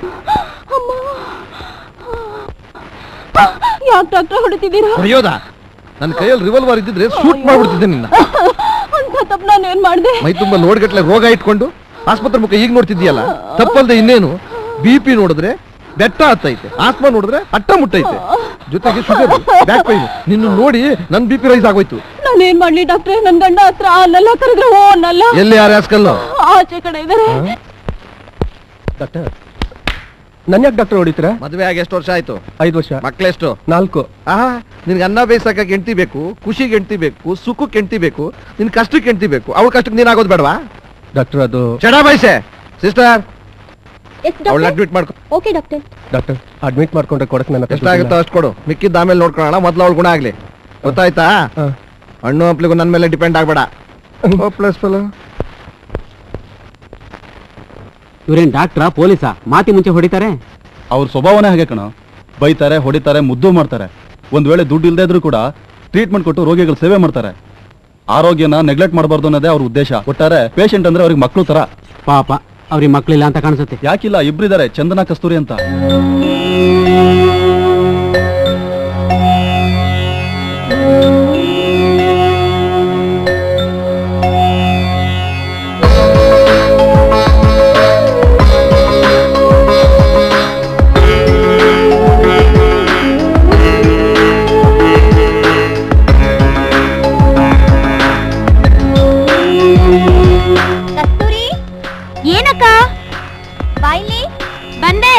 ಯಾಕೆ ಡಾಕ್ಟರ್ ಹೊಡಿತಿದ್ದೀರಾ ಹೊಡೆಯೋದಾ ನನ್ನ ಕೈಯಲ್ಲಿ ರಿವಲ್ವರ್ ಇದ್ದಿದ್ರೆ ಶೂಟ್ ಮಾಡ್ಬಿಡ್ತಿದ್ದೆ ನಿನ್ನ ಅಂತ ತಪ್ಪು ನಾನು ಏನ್ ಮಾಡ್ದೆ ಮೈ ತುಂಬಾ ಲೋಡ್ಗಟ್ಲೆ ರೋಗ ಇಟ್ಕೊಂಡು ಆಸ್ಪತ್ರೆ ಮುಖ ಈಗ ನೋಡ್ತಿದ್ಯಲ್ಲ ತಪ್ಪಲ್ದೆ ಇನ್ನೇನು ಬಿ ಪಿ ನೋಡಿದ್ರೆ ಬೆಟ್ಟ ಹತ್ತೈತೆ ಆಸ್ಮಾ ನೋಡಿದ್ರೆ ಅಟ್ಟ ಮುಟ್ಟೈತೆ ಜೊತೆಗೆ ಶುಗರ್ ಬ್ಯಾಕ್ ಪೈನ್ ನಿನ್ನ ನೋಡಿ ನನ್ ಬಿ ಪಿ ರೈಸ್ ಆಗೋಯ್ತು ನಾನು ಏನ್ ಮಾಡ್ಲಿ ಡಾಕ್ಟ್ರೆ ನನ್ ಗಂಡ ಹತ್ರ ಅಲ್ಲೆಲ್ಲ ಕರೆದ್ರೆ ಓ ಅನ್ನಲ್ಲ ಎಲ್ಲಿ ಯಾರು ಆಸ್ಕಲ್ಲು ಆಚೆ ಕಡೆ ಇದಾರೆ ಡಾಕ್ಟರ್ ನನ್ ಯಾಕೆ ಡಾಕ್ಟರ್ ಹೊಡಿತೀರಾ ಮದ್ವೆ ಆಗಿ ಎಷ್ಟು ವರ್ಷ ಆಯ್ತು ಐದು ವರ್ಷ ಮಕ್ಳೆಷ್ಟು ನಾಲ್ಕು ಆಹಾ ನಿನ್ಗೆ ಅನ್ನ ಬೇಯಿಸಕ್ಕೆ ಹೆಂಡ್ತಿ ಬೇಕು ಖುಷಿಗೆ ಹೆಂಡ್ತಿ ಬೇಕು ಸುಖಕ್ಕೆ ಹೆಂಡ್ತಿ ಬೇಕು ನಿನ್ ಕಷ್ಟಕ್ಕೆ ಹೆಂಡ್ತಿ ಬೇಕು ಅವಳ ಕಷ್ಟಕ್ಕೆ ನೀನ್ ಆಗೋದು ಬೇಡವಾ ಡಾಕ್ಟರ್ ಅದು ಚಡ ಬಯಸೆ ಸಿಸ್ಟರ್ ಎಸ್ ಅವಳ ಅಡ್ಮಿಟ್ ಮಾಡ್ಕೊ ಓಕೆ ಡಾಕ್ಟರ್ ಡಾಕ್ಟರ್ ಅಡ್ಮಿಟ್ ಮಾಡ್ಕೊಂಡ್ರೆ ಕೊಡಕ್ ನನ್ನ ಹತ್ರ ಎಷ್ಟಾಗುತ್ತೋ ಅಷ್ಟು ಕೊಡು ಮಿಕ್ಕಿದ್ದ ಆಮೇಲೆ ನೋಡ್ಕೊಳ್ಳೋಣ ಮೊದ್ಲು ಅವಳು ಗುಣ ಆಗ್ಲಿ ಗೊತ್ತಾಯ್ತಾ ಹಾ. ಹಣ್ಣು ಹಂಪ್ಲಿಗೂ ನನ್ನ ಮೇಲೆ ಡಿಪೆಂಡ್ ಆಗ್ಬೇಡ ಪ್ಲಸ್ ಫಲ ಇವ್ರೇನ್ ಡಾಕ್ಟ್ರಾ ಪೊಲೀಸಾ ಮಾತಿ ಮುಂಚೆ ಹೊಡಿತಾರೆ ಅವ್ರ ಸ್ವಭಾವನೇ ಹಾಗೆ ಕಣ ಬೈತಾರೆ ಹೊಡಿತಾರೆ ಮುದ್ದು ಮಾಡ್ತಾರೆ ಒಂದ್ ವೇಳೆ ದುಡ್ಡು ಇಲ್ಲದೆ ಇದ್ರೂ ಕೂಡ ಟ್ರೀಟ್ಮೆಂಟ್ ಕೊಟ್ಟು ರೋಗಿಗಳ ಸೇವೆ ಮಾಡ್ತಾರೆ ಆರೋಗ್ಯನ ನೆಗ್ಲೆಕ್ಟ್ ಮಾಡಬಾರ್ದು ಅನ್ನೋದೇ ಅವ್ರ ಉದ್ದೇಶ ಒಟ್ಟಾರೆ ಪೇಷಂಟ್ ಅಂದ್ರೆ ಅವ್ರಿಗೆ ಮಕ್ಳು ತರ ಪಾಪ ಅವ್ರಿಗೆ ಮಕ್ಳಿಲ್ಲ ಅಂತ ಕಾಣಿಸುತ್ತೆ ಯಾಕಿಲ್ಲ ಇಬ್ರಿದ್ದಾರೆ ಚಂದನ ಕಸ್ತೂರಿ ಅಂತ ಕಸ್ತೂರಿ ಏನಕ್ಕ ಬಾಯ್ಲಿ ಬಂದೆ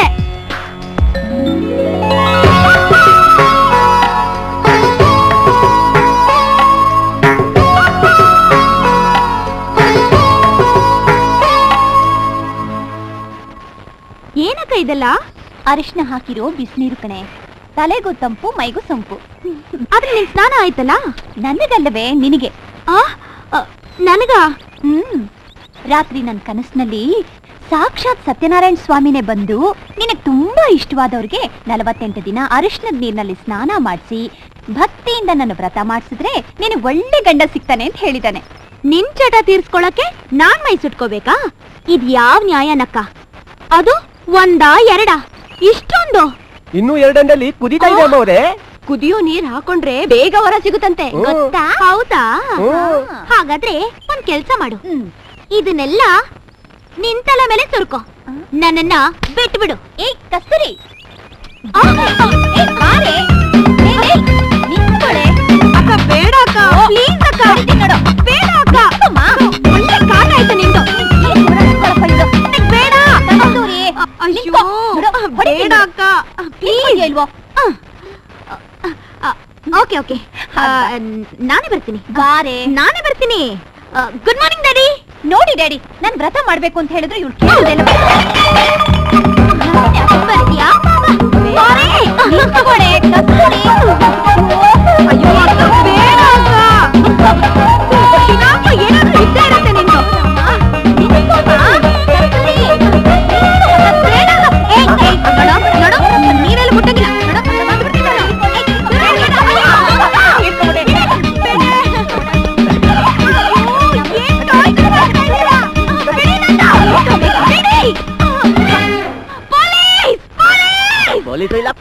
ಏನಕ್ಕ ಇದೆಲ್ಲ ಅರಿಶಿನ ಹಾಕಿರೋ ಬಿಸಿನೀರು ಕಣೆ ತಲೆಗೂ ತಂಪು ಮೈಗೂ ಸಂಪು ಆದ್ರೆ ನಿನ್ ಸ್ನಾನ ಆಯ್ತಲ್ಲ ನನಗಲ್ಲವೇ ನಿನಗೆ ಆ ನನಗ ಹ್ಮ್ ರಾತ್ರಿ ನನ್ ಕನಸಿನಲ್ಲಿ ಸಾಕ್ಷಾತ್ ಸತ್ಯನಾರಾಯಣ ಸ್ವಾಮಿನೇ ಬಂದು ನಿನಗೆ ತುಂಬಾ ಇಷ್ಟವಾದವ್ರಿಗೆ ನಲವತ್ತೆಂಟು ದಿನ ಅರಿಶಿನದ ನೀರಿನಲ್ಲಿ ಸ್ನಾನ ಮಾಡಿಸಿ ಭಕ್ತಿಯಿಂದ ನನ್ನ ವ್ರತ ಮಾಡಿಸಿದ್ರೆ ನಿನಗೆ ಒಳ್ಳೆ ಗಂಡ ಸಿಗ್ತಾನೆ ಅಂತ ಹೇಳಿದಾನೆ ನಿನ್ ಚಟ ತೀರ್ಸ್ಕೊಳಕ್ಕೆ ನಾನ್ ಮೈ ಸುಟ್ಕೋಬೇಕಾ ಇದ್ ಯಾವ ನ್ಯಾಯನಕ್ಕ ಅದು ಒಂದಾ ಎರಡಾ ಇಷ್ಟೊಂದು ಇನ್ನೂ ಎರಡಂಡಲ್ಲಿ ಕುದೀತಾ ಇದೆ ಅಮ್ಮ ಅವರೇ ಕುದಿಯೋ ನೀರ್ ಹಾಕೊಂಡ್ರೆ ಬೇಗ ಹೊರ ಸಿಗುತ್ತಂತೆ ಹ್ಮ್. ಗೊತ್ತಾ ಹೌದಾ ಹ್ಮ್. ಹಾಗಾದ್ರೆ ಒಂದ್ ಕೆಲ್ಸ ಮಾಡು ಇದನ್ನೆಲ್ಲ ನಿನ್ ತಲೆ ಮೇಲೆ ಸುರ್ಕೋ ನನ್ನನ್ನ ಬಿಟ್ಬಿಡು ಏ ಕಸ್ತೂರಿ ಅಕ್ಕ ಬೇಡ ಅಕ್ಕ ಪ್ಲೀಸ್ ಅಕ್ಕ ನೋಡು ಬೇಡ ಅಕ್ಕ ಒಳ್ಳೆ ಕಾಲ ಆಯ್ತು ನಿಂದು ನಂಗ್ ಬೇಡ ಅಯ್ಯೋ ಬೇಡ ಅಕ್ಕ ಪ್ಲೀಸ್ ಇಲ್ವೋ ಓಕೆ ಓಕೆ ನಾನೇ ಬರ್ತೀನಿ ಬಾರೆ ನಾನೇ ಬರ್ತೀನಿ ಗುಡ್ ಮಾರ್ನಿಂಗ್ ಡ್ಯಾಡಿ ನೋಡಿ ಡ್ಯಾಡಿ ನಾನು ವ್ರತ ಮಾಡ್ಬೇಕು ಅಂತ ಹೇಳಿದ್ರೆ ಇವ್ಳು ಕೇಳೋದೆಲ್ಲ ಬರ್ತೀಯಾ ಬಾರೆ, ನೀನ್ ತಗೊಳ್ಳೆ, ಕಸ್ತೂರಿ. ಅಯ್ಯೋ ಅಕ್ಕ, ಬೇಡ ಅಕ್ಕ. ದಿನಾಂಕ ಏನಾದ್ರೂ ಇದ್ದೇ ಇರತ್ತೆ ನಿಂದು. ನಿಂತ್ಕೊಮ್ಮ, ಕಸ್ತೂರಿ. ಬೇಡ ಅಕ್ಕ. ಏಯ್, ಏಯ್, ನೋಡು, ನೋಡು, ನೀವೆಲ್ಲ ಮುಟ್ಟಂಗಿಲ್ಲ ನೋಡು, ಬಂದ್ಬಿಡ್ತೀನಿ ನಾನು. ಏಯ್, ಬೇಡ, ಪೊಲೀಸ್ ಇಲ್ಲ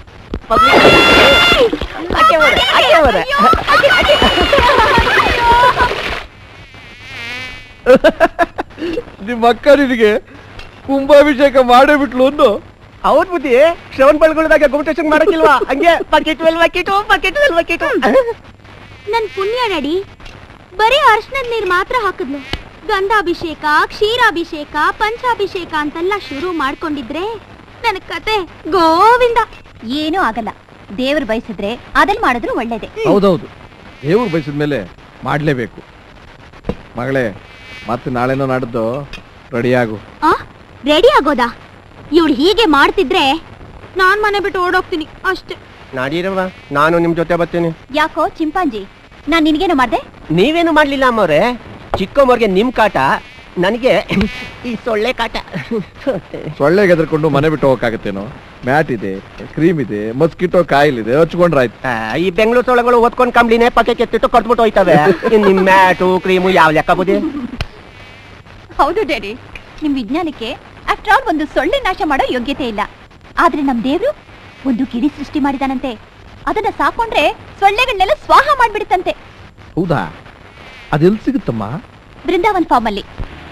ನಿಮ್ಮ ಅಕ್ಕ ನಿನಗೆ ಕುಂಭಾಭಿಷೇಕ ಮಾಡೇ ಬಿಟ್ಲು ಒಂದು ಹೌದ್ ಬುದ್ಧಿ ಶ್ರವಣ್ ಬೆಳಗೊಳದಾಗ ಗುಮಟೇಶನ್ ಮಾಡಕ್ಕಿಲ್ವಾ ಹಂಗೆ bucket well bucket bucket well bucket ನನ್ ಪುಣ್ಯ ನಡಿ ಬರೀ ಅರ್ಶನದ ನೀರ್ ಮಾತ್ರ ಹಾಕಿದ್ಲು ಗಂಧಾಭಿಷೇಕ ಕ್ಷೀರಾಭಿಷೇಕ ಪಂಚಾಭಿಷೇಕ ಅಂತೆಲ್ಲ ಶುರು ಮಾಡ್ಕೊಂಡಿದ್ರೆ ನನ್ನ ಕತೆ ಗೋವಿಂದ ಏನೂ ಆಗಲ್ಲ ದೇವ್ರು ಬಯಸಿದ್ರೆ ಅದನ್ನ ಮಾಡಿದ್ರು ಒಳ್ಳೇದೆ ಹೌದೌದು ದೇವ್ರು ಬಯಸಿದ ಮೇಲೆ ಮಾಡ್ಲೇಬೇಕು ಮಗಳೇ ಮತ್ತೆ ನಾಳೆನೋ ನಾಡ್ದು ರೆಡಿಯಾಗು ಆ ರೆಡಿ ಆಗೋದಾ ಇವಳು ಹೀಗೆ ಮಾಡ್ತಿದ್ರೆ ನಾನ್ ಮನೆ ಬಿಟ್ಟು ಓಡೋಗ್ತೀನಿ ಅಷ್ಟೇ ನಾಡಿರವ ನಾನು ನಿಮ್ ಜೊತೆ ಬರ್ತೀನಿ ಯಾಕೋ ಚಿಂಪಾಂಜಿ ನಾನ್ ನಿನ್ಗೇನು ಮಾಡ್ದೆ ನೀವೇನು ಮಾಡ್ಲಿಲ್ಲ ಅಮ್ಮವ್ರೆ ಚಿಕ್ಕಮ್ಮವ್ರಿಗೆ ನಿಮ್ ಕಾಟ ನನಗೆ ಈ ಸೊಳ್ಳೆ ಕಾಟ ಸೊಳ್ಳೆಗೆ ಎದ್ರಕೊಂಡು ಮನೆ ಬಿಟ್ಟು ಹೋಗಕ್ಕಾಗತ್ತೇನೋ ಮ್ಯಾಟ್ ಇದೆ ಕ್ರೀಮ್ ಇದೆ ಮಸ್ಕಿಟೋ ಕಾಯಿಲ್ ಇದೆ ಹಚ್ಕೊಂಡ್ರಾಯ್ತು ಆ, ಈ ಬೆಂಗಳೂರು ಸೊಳ್ಳೆಗಳು ಓದ್ಕೊಂಡ್ ಕಂಬ್ಳಿನೇ ಪಕ್ಕೆ ಕೆತ್ತಿಟ್ಟು ಕಟ್ಬಿಟ್ಟು ಹೋಯ್ತವೆ ಇನ್ ನಿಮ್ ಮ್ಯಾಟು ಕ್ರೀಮು ಯಾವ ಲೆಕ್ಕ ಬುದ್ಧಿ ಹೌದು ಡ್ಯಾಡಿ ನಿಮ್ ವಿಜ್ಞಾನಕ್ಕೆ ಆಫ್ಟರ್ ಆಲ್ ಒಂದು ಸೊಳ್ಳೆ ನಾಶ ಮಾಡೋ ಯೋಗ್ಯತೆ ಇಲ್ಲ ಆದ್ರೆ ನಮ್ ದೇವ್ರು ಒಂದು ಗಿಳಿ ಸೃಷ್ಟಿ ಮಾಡಿದಾನಂತೆ ಅದನ್ನ ಸಾಕೊಂಡ್ರೆ ಸೊಳ್ಳೆಗಳನ್ನೆಲ್ಲ ಸ್ವಾಹ ಮಾಡ್ಬಿಡುತ್ತಂತೆ ಹೌದಾ ಅದೆಲ್ಲಿ ಸಿಗುತ್ತಮ್ಮ ಬೃಂದಾವನ್ ಫಾರ್ಮ್ ಅಲ್ಲಿ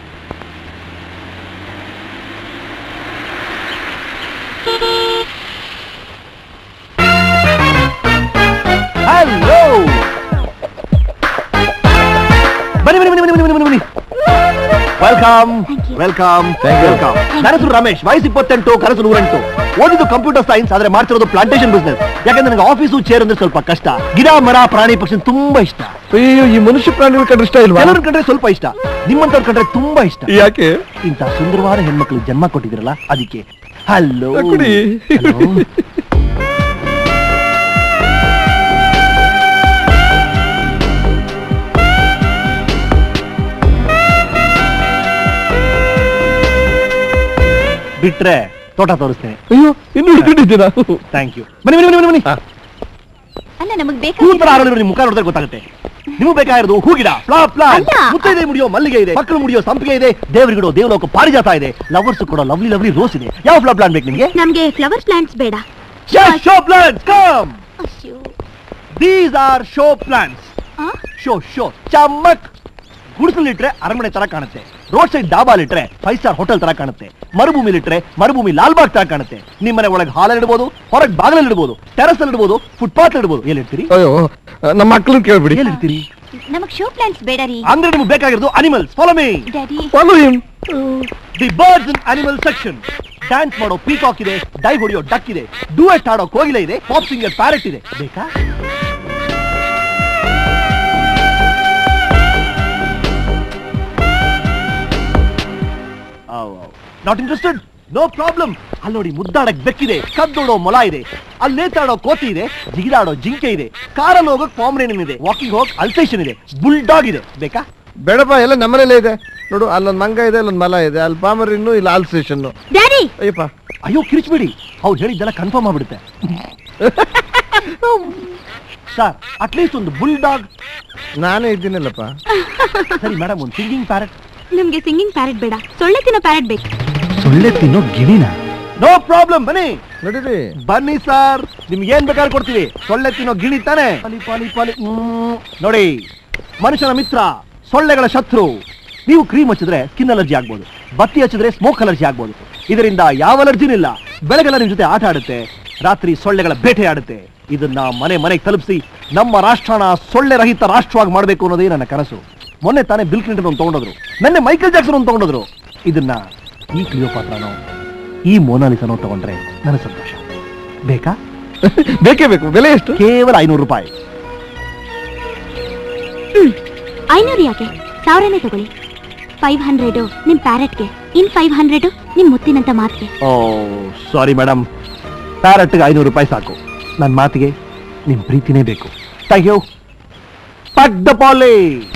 ಹಲೋ ಬನ್ನಿ ಬನ್ನಿ ಬನ್ನಿ ಬನ್ನಿ ಬನ್ನಿ ಬನ್ನಿ welcome Thank you. Welcome Thank you. Welcome ನನ್ನ ಹೆಸರು ರಮೇಶ್ ವಯಸ್ಸು ಇಪ್ಪತ್ತೆಂಟು ಕನಸು ನೂರೆಂಟು ಓದಿದ್ದು ಕಂಪ್ಯೂಟರ್ ಸೈನ್ಸ್ ಆದ್ರೆ ಮಾಡ್ತಿರೋದು ಪ್ಲಾಂಟೇಶನ್ ಬಿಸ್ನೆಸ್ ಯಾಕಂದ್ರೆ ನನಗೆ ಆಫೀಸು ಚೇರ್ ಅಂದ್ರೆ ಸ್ವಲ್ಪ ಕಷ್ಟ ಗಿಡ ಮರ ಪ್ರಾಣಿ ಪಕ್ಷಿ ತುಂಬಾ ಇಷ್ಟ ಅಯ್ಯೋ ಈ ಮನುಷ್ಯ ಪ್ರಾಣಿಗಳ ಕಂಡ್ರೆ ಇಷ್ಟ ಇಲ್ವಾ ಕೆಲವ್ರ ಕಂಡ್ರೆ ಸ್ವಲ್ಪ ಇಷ್ಟ ನಿಮ್ಮಂತವ್ರ ಕಂಡ್ರೆ ತುಂಬಾ ಇಷ್ಟ ಯಾಕೆ ಇಂಥ ಸುಂದರವಾದ ಹೆಣ್ಮಕ್ಳು ಜನ್ಮ ಕೊಟ್ಟಿದಿರಲ್ಲ ಅದಕ್ಕೆ ಹಲೋ ಕುಡಿ. ಬಿಟ್ರೆ ತೋಟ ತೋರಿಸ್ತೇನೆ ಅಯ್ಯೋ ಇನ್ನು ಹಿಡ್ಕೊಂಡಿದ್ದೀರಾ ಥ್ಯಾಂಕ್ ಯು ಬನ್ನಿ ಬನ್ನಿ ಬನ್ನಿ ಬನ್ನಿ ಅಲ್ಲ ನಮಗ್ ಹೂ ತರ ಬೇಕಾಗಿರೋ ಆರೋಗ್ಯ ನಿಮ್ ಮುಖ ನೋಡಿದ್ರೆ ಗೊತ್ತಾಗುತ್ತೆ ನಿಮಗೆ ಬೇಕಾಗಿರೋದು ಹೂಗಿಡ ಫ್ಲವರ್ ಪ್ಲಾಂಟ್ ಅಲ್ಲ. ಮುತ್ತೈದೆ ಮುಡಿಯೋ ಮಲ್ಲಿಗೆ ಇದೆ ಮಕ್ಕಳು ಮುಡಿಯೋ ಸಂಪಿಗೆ ಇದೆ ದೇವರಿಗಿಡೋ ದೇವಲೋಕ ಪಾರಿಜಾತ ಇದೆ ಲವರ್ಸ್ ಕೊಡೋ ಲವ್ಲಿ ಲವ್ಲಿ ರೋಸ್ ಇದೆ ಯಾವ ಫ್ಲವರ್ ಪ್ಲಾಂಟ್ ಬೇಕು ನಿಮಗೆ ನಮ್ಗೆ ಫ್ಲವರ್ ಪ್ಲಾಂಟ್ಸ್ ಬೇಡ show plants come these are show plants ಆ? ಶೋ ಶೋ ಚಮ್ಮಕ್ ಗುಡಿಸಲಿಟ್ರೆ ಅರಮನೆ ತರ ಕಾಣುತ್ತೆ ರೋಡ್ ಸೈಡ್ ಡಾಬಾಲಿಟ್ರೆ ಫೈವ್ ಸ್ಟಾರ್ ಹೋಟೆಲ್ ತರ ಕಾಣುತ್ತೆ ಮರುಭೂಮಿಲಿಟ್ರೆ ಮರುಭೂಮಿ ಲಾಲ್ಬಾಗ್ ತರ ಕಾಣುತ್ತೆ ನಿಮ್ಮನೆ ಒಳಗೆ ಹಾಲಲ್ಲಿ ಇಡ್ಬೋದು ಹೊರಗೆ ಬಾಗಿಲಲ್ಲಿ ಇಡ್ಬೋದು ಟೆರಸ್ ಅಲ್ಲಿ ಇಡ್ಬೋದು ಫುಟ್ಪಾತ್ ಇಡ್ಬೋದು ಎಲ್ಲಿ ಇಡ್ತೀರಿ ಅಯ್ಯೋ ನಮ್ಮ ಮಕ್ಕಳನ್ನ ಕೇಳ್ಬಿಡಿ ಎಲ್ಲಿ ಇಡ್ತೀರಿ ನಮಗ್ ಶೋ ಪ್ಲಾಂಟ್ಸ್ ಬೇಡ ರೀ ಅಂದ್ರೆ ನಿಮ್ಗೆ ಬೇಕಾಗಿರೋದು animals follow me daddy Follow him. The birds in animal section dance ಮಾಡೋ ಪೀಕಾಕ್ ಇದೆ ಡೈ ಹೊಡಿಯೋ ಡಕ್ ಇದೆ ಡೂಯೆಟ್ ಆಡೋ ಕೋಗಿಲೆ ಇದೆ ಪಾಪ್ ಸಿಂಗರ್ ಪ್ಯಾರೆಟ್ ಇದೆ ಬೇಕಾ ನಾಟ್ ಇಂಟ್ರೆಸ್ಟೆಡ್ ನೋ ಪ್ರಾಬ್ಲಮ್ ಅಲ್ಲಿ ನೋಡಿ ಮುದ್ದಾಡಕ್ ಬೆಕ್ಕಿದೆ ಕದ್ದೋಡೋ ಮೊಲ ಇದೆ ಅಲ್ಲಿ ನೇತಾಡೋ ಕೋತಿ ಇದೆ ಜಿಗಿದಾಡೋ ಜಿಂಕೆ ಇದೆ ಕಾರಲ್ಲಿ ಹೋಗೋಕ್ ಪಾಮ್ರೇನಿನ್ ಇದೆ ವಾಕಿಂಗ್ ಹೋಗ್ ಅಲ್ಸೇಷನ್ ಇದೆ ಬುಲ್ಡಾಗ್ ಇದೆ ಬೇಕಾ ಬೇಡಪ್ಪ ಎಲ್ಲ ನಮ್ಮನೇಲೇ ಇದೆ ನೋಡು ಅಲ್ಲೊಂದ್ ಮಂಗ ಇದೆ ಅಲ್ಲೊಂದ್ ಮಲ ಇದೆ ಅಲ್ಲಿ ಪಾಮರಿನ್ನು ಇಲ್ಲ ಆಲ್ ಸ್ಟೇಷನ್ ಡ್ಯಾಡಿ ಅಯ್ಯಪ್ಪ ಅಯ್ಯೋ ಕಿರಿಚ್ಬಿಡಿ ಅವ್ರು ಹೇಳಿದ್ದೆಲ್ಲ ಕನ್ಫರ್ಮ್ ಆಗ್ಬಿಡುತ್ತೆ ಸರ್ ಅಟ್ಲೀಸ್ಟ್ ಒಂದು ಬುಲ್ ಡಾಗ್ ನಾನೇ ಇದ್ದೀನಲ್ಲಪ್ಪ ಸರಿ ಮೇಡಮ್ ಒಂದು ಸಿಂಗಿಂಗ್ ಪ್ಯಾರೆಟ್ ನಮ್ಗೆ ಸಿಂಗಿಂಗ್ ಪ್ಯಾರೆಟ್ ಬೇಡ ಸೊಳ್ಳೆ ತಿನ್ನೋ ಪ್ಯಾರೆಟ್ ಬೇಕು ಸೊಳ್ಳೆ ತಿನ್ನೋ ಗಿಣಿನ ನೋ ಪ್ರಾಬ್ಲಮ್ ಬನ್ನಿ ನಡೀರಿ ಬನ್ನಿ ಸರ್ ನಿಮ್ಗೆ ಏನ್ ಬೇಕಾದ್ರೂ ಕೊಡ್ತೀವಿ ಸೊಳ್ಳೆ ತಿನ್ನೋ ಗಿಣಿ ತಾನೆ ಪಾಲಿ ಪಾಲಿ ಪಾಲಿ ಹ್ಮ್. ನೋಡಿ ಮನುಷ್ಯನ ಮಿತ್ರ ಸೊಳ್ಳೆಗಳ ಶತ್ರು ನೀವು ಕ್ರೀಮ್ ಹಚ್ಚಿದ್ರೆ ಸ್ಕಿನ್ ಅಲರ್ಜಿ ಆಗ್ಬೋದು ಬತ್ತಿ ಹಚ್ಚಿದ್ರೆ ಸ್ಮೋಕ್ ಅಲರ್ಜಿ ಆಗ್ಬೋದು ಇದರಿಂದ ಯಾವ ಅಲರ್ಜಿನೂ ಇಲ್ಲ ಬೆಳಗೆಲ್ಲ ನಿಮ್ ಜೊತೆ ಆಟ ಆಡುತ್ತೆ ರಾತ್ರಿ ಸೊಳ್ಳೆಗಳ ಬೇಟೆ ಆಡುತ್ತೆ ಇದನ್ನ ಮನೆ ಮನೆಗೆ ತಲುಪಿಸಿ ನಮ್ಮ ರಾಷ್ಟ್ರನ ಸೊಳ್ಳೆ ರಹಿತ ರಾಷ್ಟ್ರವಾಗಿ ಮಾಡಬೇಕು ಅನ್ನೋದೇ ನನ್ನ ಕನಸು ಮೊನ್ನೆ ತಾನೇ ಬಿಲ್ ಕ್ಲಿಂಟನ್ ಒಂದು ತಗೊಂಡೋದ್ರು ನೆನ್ನೆ ಮೈಕಲ್ ಜಾಕ್ಸನ್ ಒಂದು ತಗೊಂಡೋದ್ರು ಇದನ್ನ ಈ ಕ್ಲಿಯೋಪಾತ್ರನೋ ಈ ಮೋನಾಲಿಸನೋ ತಗೊಂಡ್ರೆ ನನ್ನ ಸಂತೋಷ ಬೇಕಾ ಬೇಕೇ ಬೇಕು ಬೆಲೆ ಎಷ್ಟು ಕೇವಲ ಐನೂರು ರೂಪಾಯಿ ಐನೂರು ಯಾಕೆ ಸಾವಿರನೇ ತಗೊಳ್ಳಿ ಫೈವ್ ಹಂಡ್ರೆಡು ನಿಮ್ ಪ್ಯಾರೆಟ್ಗೆ ಇನ್ ಫೈವ್ ಹಂಡ್ರೆಡು ನಿಮ್ ಮುತ್ತಿನಂತ ಮಾತ್ಗೆ ಓ ಸಾರಿ ಮೇಡಮ್ ಪ್ಯಾರಟ್ಗೆ ಐನೂರು ರೂಪಾಯಿ ಸಾಕು ನನ್ನ ಮಾತಿಗೆ ನಿಮ್ ಪ್ರೀತಿನೇ ಬೇಕು ಥ್ಯಾಂಕ್ ಯು ಪಡ್ಡ ಪಾಲಿ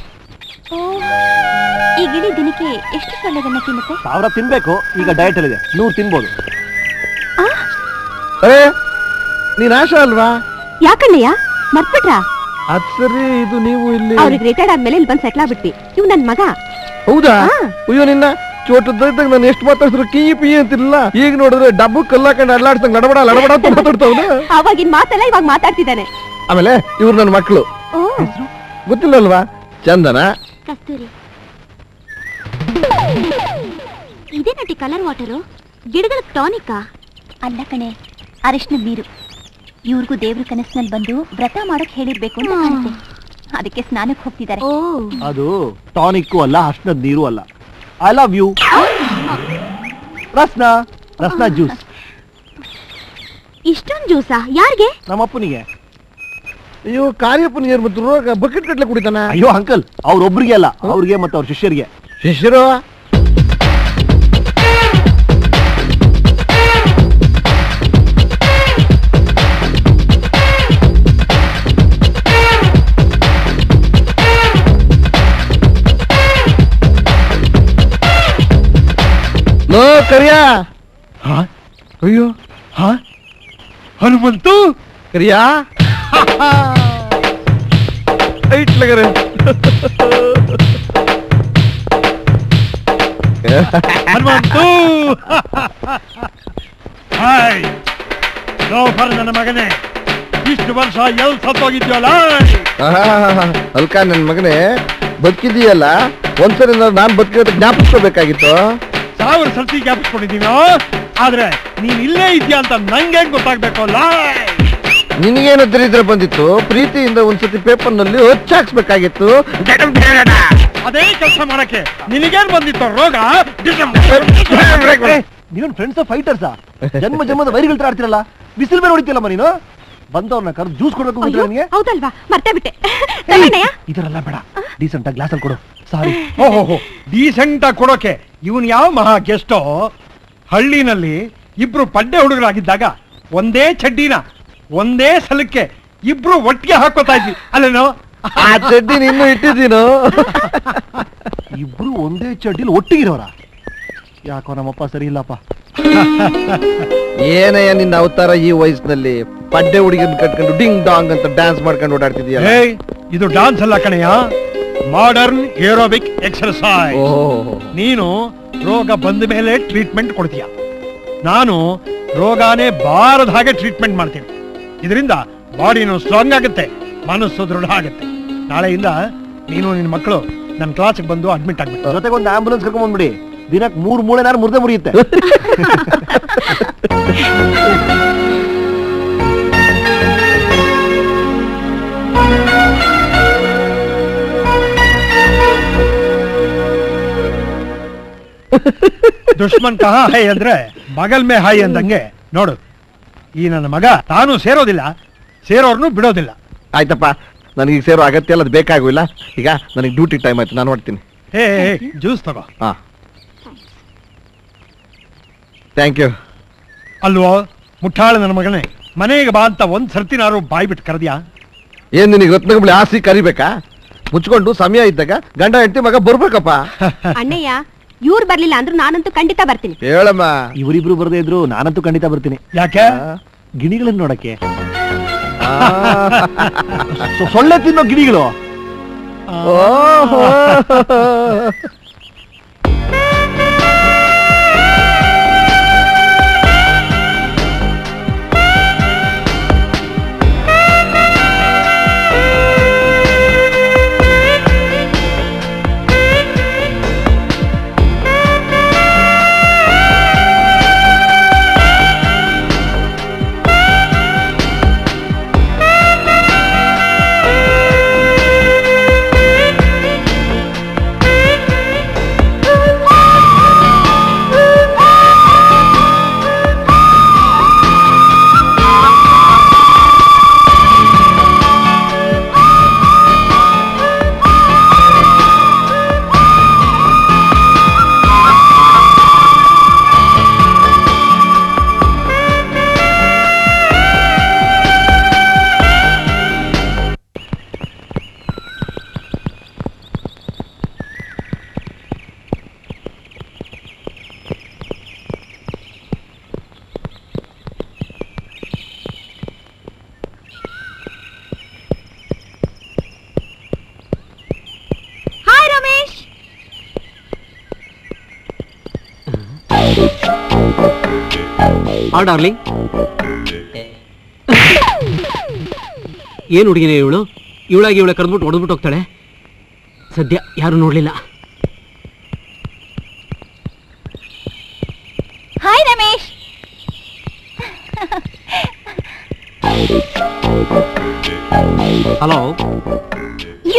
ಈ ಗಿಳಿ ದಿನಕ್ಕೆ ಎಷ್ಟು ಸೊಳ್ಳೆಗಳನ್ನ ತಿನ್ನುತ್ತೆ ಸಾವಿರ ತಿನ್ಬೇಕು ಈಗ ಡಯಟ್ ಇದೆ ನೂರು ತಿನ್ಬೋದು ಅರೇ ನೀನ್ ಆಶಾ ಅಲ್ವಾ ಯಾಕಣ್ಣಯ್ಯ ಮರ್ತ್ಬಿಟ್ರಾ ಅದ್ ಸರಿ ಇದು ನೀವು ಇಲ್ಲಿ ಅವ್ರಿಗೆ ರಿಟೈರ್ಡ್ ಆದ್ಮೇಲೆ ಇಲ್ಲಿ ಬಂದು ಸೆಟ್ಲ್ ಆಗ್ಬಿಟ್ವಿ ಇವ್ ನನ್ ಮಗ ಹೌದಾ ಹಾ. ಅಯ್ಯೋ ನಿನ್ನ ಚೋಟದಾಗ ನಾನು ಎಷ್ಟು ಮಾತಾಡ್ಸಿದ್ರು ಕೀ ಪಿ ಅಂತಿರಲಿಲ್ಲ ಈಗ ನೋಡಿದ್ರೆ ಡಬ್ಬು ಕಲ್ಲಾಕೊಂಡು ಅಡ್ಲಾಡ್ಸಂಗ್ ಲಡಬಡ ಲಡಬಡ ಅಂತ ಮಾತಾಡ್ತಾವನ ಅವಾಗಿನ ಮಾತೆಲ್ಲ ಇವಾಗ ಮಾತಾಡ್ತಿದ್ದಾನೆ ಆಮೇಲೆ ಇವ್ರು ನನ್ನ ಮಕ್ಕಳು ಗೊತ್ತಿಲ್ಲಲ್ವಾ ಚಂದನ ಕಸ್ತೂರಿ ಇದೇ ನಟಿ ಕಲರ್ ವಾಟರು ಗಿಡಗಳ ಟಾನಿಕಾ ಅಲ್ಲ ಕಣೆ ಅರಿಶಿನ ನೀರು ಇವ್ರಿಗೂ ದೇವ್ರ ಕನಸಿನಲ್ಲಿ ಬಂದು ವ್ರತ ಮಾಡಕ್ ಹೇಳಿರ್ಬೇಕು ಅಂತ ಕಾಣುತ್ತೆ ಅದಕ್ಕೆ ಸ್ನಾನಕ್ಕೆ ಹೋಗ್ತಿದ್ದಾರೆ ಅದು ಟಾನಿಕ್ಕು ಅಲ್ಲ ಅರ್ಶನದ ನೀರು ಅಲ್ಲ I love you Rasna Rasna juice ಇಷ್ಟೊಂದು ಜ್ಯೂಸಾ ಯಾರಿಗೆ ನಮ್ಮಪ್ಪನಿಗೆ ಅಯ್ಯೋ ಕಾರ್ಯಪ್ಪನ ಏನ್ ಬಂತು ರೋಗ ಬಕೆಟ್ ಕಟ್ಲೆ ಕುಡಿತಾನ ಅಯ್ಯೋ ಅಂಕಲ್ ಅವ್ರೊಬ್ರಿಗೆ ಅಲ್ಲ ಅವ್ರಿಗೆ ಮತ್ತೆ ಅವ್ರ ಶಿಷ್ಯರಿಗೆ ಶಿಷ್ಯರು ಲೋ ಕರಿಯ ಹಾ ಅಯ್ಯೋ ಹಾ ಹನುಮಂತು ಕರಿಯಾ ಐಟ್ಲಗರೆ ಹನುಮಂತು ಹಾಯ್ ಲೋಫರ್ ನನ್ನ ಮಗನೇ ಇಷ್ಟು ವರ್ಷ ಎಲ್ ಸತ್ತೋಗಿದ್ಯಲ್ಲ ಆಹಾಹಾಹಾ. ಅಲ್ಕ ನನ್ ಮಗನೇ ಬದುಕಿದೀಯಲ್ಲ ಒಂದ್ಸರಿ ನಾನ್ ಬದುಕಿರೋದು ಜ್ಞಾಪಿಸ್ಕೋಬೇಕಾಗಿತ್ತು ಸಾವಿರ ಸರ್ತಿ ಜ್ಞಾಪಿಸ್ಕೊಂಡಿದ್ದೀನೋ ಆದ್ರೆ ನೀನ್ ಇಲ್ಲೇ ಇದೆಯಾ ಅಂತ ನಂಗೆ ಗೊತ್ತಾಗ್ಬೇಕು ಲಾಯ್ ನಿನಗೇನು ದರಿದ್ರ ಬಂದಿತ್ತು ಪ್ರೀತಿಯಿಂದ ಒಂದ್ಸತಿ ಪೇಪರ್ ನಲ್ಲಿ ಹೊಚ್ಚಾಕ್ಸ್ಬೇಕಾಗಿತ್ತು ಅದೇ ಕೆಲಸ ಮಾಡಕ್ಕೆ ನಿನಗೇನ್ ಬಂದಿತ್ತು ರೋಗ ನೀವೇನ್ ಫ್ರೆಂಡ್ಸ್ ಫೈಟರ್ಸಾ ಜನ್ಮ ಜನ್ಮದ ವೈರಿಗಳ ತರ ಆಡ್ತಿರಲ್ಲ ಬಿಸಿಲು ಮೇಲೆ ಹೊಡಿತಿಲ್ಲಮ್ಮ ನೀನು ಬಂದವ್ರನ್ನ ಕರೆದು ಜ್ಯೂಸ್ ಕೊಡ್ಬೇಕು ಅಂತ ಅಯ್ಯೋ, ನನಗೆ ಹೌದಲ್ವಾ ಮರ್ತೇ ಬಿಟ್ಟೆ ತಗೊಂಡೆಯಾ? ಇದರೆಲ್ಲ ಬೇಡ ಡೀಸೆಂಟ್ ಗ್ಲಾಸ್ ಅಲ್ಲಿ ಕೊಡು ಸಾರಿ ಓಹೋ ಡೀಸೆಂಟ್ ಆಗಿ ಕೊಡೋಕೆ ಇವನ್ ಯಾವ ಮಹಾ ಗೆಸ್ಟೋ ಹಳ್ಳಿನಲ್ಲಿ ಇಬ್ರು ಪಡ್ಡೆ ಹುಡುಗರಾಗಿದ್ದಾಗ ಒಂದೇ ಚಡ್ಡಿನ ಒಂದೇ ಸಲಕ್ಕೆ ಇಬ್ರು ಒಟ್ಟಿಗೆ ಹಾಕೋತಾ ಇದ್ವಿ ಅಲ್ಲೇನೋ ಆ ಚಡ್ಡಿ ಇನ್ನೂ ಇಟ್ಟಿದ್ದೀನು ಇಬ್ರು ಒಂದೇ ಚಡ್ಡಿಲಿ ಒಟ್ಟಿಗಿರೋರ ಯಾಕೋ ನಮ್ಮಪ್ಪ ಸರಿ ಇಲ್ಲಪ್ಪ ಏನಯ್ಯ ನಿನ್ನ ಅವತಾರ ಈ ವಯಸ್ಸಿನಲ್ಲಿ ಪಡ್ಡೆ ಹುಡುಗಿನ ಕಟ್ಕೊಂಡು ಡಿಂಗ್ ಡಾಂಗ್ ಅಂತ ಡ್ಯಾನ್ಸ್ ಮಾಡ್ಕೊಂಡು ಓಡಾಡ್ತಿದೀಯಲ್ಲ ಏಯ್ ಇದು ಡಾನ್ಸ್ ಅಲ್ಲ ಕಣಯ್ಯ ಮಾಡರ್ನ್ ಏರೋಬಿಕ್ ಎಕ್ಸರ್ಸೈಸ್ ಓಹೋ ನೀನು ರೋಗ ಬಂದ ಮೇಲೆ ಟ್ರೀಟ್ಮೆಂಟ್ ಕೊಡ್ತೀಯ ನಾನು ರೋಗಾನೇ ಬಾರದ ಹಾಗೆ ಟ್ರೀಟ್ಮೆಂಟ್ ಮಾಡ್ತೀನಿ ಇದರಿಂದ ಬಾಡಿನೂ ಸ್ಟ್ರಾಂಗ್ ಆಗುತ್ತೆ ಮನಸ್ಸು ದೃಢ ಆಗುತ್ತೆ ನಾಳೆಯಿಂದ ನೀನು ನಿನ್ನ ಮಕ್ಕಳು ನನ್ನ ಕ್ಲಾಸ್ಗೆ ಬಂದು ಅಡ್ಮಿಟ್ ಆಗ್ಬೇಕು ಜೊತೆಗೆ ಒಂದು ಆಂಬುಲೆನ್ಸ್ ಕರ್ಕೊಂಡ್ ಬಂದ್ಬಿಡಿ ದಿನಕ್ಕೆ ಮೂರ್ ಮೂಳೆ ನಾನು ಮುರ್ದೆ ಮುರಿಯುತ್ತೆ ದುಶ್ಮನ್ ಕಹಾ ಹೈ ಅಂದ್ರೆ ಬಗಲ್ ಮೇ ಹೈ ಅಂದಂಗೆ ನೋಡು ಈ ನನ್ನ ಮಗ ತಾನು ಸೇರೋದಿಲ್ಲ ಸೇರೋರ್ನು ಬಿಡೋದಿಲ್ಲ ಆಯ್ತಪ್ಪ ನನಗೆ ಸೇರೋ ಅಗತ್ಯ ಇಲ್ಲ ಅದು ಬೇಕಾಗಿಲ್ಲ ಈಗ ನನಗೆ ಡ್ಯೂಟಿ ಟೈಮ್ ಆಯ್ತು ನಾನು ನೋಡ್ತೀನಿ ಹೇ ಜ್ಯೂಸ್ ತಗೋ ಹಾ ಥ್ಯಾಂಕ್ ಯು ಅಲ್ವೋ ಮುಟ್ಟಾಳ ನನ್ನ ಮಗನೇ ಮನೆಗೆ ಬಾ ಅಂತ ಒಂದ್ ಸರ್ತಿನಾರು ಬಾಯ್ ಬಿಟ್ಟು ಕರೆದ್ಯಾ ಏನ್ ನಿನಗೆ ರತ್ನಗಂಬಳಿ ಆಸಿ ಕರಿಬೇಕಾ ಮುಚ್ಕೊಂಡು ಸಮಯ ಇದ್ದಾಗ ಗಂಡ ಹೆಂಡತಿ ಮಗ ಬರ್ಬೇಕಪ್ಪ ಅಣ್ಣಯ್ಯ ಇವ್ರು ಬರ್ಲಿಲ್ಲ ಅಂದ್ರೂ ನಾನಂತೂ ಖಂಡಿತ ಬರ್ತೀನಿ ಹೇಳಮ್ಮ ಇವರಿಬ್ರು ಬರದೇ ಇದ್ರು ನಾನಂತೂ ಖಂಡಿತ ಬರ್ತೀನಿ ಯಾಕೆ ಗಿಣಿಗಳನ್ನ ನೋಡಕ್ಕೆ ಆ, ಸೊ- ಸೊಳ್ಳೆ ತಿನ್ನೋ ಗಿಣಿಗಳು ಓಹೋ. ಹಾಯ್ ರಮೇಶ್ ಆ ಡಾರ್ಲಿಂಗ್ ಏನು ಹುಡುಗಿನೇ ಇವಳು ಇವಳಾಗಿ ಇವಳ ಕರೆದ್ಬಿಟ್ಟು ಹೊಡೆದ್ಬಿಟ್ಟು ಹೋಗ್ತಾಳೆ ಸದ್ಯ ಯಾರು ನೋಡ್ಲಿಲ್ಲ ಹಾಯ್ ರಮೇಶ್ ಹಲೋ ಯು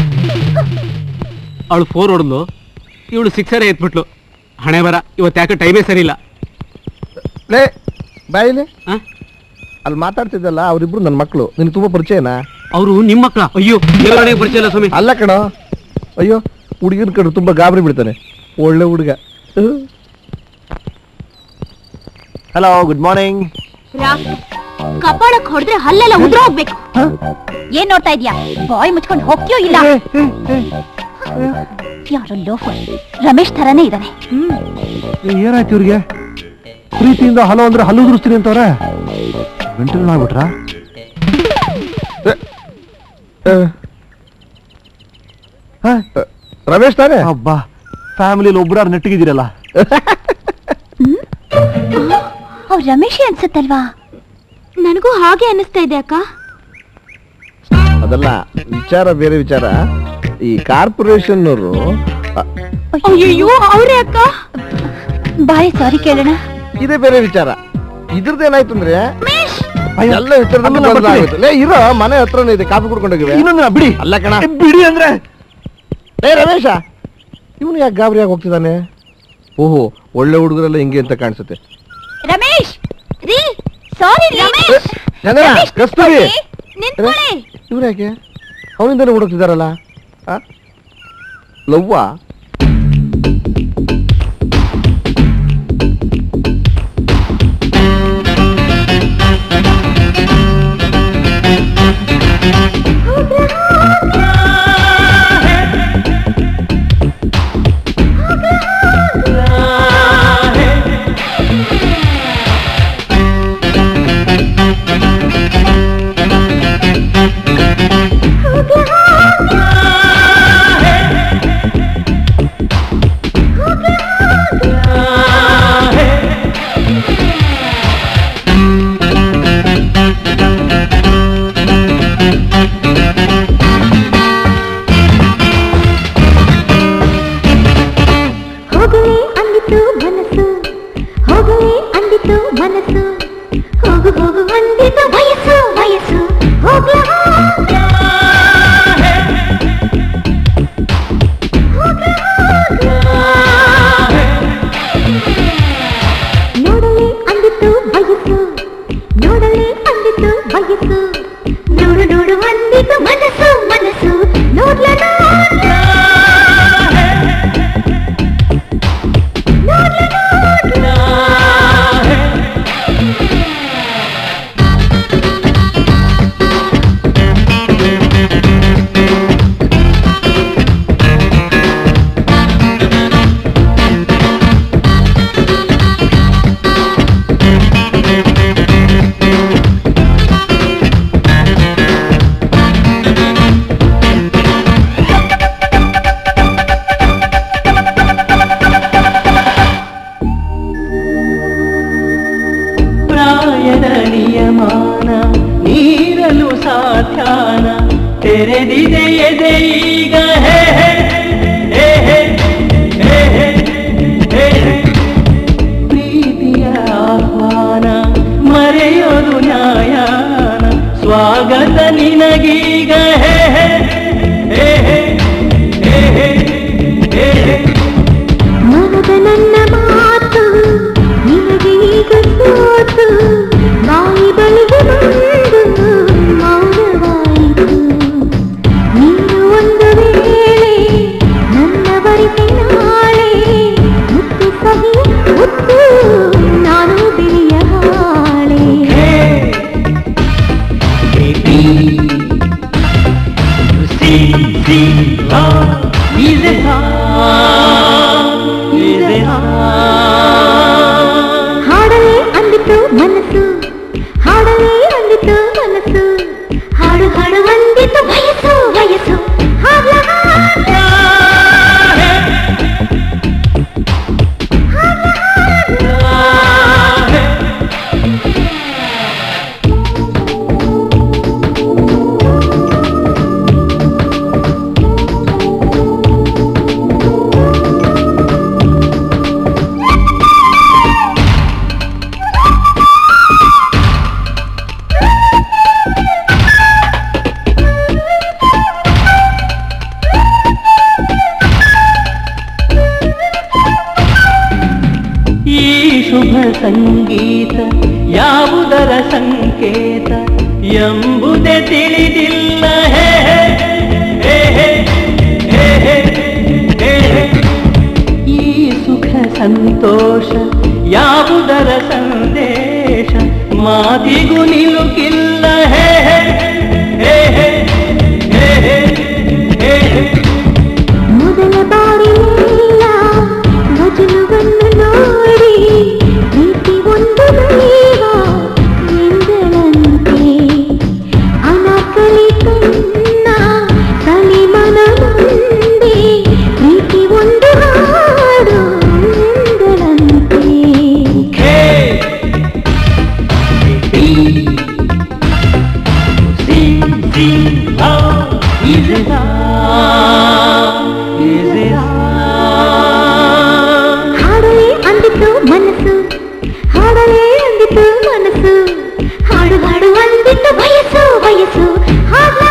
ಅವಳು ಫೋರ್ ಹೊಡೆದ್ಲು ಇವಳು ಸಿಕ್ಸರೇ ಎತ್ಬಿಟ್ಲು ಹಣೆ ಬರ ಇವತ್ತು ಯಾಕೆ ಟೈಮೇ ಸರಿ ಇಲ್ಲ ಲೇ ಬಾಯಿಲಿ ಆ? ಅಲ್ಲಿ ಮಾತಾಡ್ತಿದ್ದಲ್ಲ ಅವರಿಬ್ರು ನನ್ನ ಮಕ್ಕಳು ನಿನಗೆ ತುಂಬಾ ಪರಿಚಯನಾ ಅವರು ನಿಮ್ಮ ಮಕ್ಕಳ ಅಯ್ಯೋ ದೇವರೇ ಪರಿಚಯ ಇಲ್ಲ ಸ್ವಾಮಿ ಅಲ್ಲ ಕಣೋ ಅಯ್ಯೋ ಹುಡುಗಿನ ಕಡೆ ತುಂಬಾ ಗಾಬರಿ ಬಿಡ್ತಾನೆ ಒಳ್ಳೆ ಹುಡುಗ ಹಲೋ ಗುಡ್ ಮಾರ್ನಿಂಗ್ ಕಪಾಳಕ್ ಹೊಡೆದ್ರೆ ಹಲ್ಲೆಲ್ಲ ಉದ್ರ ಹೋಗ್ಬೇಕು ಏನ್ ನೋಡ್ತಾ ಇದ್ಯಾ ಬಾಯ್ ಮುಚ್ಕೊಂಡು ಹೋಗ್ತೀಯೋ ಇಲ್ಲ ಯಾರೋ ಲೋಫರ್ ರಮೇಶ್ ಥರನೇ ಇದ್ದಾನೆ ಹ್ಮ್ ಏನಾಯ್ತು ಇವ್ರಿಗೆ ಪ್ರೀತಿಯಿಂದ ಹಲೋ ಅಂದ್ರೆ ಹಲ್ಲು ಉದುರಿಸ್ತೀನಿ ಅಂತವ್ರೆ ಗಂಟಲು ಆಗ್ಬಿಟ್ರಾ ಹಾ? ರಮೇಶ್ ತಾನೇ ಅಬ್ಬಾ ಫ್ಯಾಮಿಲಿಯಲ್ಲಿ ಒಬ್ಬರಾರು ನೆಟ್ಟಿಗಿದ್ದೀರಲ್ಲ ಅವ್ರು ರಮೇಶ್ ಅನ್ಸುತ್ತಲ್ವಾ ನನಗೂ ಹಾಗೆ ಅನಿಸ್ತಾ ಇದೆ ಅಕ್ಕ ಅದಲ್ಲ ವಿಚಾರ ಬೇರೆ ವಿಚಾರ ಈ ಕಾರ್ಪೊರೇಷನ್ ಅವರು ಅಯ್ಯೋ ಅವ್ರೇ ಅಕ್ಕ ಬಾಯ್ ಸಾರಿ ಕೇಳೋಣ ಇದೇ ಬೇರೆ ವಿಚಾರ ಇದ್ರದ್ದೇನಾಯ್ತು ಅಂದ್ರೆ ಅಯ್ಯೋ, ಎಲ್ಲ ವಿಚಾರದಲ್ಲಿ ಅದನ್ನ ಬದಲಾವಣೆ ಬರ್ತೀನಿ. ಆಗೋಯ್ತು. ಲೇ ಇರೋ ಮನೆ ಹತ್ರನೇ ಇದೆ ಕಾಫಿ ಕುಡ್ಕೊಂಡೋಗಿವೆ ಇನ್ನೊಂದಿನ ಬಿಡಿ ಅಲ್ಲ ಕಣ ಏ, ಬಿಡಿ ಅಂದ್ರೆ ಏ ರಮೇಶ ಇವನು ಯಾಕೆ ಗಾಬರಿಯಾಗಿ ಹೋಗ್ತಿದ್ದಾನೆ ಓಹೋ ಒಳ್ಳೆ ಹುಡುಗರೆಲ್ಲ ಹಿಂಗೆ ಅಂತ ಕಾಣಿಸುತ್ತೆ ರಮೇಶ್ ರೀ ಸಾರಿ ರಮೇಶ್ ಚಂದ್ರ ರಮೇಶ್, ಕಸ್ತೂರಿ ನಿಂತ್ಕೊಳ್ಳಿ ಇವ್ರು ಯಾಕೆ ಅವನಿಂದನೇ ಹುಡುಕ್ತಿದಾರಲ್ಲ ಲವ್ವಾ ಹೋಗಲೇ ಅಂದಿತು ಮನಸ್ಸು ಹೋಗಲೇ ಅಂದಿತು ಮನಸ್ಸು ಹೋಗು ಹೋಗು ಅಂದಿತು ವಯಸ್ಸು ವಯಸ್ಸು ಹೋಗ್ಲಾ ನೋಡಲೇ ಅಂದಿತು ವಯಸ್ಸು ನೋಡಲೇ ಅಂದಿತು ವಯಸ್ಸು ನೋಡು ನೋಡು ಅಂದಿತು ಮನಸ್ಸು ಮನಸ್ಸು ನೋಡ್ಲ ಪ್ರಾಯದ ನಿಯಮಾನ ನೀರಲು ಸಾಧ್ಯಾನ ತೆರೆದಿದೆ ಎದೆ ಈಗ ಹೇ ಹೇ, ಹೇ ಹೇ, ಹೇ ಹೇ, ಹೇ ಹೇ. ಪ್ರೀತಿಯ ಆಹ್ವಾನ ಮರೆಯೋದು ನ್ಯಾಯಾನ ಸ್ವಾಗತ ನಿನಗೀಗ ಹೇ ಹೇ, ಹೇ ಹೇ, ಹೇ ಹೇ, ಹೇ ಹೇ. ಮನದ ನನ್ನ ಮಾತು ನಿನಗೆ ಈಗ ಸೋತು ಬಾಯಿ ಬಳಿಗೆ ಬಂದು ಮೌನವಾಯಿತು ನೀನು ಒಂದು ವೇಳೆ ನನ್ನ ಬರಿಸಿ ನಾಳೆ ಮುತ್ತು ಸಹಿ ಮುತ್ತು ನಾನು ಬಿಳಿಯ ಹಾಳೆ ಹಾಡಲೇ ಅಂದಿತು ಮನಸ್ಸು ಹಾಡಲೇ ಅಂದಿತು ಮನಸ್ಸು ಹಾಡು ಹಾಡು ಅಂದಿತು ವಯಸ್ಸು ವಯಸ್ಸು ಹಾಡ್ಲ ಹಾಡ್ಲ. ಈ ಶುಭ ಸಂಗೀತ ಯಾವುದರ ಸಂಕೇತ ಎಂಬುದೇ ತಿಳಿದಿಲ್ಲ ಹೇ ಹೇ, ಹೇ ಹೇ, ಹೇ ಹೇ, ಹೇ ಹೇ. ಈ ಸುಖ ಸಂತೋಷ ಯಾವುದರ ಸಂದೇಶ ಮಾತಿಗೂ ನಿಲುಕಿಲ್ಲ ಹೇ ಹೇ, ಹೇ ಹೇ, ಹೇ ಹೇ, ಹೇ ಹೇ. ಮೊದಲ ಬಾರಿಯೆಲ್ಲ ವಚನವನ್ನು ನೋಡಿ ಪ್ರೀತಿ ಒಂದು ದೈವ ಎಂದಳಂತೆ ಅನಾಕಲಿ ಕಣ್ಣ ತಲೆ ಮನ ಮುಂದೆ ಪ್ರೀತಿ ಒಂದು ಹಾಗೆ ಹಾಡು ಹಾಡು ಅಂದ್ಬಿಟ್ಟು ಬಯಸು ಬಯಸು ಹಾಡ್ಲ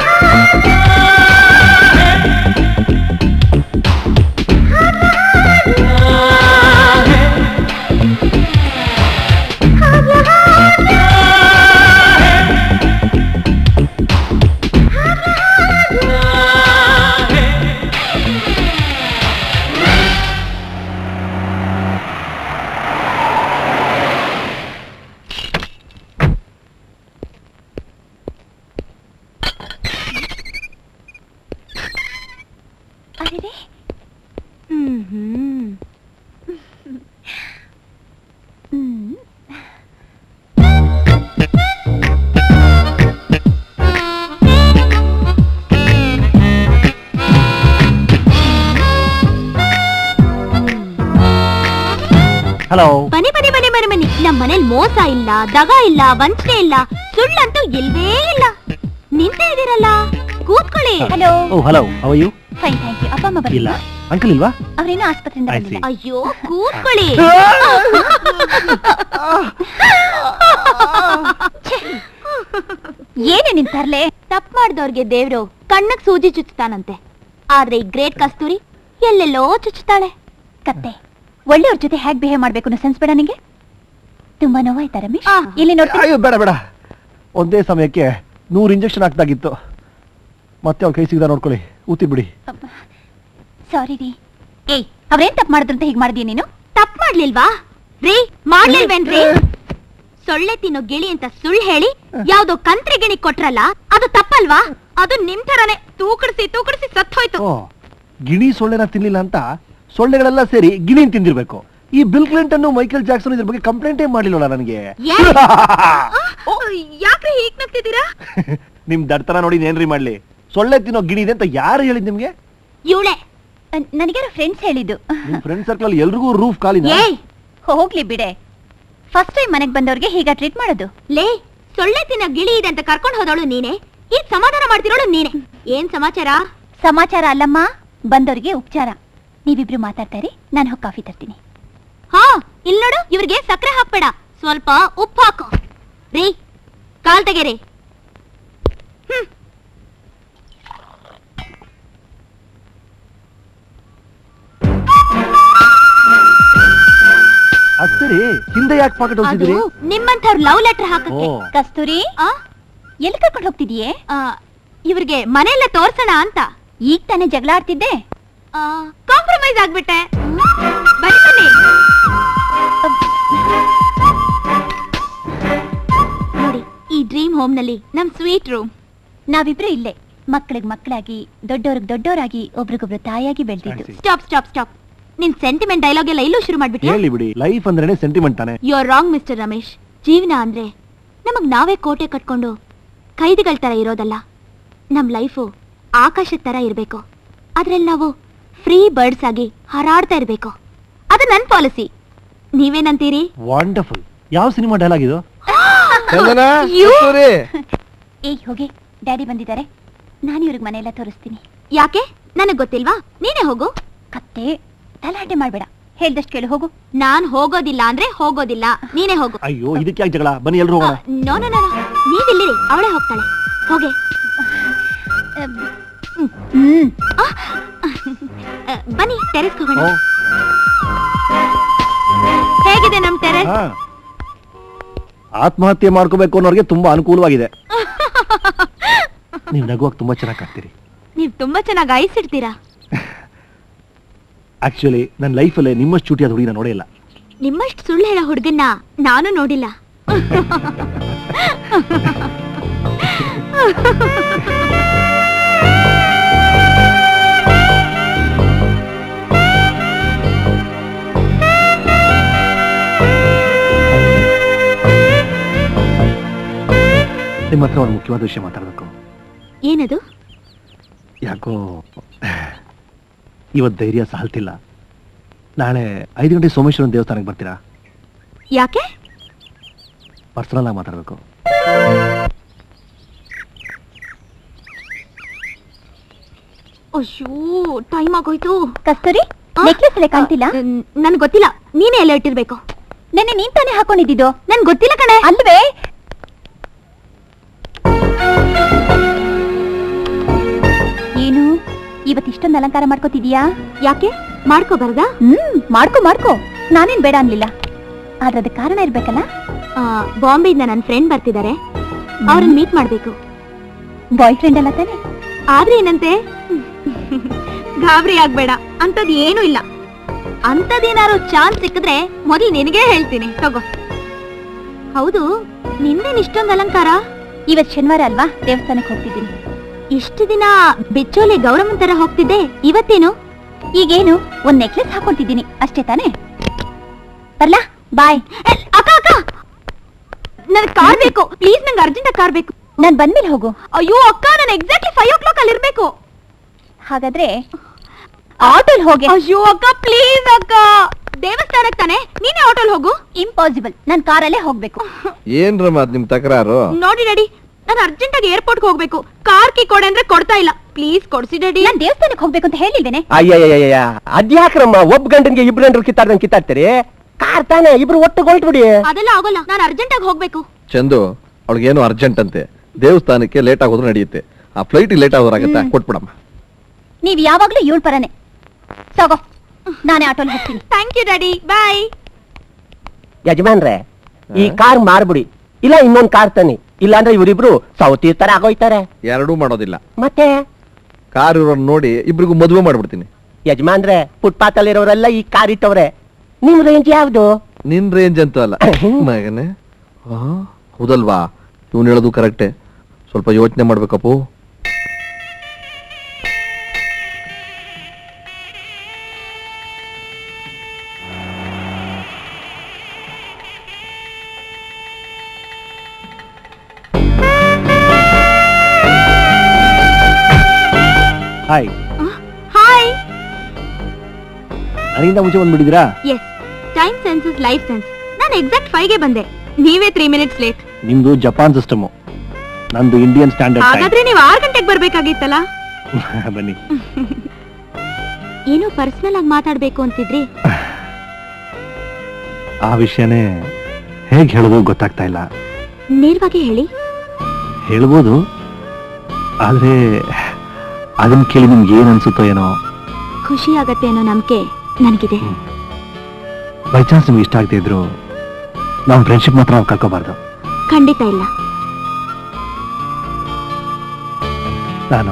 ಅರೆ ಹ್ಮ್ ಹ್ಮ್ ಹ್ಮ್ ಹಲೋ ಬನ್ನಿ ಬನ್ನಿ ಬನ್ನಿ ಬನ್ನಿ ಬನ್ನಿ ನಮ್ ಮನೇಲಿ ಮೋಸ ಇಲ್ಲ ದಗ ಇಲ್ಲ ವಂಚನೆ ಇಲ್ಲ ಸುಳ್ಳಂತೂ ಇಲ್ವೇ ಇಲ್ಲ ನಿಂತೇ ಇದೀರಲ್ಲ ಕೂತ್ಕೊಳ್ಳಿ hello oh hello how you fine thank you ಅಪ್ಪ ಅಮ್ಮ ಇಲ್ಲ ಬರ್ಲಿಲ್ಲ ಅಂಕಲ್ ಇಲ್ವಾ ಅವ್ರೇನೋ ಆಸ್ಪತ್ರೆಯಿಂದ I ಬಂದಿಲ್ಲ see. ಅಯ್ಯೋ ಕೂತ್ಕೊಳ್ಳಿ ಛೆ. ಏನು ನಿನ್ ತರ್ಲೆ ತಪ್ಪು ಮಾಡ್ದವ್ರಿಗೆ ದೇವ್ರು ಕಣ್ಣಕ್ ಸೂಜಿ ಚುಚ್ತಾನಂತೆ ಆದ್ರೆ ಈ ಗ್ರೇಟ್ ಕಸ್ತೂರಿ ಎಲ್ಲೆಲ್ಲೋ ಚುಚ್ಚುತ್ತಾಳೆ ಕತ್ತೆ ಒಳ್ಳೆಯವ್ರ ಜೊತೆ ಹೇಗ್ ಬಿಹೇವ್ ಮಾಡ್ಬೇಕು ಅನ್ನೋ ಸೆನ್ಸ್ ಬೇಡ ನಿಂಗೆ ತುಂಬಾ ನೋವಾಯ್ತಾ ರಮೇಶ್ ಇಲ್ಲಿ ನೋಡ್ತೀನಿ ಅಯ್ಯೋ ಬೇಡ ಬೇಡ ಒಂದೇ ಸಮಯಕ್ಕೆ ನೂರು ಇಂಜೆಕ್ಷನ್ ಹಾಕ್ದಾಗಿತ್ತು ಮತ್ತೆ ಅವ್ರ ಕೈ ಸಿಗದ ನೋಡ್ಕೊಳ್ಳಿ ಊತಿ ಬಿಡಿ ಸಾರಿ ರೀ ಏಯ್ ಅವ್ರೇನ್ ತಪ್ಪು ಮಾಡಿದ್ರಂತ ಹೀಗ್ ಮಾಡಿದ್ಯಾ ನೀನು ತಪ್ಪು ಮಾಡ್ಲಿಲ್ವಾ ರೀ ಮಾಡ್ಲಿಲ್ವೇನ್ರಿ ಸೊಳ್ಳೆ ತಿನ್ನೋ ಗಿಳಿ ಅಂತ ಸುಳ್ಳು ಹೇಳಿ ಯಾವ್ದೋ ಕಂತ್ರಿ ಗಿಣಿ ಕೊಟ್ರಲ್ಲ ಅದು ತಪ್ಪಲ್ವಾ ಅದು ನಿಮ್ ತರನೇ ತೂಕಡಿಸಿ ತೂಕಡಿಸಿ ಸತ್ ಹೋಯ್ತು ಓ ಗಿಣಿ ಸೊಳ್ಳೆನ ತಿನ್ಲಿಲ್ಲ ಅಂತ ಸೊಳ್ಳೆಗಳೆಲ್ಲ ಸೇರಿ ಗಿಣಿನ್ ತಿಂದಿರ್ಬೇಕು ಈ ಬಿಲ್ ಕ್ಲಿಂಟನ್ ಮೈಕೇಲ್ ಜಾಕ್ಸನ್ ಇದ್ರ ಬಗ್ಗೆ ಕಂಪ್ಲೇಂಟೇ ಮಾಡ್ಲಿಲ್ಲ ನನಗೆ ಯಾಕ್ರಿ ಹೀಗ್ ನಗ್ತಿದ್ದೀರಾ ನಿಮ್ ದಡ್ತನ ನೋಡಿ ಏನ್ರಿ ಮಾಡ್ಲಿ ಸೊಳ್ಳೆ ತಿನ್ನೋ ಗಿಣಿ ಇದೆ ಅಂತ ಯಾರು ಹೇಳಿದ್ ನಿಮ್ಗೆ ಇವಳೆ ನನಗ್ಯಾರೋ ಫ್ರೆಂಡ್ಸ್ ಹೇಳಿದ್ದು ನಿಮ್ ಫ್ರೆಂಡ್ ಸರ್ಕಲ್ ಎಲ್ರಿಗೂ ರೂಫ್ ಕಾಲಿನ ಏಯ್ ಹೋಗ್ಲಿ ಬಿಡೆ ಫಸ್ಟ್ ಟೈಮ್ ಮನೆಗ್ ಬಂದವ್ರಿಗೆ ಹೀಗ ಟ್ರೀಟ್ ಮಾಡೋದು ಲೇ ಸೊಳ್ಳೆ ತಿನ್ನ ಗಿಳಿ ಇದೆ ಅಂತ ಕರ್ಕೊಂಡು ಹೋದವಳು ನೀನೆ ಈಗ ಸಮಾಧಾನ ಮಾಡ್ತಿರೋಳು ನೀನೆ ಏನ್ ಸಮಾಚಾರ ಸಮಾಚಾರ ಅಲ್ಲಮ್ಮ ಬಂದವ್ರಿಗೆ ಉಪಚಾರ ನೀವಿಬ್ರು ಮಾತಾಡ್ತಾ ಇರಿ ನಾನು ಹೋಗಿ ಕಾಫಿ ತರ್ತೀನಿ ಹಾ ಇಲ್ಲಿ ನೋಡು ಇವ್ರಿಗೆ ಸಕ್ಕರೆ ಹಾಕ್ಬೇಡ ಸ್ವಲ್ಪ ಉಪ್ಪು ಹಾಕು ರೀ ಕಾಲ್ ತೆಗೆರಿ ಅದ್ ಸರಿ ಹಿಂದೆ ಯಾಕೆ ಪಾಕೆಟ್ ಅದು ಹೋಗ್ತಿದ್ದೀರಿ ನಿಮ್ಮಂಥವ್ರ ಲವ್ ಲೆಟರ್ ಹಾಕಕ್ಕೆ ಓ. ಕಸ್ತೂರಿ ಎಲ್ಲಿ ಕರ್ಕೊಂಡು ಹೋಗ್ತಿದೀಯೇ ಇವ್ರಿಗೆ ಮನೆಯೆಲ್ಲ ತೋರ್ಸೋಣ ಅಂತ ಈಗ ತಾನೇ ಜಗಳ ಆಡ್ತಿದ್ದೆ ಕಾಂಪ್ರಮೈಸ್ ಆಗ್ಬಿಟ್ಟೆ ಬನ್ನಿ ಬನ್ನಿ ನೋಡಿ ಈ ಡ್ರೀಮ್ ಹೋಮ್ ನಲ್ಲಿ ನಮ್ ಸ್ವೀಟ್ ರೂಮ್ ನಾವಿಬ್ರು ಇಲ್ಲೇ ಮಕ್ಕಳಿಗೆ ಮಕ್ಕಳಾಗಿ ದೊಡ್ಡವ್ರಿಗೆ ದೊಡ್ಡವರಾಗಿ ಒಬ್ರಿಗೊಬ್ರು ತಾಯಿಯಾಗಿ ಬೆಳೆದಿದ್ದು I see. Stop stop stop ನಿನ್ ಸೆಂಟಿಮೆಂಟ್ ಡೈಲಾಗ್ ಎಲ್ಲ ಇಲ್ಲೂ ಶುರು ಮಾಡ್ಬಿಟ್ಯಾ ಹೇಳಿ ಬಿಡಿ ಲೈಫ್ ಅಂದ್ರೇನೆ ಸೆಂಟಿಮೆಂಟ್ ತಾನೆ you are wrong mister Ramesh ಜೀವನ ಅಂದ್ರೆ ನಮಗ್ ನಾವೇ ಕೋಟೆ ಕಟ್ಕೊಂಡು ಖೈದಿಗಳ ತರ ಇರೋದಲ್ಲ ನಮ್ ಲೈಫು ಆಕಾಶದ ತರ ಇರ್ಬೇಕು ಅದ್ರಲ್ಲಿ ನಾವು ಫ್ರೀ ಬರ್ಡ್ಸ್ ಆಗಿ ಹಾರಾಡ್ತಾ ಇರ್ಬೇಕು ಅದು ನನ್ ಪಾಲಿಸಿ ನೀವೇನಂತೀರಿ ವಂಡರ್ಫುಲ್ ಯಾವ ಸಿನಿಮಾ ಡೈಲಾಗ್ ಇದು ಚಂದನ You- ಕಸ್ತೂರಿ ಏಯ್ ಹೋಗಿ ಡ್ಯಾಡಿ ಬಂದಿದ್ದಾರೆ ನಾನು ಇವ್ರಿಗೆ ಮನೆಯೆಲ್ಲ ತೋರಿಸ್ತೀನಿ ಯಾಕೆ ನನಗ್ ಗೊತ್ತಿಲ್ವಾ ನೀನೇ ಹೋಗು ಕತ್ತೆ ತಲಾಟೆ ಮಾಡ್ಬೇಡ ಹೇಳ್ದಷ್ಟು ಕೇಳು ಹೋಗು ನಾನ್ ಹೋಗೋದಿಲ್ಲ ಅಂದ್ರೆ ಹೋಗೋದಿಲ್ಲ ನೀನೇ ಹೋಗು ಅಯ್ಯೋ ಇದಕ್ಕೆ ಯಾಕೆ ಜಗಳ ಬನ್ನಿ ಎಲ್ರು ಹೋಗೋಣ ನೋ ನೋ ನೋ ನೀವಿಲ್ಲಿರಿ ಅವಳೇ ಹೋಗ್ತಾಳೆ ಹೋಗೆ ಹ್ಮ್ ಆ, ಆ, ಬನ್ನಿ ಟೆರೆಸ್ ಹೋಗೋಣ ಓ, ಹೇಗಿದೆ ನಮ್ ಟೆರೆಸ್ ಹಾ. ಆತ್ಮಹತ್ಯೆ ಮಾಡ್ಕೋಬೇಕು ಅನ್ನೋರ್ಗೆ ತುಂಬಾ ಅನುಕೂಲವಾಗಿದೆ ನೀವು ನಗುವಾಗ ತುಂಬಾ ಚೆನ್ನಾಗಿ ಕಾಡ್ತೀರಿ ನೀವ್ ತುಂಬಾ ಚೆನ್ನಾಗಿ ಐಸ್ ಇಡ್ತೀರಾ ಆಕ್ಚುಲಿ ನನ್ನ ಲೈಫಲ್ಲೇ ನಿಮ್ಮಷ್ಟು ಚೂಟಿಯಾದ ಹುಡುಗಿನ ನೋಡೇ ಇಲ್ಲ ನಿಮ್ಮಷ್ಟು ಸುಳ್ಳು ಹೇಳೋ ಹುಡುಗನ್ನ ನಾನು ನೋಡಿಲ್ಲ ನಿಮ್ಮ ಹತ್ರ ಒಂದು ಮುಖ್ಯವಾದ ವಿಷಯ ಮಾತಾಡಬೇಕು ಏನದು ಯಾಕೋ ಇವತ್ತು ಧೈರ್ಯ ಸಾಲ್ತಿಲ್ಲ ನಾಳೆ ಐದು ಗಂಟೆ ಸೋಮೇಶ್ವರನ ದೇವಸ್ಥಾನಕ್ಕೆ ಬರ್ತೀರಾ ಯಾಕೆ ಪರ್ಸನಲ್ ಆಗಿ ಮಾತಾಡಬೇಕು ಅಯ್ಯೋ ಟೈಮ್ ಆಗೋಯ್ತು ಕಸ್ತೂರಿ ನೆಕ್ಲೆಸ್ ಎಲ್ಲ ಕಾಣ್ತಿಲ್ಲ ನನ್ಗೆ ಗೊತ್ತಿಲ್ಲ ನೀನೇ ಎಲ್ಲ ಇಟ್ಟಿರ್ಬೇಕು ನೆನ್ನೆ ನೀನ್ ತಾನೇ ಹಾಕೊಂಡಿದ್ದು ನನ್ ಗೊತ್ತಿಲ್ಲ ಕಣೆ ಅಲ್ವೇ ಇವತ್ತು ಇಷ್ಟೊಂದು ಅಲಂಕಾರ ಮಾಡ್ಕೋತಿದೀಯಾ ಯಾಕೆ ಮಾಡ್ಕೋಬಾರ್ದಾ ಹ್ಮ್ ಮಾಡ್ಕೋ ಮಾಡ್ಕೋ ನಾನೇನ್ ಬೇಡ ಅನ್ಲಿಲ್ಲ ಆದ್ರೆ ಅದಕ್ಕೆ ಕಾರಣ ಇರ್ಬೇಕಲ್ಲ ಬಾಂಬೆಯಿಂದ ನನ್ನ ಫ್ರೆಂಡ್ ಬರ್ತಿದ್ದಾರೆ ಅವ್ರನ್ನ ಮೀಟ್ ಮಾಡ್ಬೇಕು ಬಾಯ್ ಫ್ರೆಂಡ್ ಅಲ್ಲ ತಾನೆ ಆದ್ರೆ ಏನಂತೆ ಗಾಬರಿ ಆಗ್ಬೇಡ ಅಂತದ್ ಏನೂ ಇಲ್ಲ ಅಂತದೇನಾರು ಚಾನ್ಸ್ ಸಿಕ್ಕಿದ್ರೆ ಮೊದಲು ನಿನಗೆ ಹೇಳ್ತೀನಿ ತಗೋ ಹೌದು ನಿಂದೇನ್ ಇಷ್ಟೊಂದು ಅಲಂಕಾರ ಇವತ್ ಶನಿವಾರ ಅಲ್ವಾ ದೇವಸ್ಥಾನಕ್ಕೆ ಹೋಗ್ತಿದ್ದೀನಿ ಇಷ್ಟು ದಿನ ಬೆಚ್ಚೋಲೆ ಗೌರಮ್ಮನ್ ತರ ಹೋಗ್ತಿದ್ದೆ ಇವತ್ತೇನು ಈಗೇನು ಒಂದ್ ನೆಕ್ಲೆಸ್ ಹಾಕೊಳ್ತಿದ್ದೀನಿ ಅಷ್ಟೇ ತಾನೇ ಬರ್ಲಾ ಬಾಯ್ ಅಕ್ಕ ಅಕ್ಕ ನನ್ ಕಾರ್ ಬೇಕು ಪ್ಲೀಸ್ ನಂಗೆ ಅರ್ಜೆಂಟ್ ಕಾರ್ ಬೇಕು ನಾನ್ ಬಂದ್ಮೇಲೆ ಹೋಗು ಅಯ್ಯೋ ಅಕ್ಕ ನಾನು ಎಕ್ಸಾಕ್ಟ್ಲಿ ಫೈವ್ ಓ ಕ್ಲಾಕ್ ಅಲ್ಲಿ ಇರ್ಬೇಕು ಹಾಗಾದ್ರೆ ಆಟೋಲ್ ಹೋಗಿ ಅಯ್ಯೋ ಅಕ್ಕ ಪ್ಲೀಸ್ ಅಕ್ಕ ದೇವಸ್ಥಾನಕ್ಕೆ ತಾನೆ ನೀನೇ ಆಟೋಲ್ ಹೋಗು ಇಂಪಾಸಿಬಲ್ ನಾನ್ ಕಾರಲ್ಲೇ ಹೋಗ್ಬೇಕು ಏನ್ರಮ್ಮ ಅದ್ ನಿಮ್ ತಕರಾರು ನೋಡಿ ಡ್ಯಾಡಿ ನಾನು ಅರ್ಜೆಂಟ್ ಆಗಿ ಏರ್ಪೋರ್ಟ್ ಹೋಗ್ಬೇಕು ಕಾರ್ ಕಿ ಕೊಡೆ ಅಂದ್ರೆ ಕೊಡ್ತಾ ಇಲ್ಲ ಪ್ಲೀಸ್ ಕೊಡ್ಸಿ ಡ್ಯಾಡಿ ನಾನು ದೇವಸ್ಥಾನಕ್ಕೆ ಹೋಗ್ಬೇಕು ಅಂತ ಹೇಳಿಲ್ವೇನೆ ಅಯ್ಯಯ್ಯಯ್ಯ ಅದ್ಯಾಕ್ರಮ್ಮ ಒಬ್ಬ ಗಂಡನ್ಗೆ ಇಬ್ರು ಗಂಡರು ಕಿತ್ತಾಡ್ದಂಗೆ ಕಿತ್ತಾಡ್ತೀರಿ ಕಾರ್ ತಾನೆ ಇಬ್ರು ಒಟ್ಟು ಹೊಲ್ಟ್ಬಿಡಿ ಅದೆಲ್ಲ ಆಗೋಲ್ಲ ನಾನು ಅರ್ಜೆಂಟ್ ಆಗಿ ಹೋಗ್ಬೇಕು ಚಂದು ಅವಳಿಗೇನು ಅರ್ಜೆಂಟ್ ಅಂತೆ ದೇವಸ್ಥಾನಕ್ಕೆ ಲೇಟ್ ಆಗೋದ್ರು ನಡೆಯುತ್ತೆ ಆ ಫ್ಲೈಟ್ ಲೇಟ್ ಆಗೋರಾಗತ್ತಾ ಕೊಟ್ಬಿಡಮ್ಮ ನೀವ್ ಯಾವಾಗ್ಲೂ ಇವಳ ಪರನೆ ತಗೋ ನಾನೇ ಆಟೋಲ್ ಹೋಗ್ತೀನಿ ಥ್ಯಾಂಕ್ ಯು ಡ್ಯಾಡಿ ಬಾಯ್ ಯಜಮಾನ್ರೆ ಈ ಕಾರ್ ಮಾರ್ಬಿಡಿ ಇಲ್ಲ ಇನ್ನೊಂದ್ ಕಾರ್ ತನ್ನಿ ಇಲ್ಲಾಂದ್ರೆ ಇವರಿಬ್ರು ಸೌತಿ ತರ ಆಗೋಯ್ತಾರೆ ಎರಡೂ ಮಾಡೋದಿಲ್ಲ ಮತ್ತೆ ಕಾರ್ ಇರೋನ್ ನೋಡಿ ಇಬ್ರಿಗೂ ಮದುವೆ ಮಾಡ್ಬಿಡ್ತೀನಿ ಯಜಮಾನ್ರೆ ಫುಟ್ಪಾತ್ ಅಲ್ಲಿರೋರೆಲ್ಲ ಈ ಕಾರ್ ಇಟ್ಟವ್ರೆ ನಿಮ್ ರೇಂಜ್ ಯಾವ್ದು ನಿನ್ ರೇಂಜ್ ಅಂತೂ ಅಲ್ಲ ಮಗನೇ ಆ, ಹೌದಲ್ವಾ ಇವನು ಹೇಳೋದು ಕರೆಕ್ಟೇ ಸ್ವಲ್ಪ ಯೋಚನೆ ಮಾಡ್ಬೇಕಪ್ಪು ಹಾಯ್ ಹಾಯ್ ನನಗಿಂತ ಮುಂಚೆ ಬಂದ್ಬಿಟ್ಟಿದ್ದೀರಾ yes time sense is life sense ನಾನು ಎಕ್ಸಾಕ್ಟ್ ಫೈವ್ಗೆ ಬಂದೆ ನೀವೇ ತ್ರೀ ಮಿನಿಟ್ಸ್ ಲೇಟ್ ನಿಮ್ದು ಜಪಾನ್ ಸಿಸ್ಟಮ್ ನಂದು ಇಂಡಿಯನ್ ಸ್ಟ್ಯಾಂಡರ್ಡ್ ಹಾಗಾದ್ರೆ ನೀವು ಆರು ಗಂಟೆಗೆ ಬರ್ಬೇಕಾಗಿತ್ತಲ್ಲ ಬನ್ನಿ ಏನೋ ಪರ್ಸನಲ್ ಆಗಿ ಮಾತಾಡ್ಬೇಕು ಅಂತಿದ್ರಿ ಆ ವಿಷಯನೇ ಹೇಗೆ ಹೇಳೋದು ಗೊತ್ತಾಗ್ತಾ ಇಲ್ಲ ನೇರವಾಗಿ ಹೇಳಿ ಹೇಳ್ಬೋದು ಆದ್ರೆ ಅದನ್ನ ಕೇಳಿ ನಿಮ್ಗೆ ಏನ್ ಅನ್ಸುತ್ತೋ ಏನೋ ಖುಷಿ ಆಗತ್ತೆ ಅನ್ನೋ ನಂಬಿಕೆ ನನಗಿದೆ ಬೈ ಚಾನ್ಸ್ ನಿಮ್ಗೆ ಇಷ್ಟ ಆಗದೆ ಇದ್ರು ನಾವು ಫ್ರೆಂಡ್ಶಿಪ್ ಮಾತ್ರ ನಾವು ಕಳ್ಕೋಬಾರ್ದು ಖಂಡಿತ ಇಲ್ಲ ನಾನು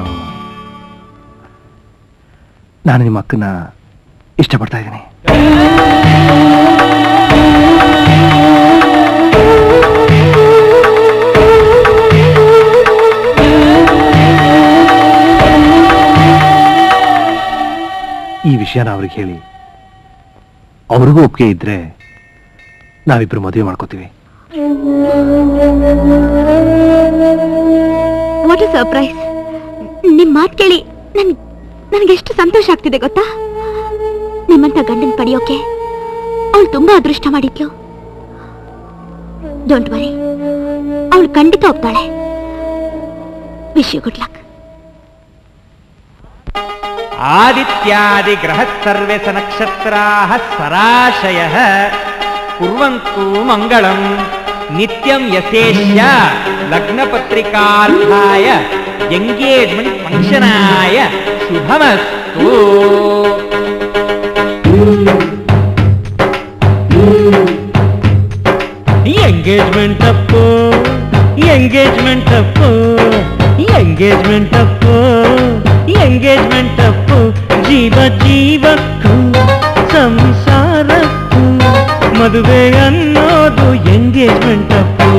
ನಾನು ನಿಮ್ಮ ಅಕ್ಕನ ಇಷ್ಟಪಡ್ತಾ ಇದ್ದೀನಿ ಈ ವಿಷಯನ ಅವ್ರಿಗೆ ಹೇಳಿ ಅವ್ರಿಗೂ ಒಪ್ಪಿಗೆ ಇದ್ರೆ ನಾವಿಬ್ರು ಮದುವೆ ಮಾಡ್ಕೋತೀವಿ ವಾಟ್ ಅ ಸರ್ಪ್ರೈಸ್ ನಿಮ್ ಮಾತ್ ಕೇಳಿ ನನ್ ನನಗೆಷ್ಟು ಸಂತೋಷ ಆಗ್ತಿದೆ ಗೊತ್ತಾ ನಿಮ್ಮಂತ ಗಂಡನ್ ಪಡೆಯೋಕೆ ಅವಳು ತುಂಬಾ ಅದೃಷ್ಟ ಮಾಡಿದ್ಲು ಡೋಂಟ್ ವರಿ ಅವಳು ಖಂಡಿತ ಒಪ್ತಾಳೆ ವಿಶ್ ಯು ಗುಡ್ ಲಕ್ आदित्यादिग्रहः सर्वे स नक्षत्राः सराशयः कुर्वन्तु मङ्गलम् नित्यं यशेष्य लग्नपत्रिकार्थाय एङ्गेज्मेण्ट् फङ्क्षनाय शुभमस्तु ಎಂಗೇಜ್ಮೆಂಟ್ ಅಪ್ಪು ಎಂಗೇಜ್ಮೆಂಟ್ ಅಪ್ಪು ಎಂಗೇಜ್ಮೆಂಟ್ ಅಪ್ಪು ಎಂಗೇಜ್ಮೆಂಟ್ ಅಪ್ಪು ಜೀವ ಜೀವಕ್ಕೂ ಸಂಸಾರಕ್ಕೂ ಮದುವೆ ಅನ್ನೋದು ಎಂಗೇಜ್ಮೆಂಟ್ ಅಪ್ಪು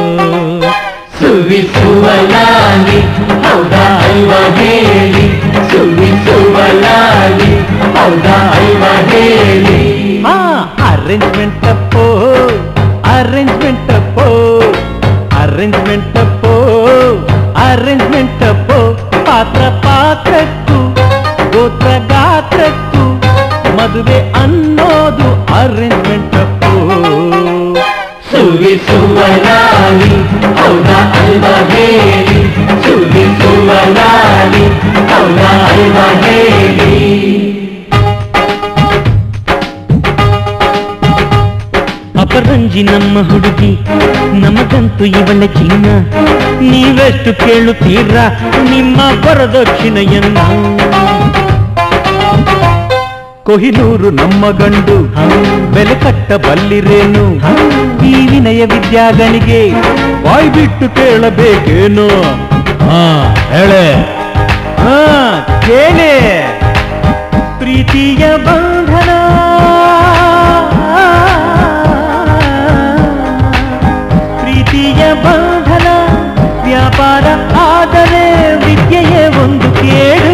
ಸುವಿಸುವಲಾಗಿ ಹೌದಾ ಅಲ್ವಾ ಹೇಳಿ ಸುವಿಸುವಲಾಗಿ ಹೌದಾ ಅಲ್ವಾ ಹೇಳಿ ಅರೇಂಜ್ಮೆಂಟ್ ಅಪ್ಪೋ ಅರೇಂಜ್ಮೆಂಟ್ ಅಪ್ಪೋ ಅರೇಂಜ್ಮೆಂಟ್ ಅಪ್ಪೋ ಅರೇಂಜ್ಮೆಂಟ್ ಅಪ್ಪೋ ಪಾತ್ರ ಪಾತ್ರಕ್ಕೂ ಗೋತ್ರ ಗಾತ್ರಕ್ಕೂ ಮದುವೆ ಅನ್ನೋದು ಅರೇಂಜ್ಮೆಂಟ್ ಅಪ್ಪೋ ಸುವಿಸುವಲಾಗಿ ಹೌದಾ ಅಲ್ವಾ ಹೇಳಿ ಸುವಿಸುವಲಾಗಿ ಹೌದಾ ಅಲ್ವಾ ಹೇಳಿ ಅಪರಂಜಿ ನಮ್ಮ ಹುಡುಗಿ ನಮಗಂತೂ ಇವಳ ಚಿನ್ನ ನೀವೆಷ್ಟು ಕೇಳುತ್ತೀರಾ ನಿಮ್ಮ ವರದಕ್ಷಿಣೆಯನ್ನ ಕೊಹಿನೂರು ನಮ್ಮ ಗಂಡು ಬೆಲೆ ಕಟ್ಟ ಬಲ್ಲಿರೇನು ಈ ವಿನಯ ವಿದ್ಯಾಗನಿಗೆ ಬಾಯ್ ಬಿಟ್ಟು ಕೇಳಬೇಕೇನು ಹಾ ಹೇಳೆ ಹಾ ಕೇಳಿ ಪ್ರೀತಿಯ ಬಂಧನ ಪ್ರೀತಿಯ ಬಂಧನ ವ್ಯಾಪಾರ ಆದರೆ ವಿದ್ಯೆಯೇ ಒಂದು ಕೇಳು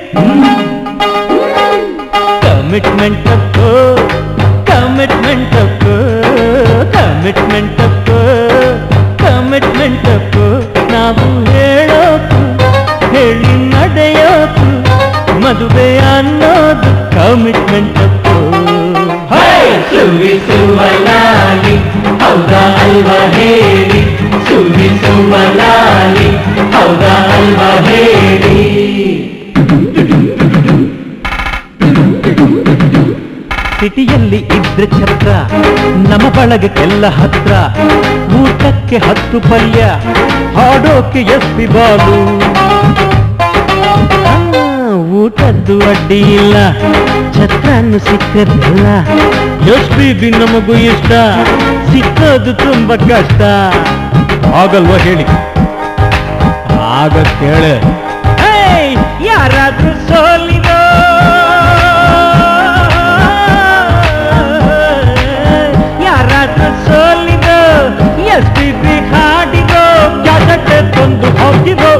ಕಮಿಟ್ಮೆಂಟ್ ಅಪ್ಪು ಕಮಿಟ್ಮೆಂಟ್ ಅಪ್ಪು ಕಮಿಟ್ಮೆಂಟ್ ಅಪ್ಪು ಕಮಿಟ್ಮೆಂಟ್ ಅಪ್ಪು ನಾವು ಹೇಳೋಕು ಹೇಳಿ ನಡೆಯೋಕು ಮದುವೆ ಅನ್ನೋದು ಕಮಿಟ್ಮೆಂಟ್ ಅಪ್ಪು ಸುವಿಸುವಲಾಲಿ ಹೌದಾ ಅಲ್ವಾ ಹೇಳಿ ಸುವಿಸುವಲಾಲಿ ಹೌದಾ ಅಲ್ವಾ ಹೇಳಿ ಸಿಟಿಯಲ್ಲಿ ಇದ್ರೆ ಛತ್ರ ನಮ್ಮ ಬಳಗಕ್ಕೆಲ್ಲ ಹತ್ರ ಊಟಕ್ಕೆ ಹತ್ತು ಪಲ್ಯ ಹಾಡೋಕೆ ಎಸ್ಪಿ ಬಾಲು ಆ, ಊಟದ್ದು ಅಡ್ಡಿ ಇಲ್ಲ ಛತ್ರನ್ನು ಸಿಕ್ಕದಲ್ಲ ಎಸ್ಪಿ ಬಿ ನಮಗೂ ಇಷ್ಟ ಸಿಕ್ಕೋದು ತುಂಬಾ ಕಷ್ಟ ಆಗಲ್ವಾ ಹೇಳಿ ಆಗ ಕೇಳೆ ಯಾರಾದ್ರೂ ಸೋಲಿರೋ ಯಾರಾದ್ರೂ ಸೋಲಿರೋ ಎಸ್ ಪಿ ಬಿ ಹಾಡಿರೋ ಜಾಗಕ್ಕೆ ತಂದು ಹೋಗಿರೋ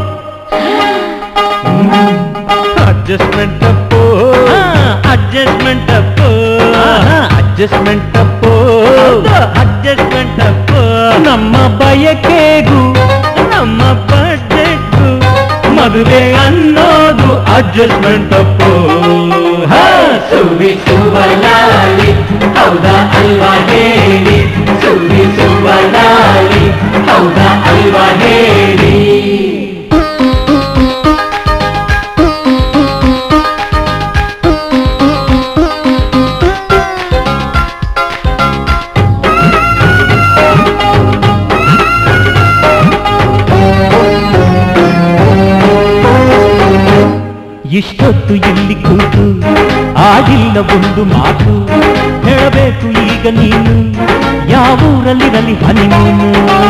ಅಡ್ಜಸ್ಟ್ಮೆಂಟ್ ಅಪ್ಪು ಅಡ್ಜಸ್ಟ್ಮೆಂಟ್ ಅಪ್ಪು ಅಡ್ಜಸ್ಟ್ಮೆಂಟ್ ಅಪ್ಪು ಅಡ್ಜಸ್ಟ್ಮೆಂಟ್ ಅಪ್ಪು ನಮ್ಮ ಬಯಕೆಗೂ ನಮ್ಮ ಬಡ್ಜೆಟ್ಗೂ ಮದುವೆ ಅನ್ನೋದು ಅಡ್ಜಸ್ಟ್ಮೆಂಟ್ ಅಪ್ಪು ಸುವಿಸುವಲಾಲಿ ಹೌದಾ ಅಲ್ವಾ ಹೇಳಿ ಸುವಿಸುವಲಾಲಿ ಹೌದಾ ಅಲ್ವಾ ಹೇಳಿ ಇಷ್ಟೊತ್ತು ಇಲ್ಲಿ ಕೂತು ಆಗಿಲ್ಲ ಒಂದು ಮಾತು ಹೇಳಬೇಕು ಈಗ ನೀನು ಯಾವೂರಲ್ಲಿರಲಿ ಹನಿಮೂನು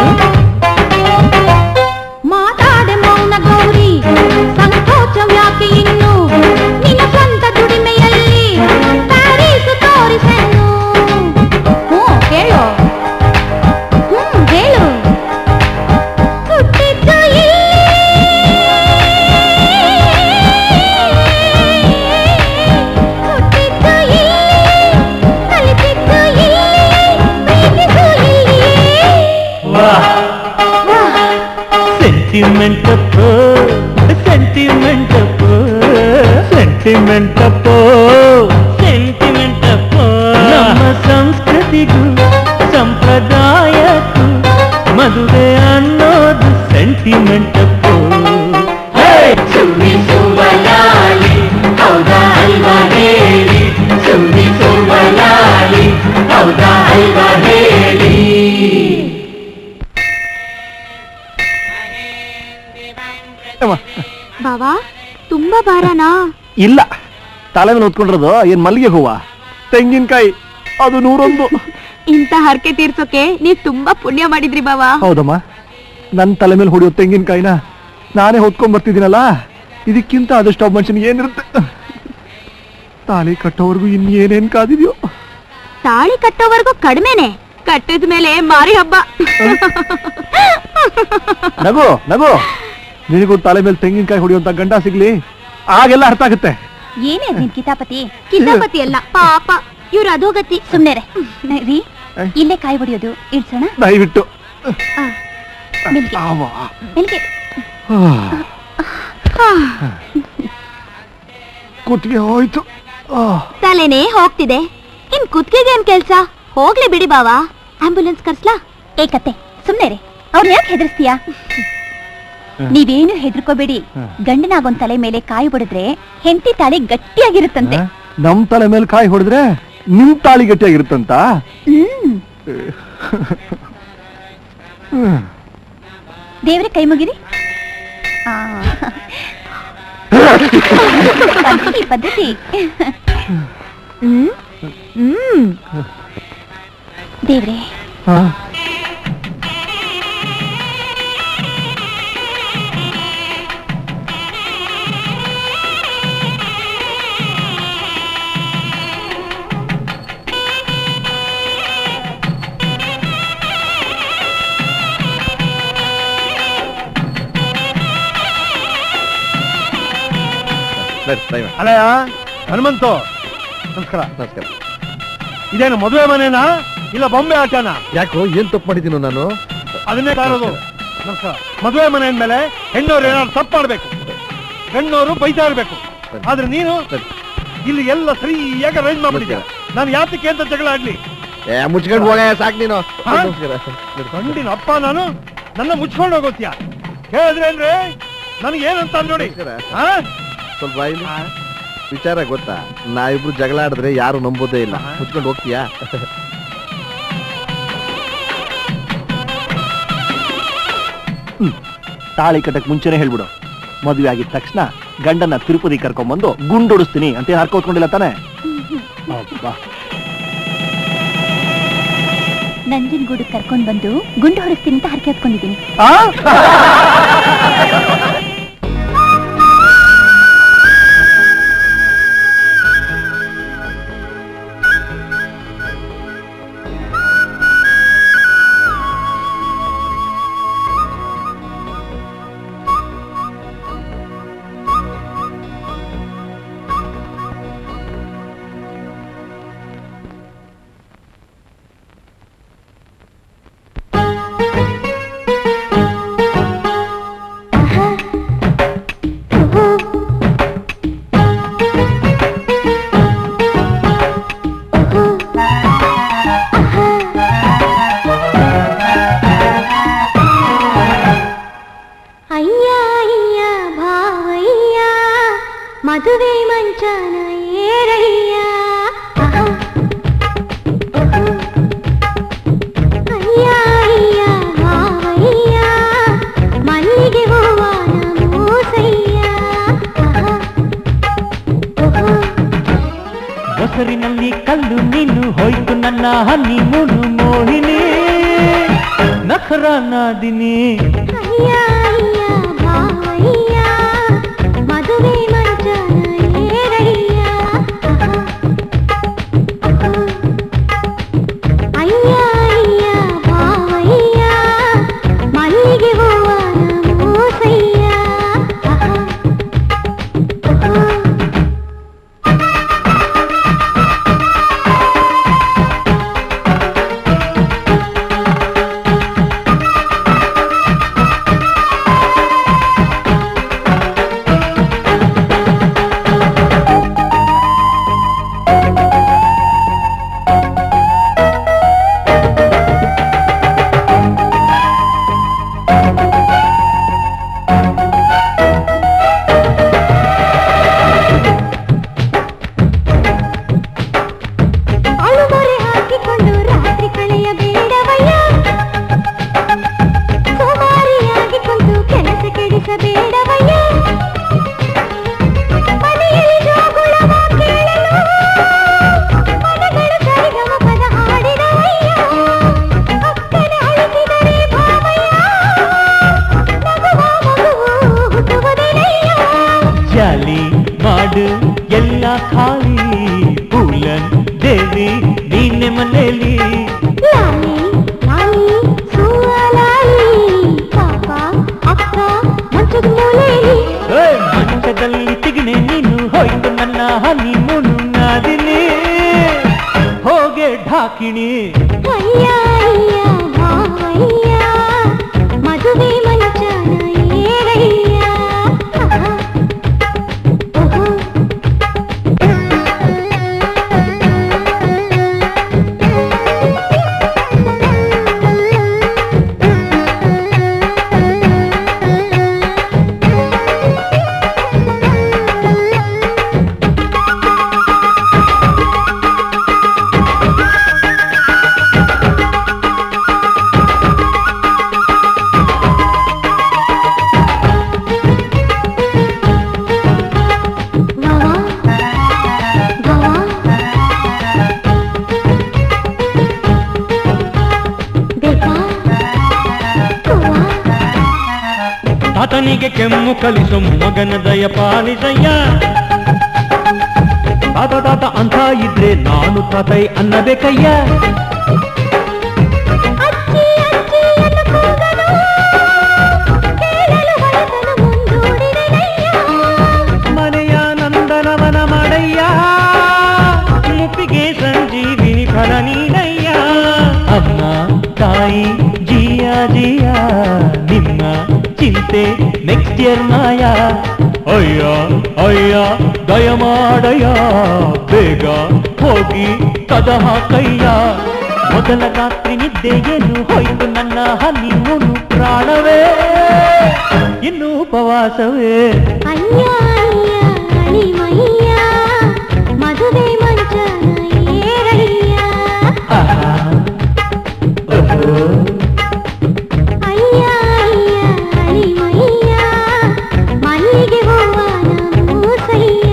ಮಾತಾಡೆ ಮೌನ ಗೌರಿ ಸಂಕೋಚವ್ಯಾಕೆ ಇನ್ನು ನಿನ್ನ ಸ್ವಂತ ದುಡಿಮೆಯಲ್ಲಿ ಪ್ಯಾರೀಸ್ ತೋರಿಸೆನ್ನು ಹ್ಞೂ ಹೇಳು ಹ್ಮ್ ಹೇಳು ಹುಟ್ಟಿದ್ದು ಇಲ್ಲಿ ಹುಟ್ಟಿದ್ದು ಇಲ್ಲಿ ಕಲಿತಿದ್ದು ಇಲ್ಲಿ ಪ್ರೀತಿಸು ಇಲ್ಲಿಯೇ ಸೆಂಟಿಮೆಂಟ್ ಅಪ್ಪೋ ಸೆಂಟಿಮೆಂಟ್ ಅಪ್ಪೋ ಸೆಂಟಿಮೆಂಟ್ ಅಪ್ಪೋ ಸೆಂಟಿಮೆಂಟ್ ಅಪ್ಪೋ ನಮ್ಮ ಸಂಸ್ಕೃತಿಗೂ ಸಂಪ್ರದಾಯಕ್ಕೂ ಮದುವೆ ಅನ್ನೋದು ಸೆಂಟಿಮೆಂಟ್ ಅಪ್ಪೋ ಸುವಿಸುವಲಾಲಿ ಹೌದಾ ಅಲ್ವಾ ಹೇಳಿ ಸುವಿಸುವಲಾಲಿ ಹೌದಾ ಅಲ್ವಾ ಹೇಳಿ ಬಾವಾ ತುಂಬಾ ಭಾರನಾ ಇಲ್ಲ ತಲೆ ಮೇಲೆ ಹೊತ್ಕೊಂಡಿರೋದು ಏನ್ ಮಲ್ಲಿಗೆ ಹೂವ ತೆಂಗಿನಕಾಯಿ ಅದು ನೂರೊಂದು ಇಂತ ಹರಕೆ ತೀರ್ಸೋಕೆ ನೀವ್ ತುಂಬಾ ಪುಣ್ಯ ಮಾಡಿದ್ರಿ ಬಾವಾ ಹೌದಮ್ಮ ನನ್ನ ತಲೆ ಮೇಲೆ ಹೊಡಿಯೋ ತೆಂಗಿನಕಾಯಿನ ನಾನೇ ಹೊತ್ಕೊಂಡ್ ಬರ್ತಿದ್ದೀನಲ್ಲ ಇದಕ್ಕಿಂತ ಅದಷ್ಟು ಮನುಷ್ಯನಿಗೆ ಏನಿರುತ್ತೆ ತಾಳಿ ಕಟ್ಟೋವರೆಗೂ ಇನ್ನೇನೇನ್ ಕಾದಿದ್ಯೋ ತಾಳಿ ಕಟ್ಟೋವರೆಗೂ ಕಡಿಮೆನೆ ಕಟ್ಟಿದ ಮೇಲೆ ಮಾರಿ ಹಬ್ಬ ನಗು ನಗು ನಿನಗೂ ತಲೆ ಮೇಲೆ ತೆಂಗಿನಕಾಯಿ ಹೊಡಿಯುವಂತ ಗಂಡ ಸಿಗ್ಲಿ ಆಗೆಲ್ಲ ಅರ್ಥ ಆಗುತ್ತೆ ಏನೇ ನಿನ್ ಕಿತಾಪತಿ ಕಿತಾಪತಿ ಅಲ್ಲ ಪಾಪ ಇವ್ರ ಅಧೋಗತಿ ಸುಮ್ನೆ ರೀ ಇಲ್ಲೇ ಕಾಯಿ ಹೊಡಿಯೋದು ಇಡ್ಸೋಣ ದಯವಿಟ್ಟು ಆ, ಮೆಲ್ಗೆ ಆವಾ. ಮೆಲ್ಗೆ ಕುತ್ತಿಗೆ ಹೋಯ್ತು ಆ, ತಲೆನೇ ಹೋಗ್ತಿದೆ ಇನ್ ಕುತ್ಕೆಗೆ ಏನ್ ಕೆಲ್ಸ ಹೋಗ್ಲಿ ಬಿಡಿ ಬಾವಾ ಆಂಬ್ಯುಲೆನ್ಸ್ ಕರ್ಸ್ಲಾ ಏಕತ್ತೆ ಸುಮ್ನೆ ರೇ ಅವ್ರ ಯಾಕೆ ಹೆದರ್ಸ್ತೀಯಾ ನೀವೇನು ಹೆದರ್ಕೋಬೇಡಿ ಗಂಡನಾಗೊಂದ್ ತಲೆ ಮೇಲೆ ಕಾಯಿ ಹೊಡೆದ್ರೆ ಹೆಂಡತಿ ತಾಳಿ ಗಟ್ಟಿಯಾಗಿರುತ್ತಂತೆ ನಮ್ ತಲೆ ಮೇಲೆ ಕಾಯಿ ಹೊಡೆದ್ರೆ ನಿಮ್ ತಾಳಿ ಗಟ್ಟಿಯಾಗಿರುತ್ತಂತ ಹ್ಮ್ ದೇವ್ರೆ ಕೈ ಮುಗಿರಿ ಆ. ಪದ್ಧತಿ ಪದ್ಧತಿ ಹ್ಮ್ ಹ್ಮ್ ದೇವ್ರೆ ನಡಿ, ಟೈಮ್ ಆಯ್ತು. ಅಲ್ಲಯ್ಯ ಹನುಮಂತು ನಮಸ್ಕಾರ ನಮಸ್ಕಾರ ಇದೇನು ಮದುವೆ ಮನೆನಾ ಇಲ್ಲ ಬೊಂಬೆ ಆಟನಾ ಯಾಕೋ ಏನ್ ತಪ್ಪು ಮಾಡಿದ್ದೀನೋ ನಾನು ಅದನ್ನೇ ಕಾಣೋದು ನಮಸ್ಕಾರ ಮದುವೆ ಮನೆ ಅಂದ್ಮೇಲೆ ಹೆಣ್ಣೋರು ಏನಾದ್ರು ತಪ್ಪು ಮಾಡ್ಬೇಕು ಹೆಣ್ಣೋರು ಬೈತಾ ಇರ್ಬೇಕು ಆದ್ರೆ ನೀನು ಸರಿ. ಇಲ್ಲಿ ಎಲ್ಲ ಸರಿಯಾಗಿ ಅರೇಂಜ್ ಮಾಡ್ಬಿಟ್ಟಿದ್ಯಾ ನಾನು ಯಾತಕ್ಕೆ ಅಂತ ಜಗಳ ಆಡ್ಲಿ ಏ ಮುಚ್ಕೊಂಡು ಹೋಗ ಸಾಕ್ ನೀನು ಹಾ? ನಮಸ್ಕಾರ ನಡಿ. ಗಂಡಿನ ಅಪ್ಪ ನಾನು ನನ್ನ ಮುಚ್ಕೊಂಡು ಹೋಗೋತ್ಯಾ ಕೇಳಿದ್ರೆ ಅಂದ್ರೆ ನನಗೆ ಏನಂತ ನೋಡಿ ನಮಸ್ಕಾರ. ಹಾ? ಸ್ವಲ್ಪ ಇಲ್ಲಿ ವಿಚಾರ ಗೊತ್ತಾ ನಾವಿಬ್ರು ಜಗಳ ಆಡಿದ್ರೆ ಯಾರು ನಂಬೋದೇ ಇಲ್ಲ ಹಾ. ಮುಚ್ಕೊಂಡು ಹೋಗ್ತೀಯಾ ತಾಳಿ ಕಟ್ಟಕ್ ಮುಂಚೆನೆ ಹೇಳ್ಬಿಡು ಮದುವೆ ಆಗಿದ ತಕ್ಷಣ ಗಂಡನ ತಿರುಪತಿ ಕರ್ಕೊಂಡ್ಬಂದು ಗುಂಡೊಡಿಸ್ತೀನಿ ಅಂತ ಏನ್ ಹರ್ಕೋತ್ಕೊಂಡಿಲ್ಲ ತಾನೆ ಅಬ್ಬಾ. ನಂಜನಗೂಡು ಕರ್ಕೊಂಡ್ ಬಂದು ಗುಂಡು ಹೊಡಿಸ್ತೀನಿ ಅಂತ ಹರಕೆ ಹೊತ್ಕೊಂಡಿದ್ದೀನಿ ಆ? ಅಯ್ಯ ಅಯ್ಯ ಭಾವಯ್ಯ ಮದುವೆ ಮಂಚನ ಏರಯ್ಯ ಆಹಾ. ಅಯ್ಯ ಅಯ್ಯ ಭಾವಯ್ಯ ಮಲ್ಲಿಗೆ ಹೂವನ ಮೂಸಯ್ಯ ಆಹಾ. ಮೊಸರಿನಲ್ಲಿ ಕಲ್ಲು ನೀನು ಹೋಯ್ತು ನನ್ನ ಹನಿ ಮೂನು ಮೋಹಿನಿ ನಖರ ನಾದಿನಿ ಅಯ್ಯ ಅಯ್ಯ ಭಾವಯ್ಯ ಮದುವೆ ಮಂಚನ ಏರಯ್ಯ ಅಯ್ಯ ಅಯ್ಯ ಭಾವಯ್ಯ ಮಲ್ಲಿಗೆ ಹೂವನ ಮೂಸಯ್ಯ ಅಳುಮೊರೆ ಹಾಕಿಕೊಂಡು ರಾತ್ರಿ ಕಳೆಯಬೇಡವಯ್ಯ ಸೋಮಾರಿಯಾಗಿ ಕುಂತು ಕೆಲಸ ಕೆಡಿಸಬೇಡವಯ್ಯ ಮನೆಯಲ್ಲಿ ಜೋಗುಳವ ಕೇಳಲು ಮನಗಳು ಸರಿಗಮ ಪದ ಹಾಡಿದವಯ್ಯ ಅಕ್ಕನ ಅಳಿಸಿದರೆ ಭಾವಯ್ಯ ನಗುವ ಮಗುವು ಹುಟ್ಟುವುದಿಲ್ಲಯ್ಯ ಜಾಲಿ ಮಾಡು ಎಲ್ಲ ಖಾಲಿ ಪೂಲನ್ ದೇವಿ ನೀನೆ ಮನೇಲಿ ಲಾಲಿ ಲಾಲಿ ಸುವಲಾಲಿ ಪಾಪ ಅಕ್ಕ ಮಂಚದ ಮೂಲೆಯಲ್ಲಿ ಏ, ಮಂಚದಲ್ಲಿ ತಿಗಣೆ ನೀನು ಹೋಯ್ತು ನನ್ನ ಹನಿ ಮೂನು ನಾದಿನಿ ಹೋಗೆ ಢಾಕಿಣಿ ಅಯ್ಯ ಅಯ್ಯ ಮಾವಯ್ಯ ಮದುವೆ ಮಂಚನ ಏರಯ್ಯ ಆಹಾ. ಓಹೋ. ತಾತನಿಗೆ ಕೆಮ್ಮು ಕಲಿಸು ಮಗನ ದಯ ಪಾಲಿಸಯ್ಯ ತಾತ ತಾತ ಅಂತ ಇದ್ರೆ ನಾನು ತಾತೈ ಅನ್ನಬೇಕಯ್ಯ ಅಜ್ಜಿ ಅಜ್ಜಿ ಎಂದು ಕೂಗಲು ಕೇಳಲು ವಯಸ್ಸನ್ನು ಮುಂದೂಡಿದೆನಯ್ಯ ಮನೆಯ ನಂದನವನ ಮಾಡಯ್ಯ ಮುಪ್ಪಿಗೆ ಸಂಜೀವಿನಿ ಫಲ ನೀನಯ್ಯ ಅಮ್ಮ ತಾಯಿ ಜಿಯ ಜಿಯ ನಿನ್ನ ಚಿಂತೆ ನೆಕ್ಸ್ಟ್ ಇಯರ್ ಮಾಯ ಅಯ್ಯ ಅಯ್ಯ ದಯ ಮಾಡಯ್ಯ ಬೇಗ ಹೋಗಿ ಕದ ಹಾಕಯ್ಯ ಮೊದಲ ರಾತ್ರಿ ನಿದ್ದೆಯನ್ನು ಹೋಯ್ತು ನನ್ನ ಹನಿಮೂನು ಪ್ರಾಣವೇ ಇನ್ನು ಉಪವಾಸವೇ ಅಯ್ಯ ಅಯ್ಯ ಅಳಿಮಯ್ಯ ಮದುವೆ ಮಂಚನ ಏರಯ್ಯ ಅಯ್ಯ ಅಯ್ಯ ಅಳಿಮಯ್ಯ ಮಲ್ಲಿಗೆ ಹೂವನ ಮೂಸಯ್ಯ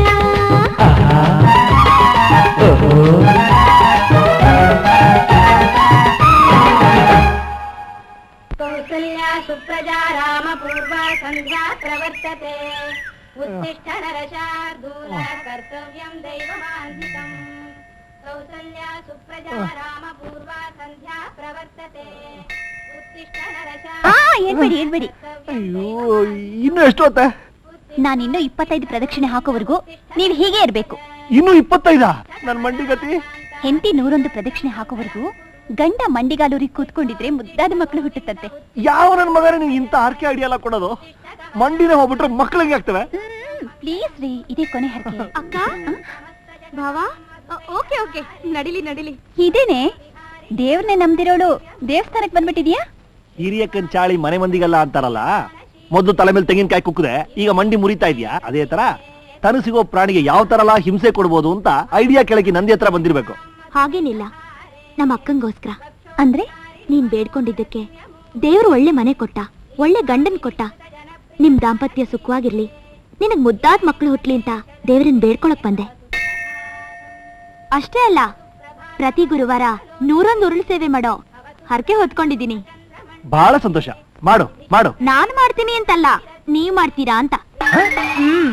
कौसल्या सुप्रजा रामपूर्वा सन्ध्या प्रवर्तते उत्तिष्ठ नरशार्दूल कर्तव्यं दैवमान्धिकम् कौसल्या सुप्रजा रामपूर्वा सन्ध्या प्रवर्तते उत्तिष्ठ ಆ ಏನ್ಬೇಡಿ ಏನ್ಬೇಡಿ ಅಯ್ಯೋ ಇನ್ನು ಎಷ್ಟು ಹೊತ್ತ ನಾನಿನ್ನು ಇಪ್ಪತ್ತೈದು ಪ್ರದಕ್ಷಿಣೆ ಹಾಕೋವರೆಗೂ ನೀವ್ ಹೀಗೆ ಇರ್ಬೇಕು ಇನ್ನು ಇಪ್ಪತ್ತೈದ ನನ್ ಮಂಡಿ ಗತಿ ಹೆಂಡತಿ ನೂರೊಂದು ಪ್ರದಕ್ಷಿಣೆ ಹಾಕೋವರೆಗೂ ಗಂಡ ಮಂಡಿಗಾಲೂರಿ ಕೂತ್ಕೊಂಡಿದ್ರೆ ಮುದ್ದಾದ ಮಕ್ಕಳು ಹುಟ್ಟುತ್ತಂತೆ ಯಾವ ನನ್ ಮಗನೇ ನೀನ್ ಇಂತ ಆರ್ಕೆ ಐಡಿಯಾ ಕೊಡೋದು ಮಂಡಿನೇ ಹೋಗ್ಬಿಟ್ರೆ ಮಕ್ಳಿಗೆ ಆಗ್ತವೆ ಪ್ಲೀಸ್ ರೀ ಇದೇ ಕೊನೆ ಹರಕೆ ಅಕ್ಕ ಭಾವ ಓಕೆ ಓಕೆ ನಡಿಲಿ ನಡಿಲಿ ಇದೇನೆ ದೇವ್ರನ್ನೇ ನಂಬ್ದಿರೋಳು ದೇವಸ್ಥಾನಕ್ಕೆ ಬಂದ್ಬಿಟ್ಟಿದ್ಯಾ ಹಿರಿಯಕ್ಕನ್ ಚಾಳಿ ಮನೆ ಮಂದಿಗಲ್ಲ ಅಂತಾರಲ್ಲ ಮೊದಲು ತಲೆ ಮೇಲೆ ತೆಂಗಿನಕಾಯಿ ಕುಕ್ಕದೆ ಈಗ ಮಂಡಿ ಮುರಿತಾ ಇದೆಯಾ ಅದೇ ತರ ತನು ಸಿಗೋ ಪ್ರಾಣಿಗೆ ಯಾವ ತರಲ್ಲ ಹಿಂಸೆ ಕೊಡ್ಬೋದು ಅಂತ ಐಡಿಯಾ ಕೆಳಗೆ ನಂದಿ ಹತ್ರ ಬಂದಿರ್ಬೇಕು ಹಾಗೇನಿಲ್ಲ ನಮ್ಮ ಅಕ್ಕಂಗೋಸ್ಕರ ಅಂದ್ರೆ ನೀನ್ ಬೇಡ್ಕೊಂಡಿದ್ದಕ್ಕೆ ದೇವ್ರು ಒಳ್ಳೆ ಮನೆ ಕೊಟ್ಟ ಒಳ್ಳೆ ಗಂಡನ್ ಕೊಟ್ಟ ನಿಮ್ ದಾಂಪತ್ಯ ಸುಖವಾಗಿರ್ಲಿ ನಿನಗ್ ಮುದ್ದಾದ ಮಕ್ಳು ಹುಟ್ಲಿ ಅಂತ ದೇವ್ರನ್ ಬೇಡ್ಕೊಳಕ್ ಬಂದೆ ಅಷ್ಟೇ ಅಲ್ಲ ಪ್ರತಿ ಗುರುವಾರ ನೂರೊಂದು ಉರುಳು ಸೇವೆ ಮಾಡೋ ಹರಕೆ ಹೊತ್ಕೊಂಡಿದ್ದೀನಿ ಬಹಳ ಸಂತೋಷ ಮಾಡು ಮಾಡು ನಾನ್ ಮಾಡ್ತೀನಿ ಅಂತಲ್ಲ ನೀವ್ ಮಾಡ್ತೀರಾ ಅಂತ ಹ್ಮ್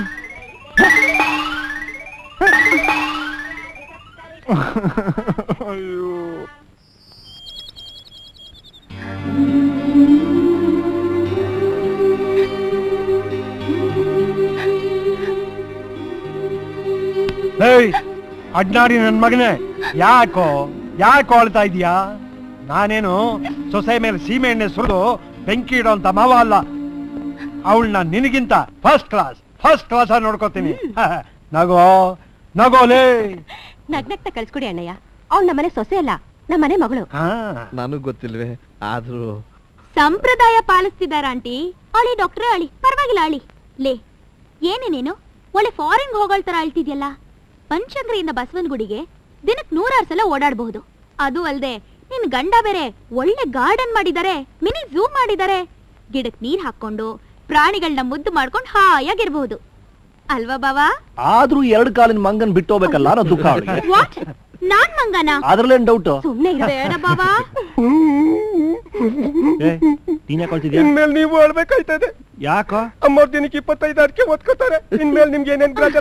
ಏಯ್ ಅಡ್ನಾರಿ ನನ್ ಮಗನೇ ಯಾಕೋ ಯಾಕೋ ಅಳ್ತಾ ಇದೀಯಾ ನಾನೇನು ಸೊಸೆ ಮೇಲೆ ಸೀಮೆ ಎಣ್ಣೆ ಸುರಿದು ಬೆಂಕಿ ಇಡೋಂತ ಮಾವ ಅಲ್ಲ ಅವಳನ್ನ ನಿನಗಿಂತ ಫಸ್ಟ್ ಕ್ಲಾಸ್ ಫಸ್ಟ್ ಕ್ಲಾಸ್ ಆಗಿ ನೋಡ್ಕೋತೀನಿ ನಗೋ ನಗೋಲೇ ನಗ್ನಗ್ತ ಕಳ್ಸ್ಕೊಡಿ ಅಣ್ಣಯ್ಯ ಅವ್ಳ ನಮ್ಮನೆ ಸೊಸೆ ಅಲ್ಲ ನಮ್ಮನೆ ಮಗಳು ಹಾ ನನಗ್ ಗೊತ್ತಿಲ್ವೇ ಆದ್ರೂ ಸಂಪ್ರದಾಯ ಪಾಲಿಸ್ತಿದಾರ ಆಂಟಿ ಅಳಿ ಡಾಕ್ಟ್ರೇ ಅಳಿ ಪರವಾಗಿಲ್ಲ ಅಳಿ ಲೇ ಏನೇ ನೀನು ಒಳ್ಳೆ ಫಾರಿನ್ ಹೋಗೋಳ್ ತರ ಅಳ್ತಿದ್ಯಲ್ಲ ಪಂಚಂಗ್ರಿಯಿಂದ ಬಸವನ ಗುಡಿಗೆ ದಿನಕ್ ನೂರಾರು ಸಲ ಓಡಾಡಬಹುದು ಅದು ಅಲ್ದೆ ನಿನ್ ಗಂಡ ಬೇರೆ ಒಳ್ಳೆ ಗಾರ್ಡನ್ ಮಾಡಿದ್ದಾರೆ ಮಿನಿ ಝೂ ಮಾಡಿದ್ದಾರೆ ಗಿಡಕ್ ನೀರ್ ಹಾಕೊಂಡು ಪ್ರಾಣಿಗಳನ್ನ ಮುದ್ದು ಮಾಡ್ಕೊಂಡು ಹಾಯಾಗಿರ್ಬಹುದು ಅಲ್ವಾ ಬಾವಾ ಆದ್ರೂ ಎರಡು ಕಾಲಿನ ಮಂಗನ್ ಬಿಟ್ಟು ಹೋಗ್ಬೇಕಲ್ಲ ಅನ್ನೋ ದುಃಖ ಅವಳಿಗೆ ವಾಟ್ ನಾನ್ ಮಂಗನ ಅದ್ರಲ್ಲೇನ್ ಡೌಟ್ ಸುಮ್ನೆ ಇರ್ಬೇಡ ಬಾವಾ ನೀನ್ ಯಾಕೆ ಹೊಳ್ತಿದ್ಯಾ ಇನ್ಮೇಲೆ ನೀವು ಹೇಳ್ಬೇಕಾಯ್ತದೆ ಯಾಕೋ ಅಮ್ಮವ್ರ ದಿನಕ್ಕೆ ಇಪ್ಪತ್ತೈದು ಅದಕ್ಕೆ ಒತ್ಕೋತಾರೆ ಇನ್ಮೇಲೆ ನಿಮ್ಗೆ ಏನೇನ್ ಗ್ರಾಚಾರ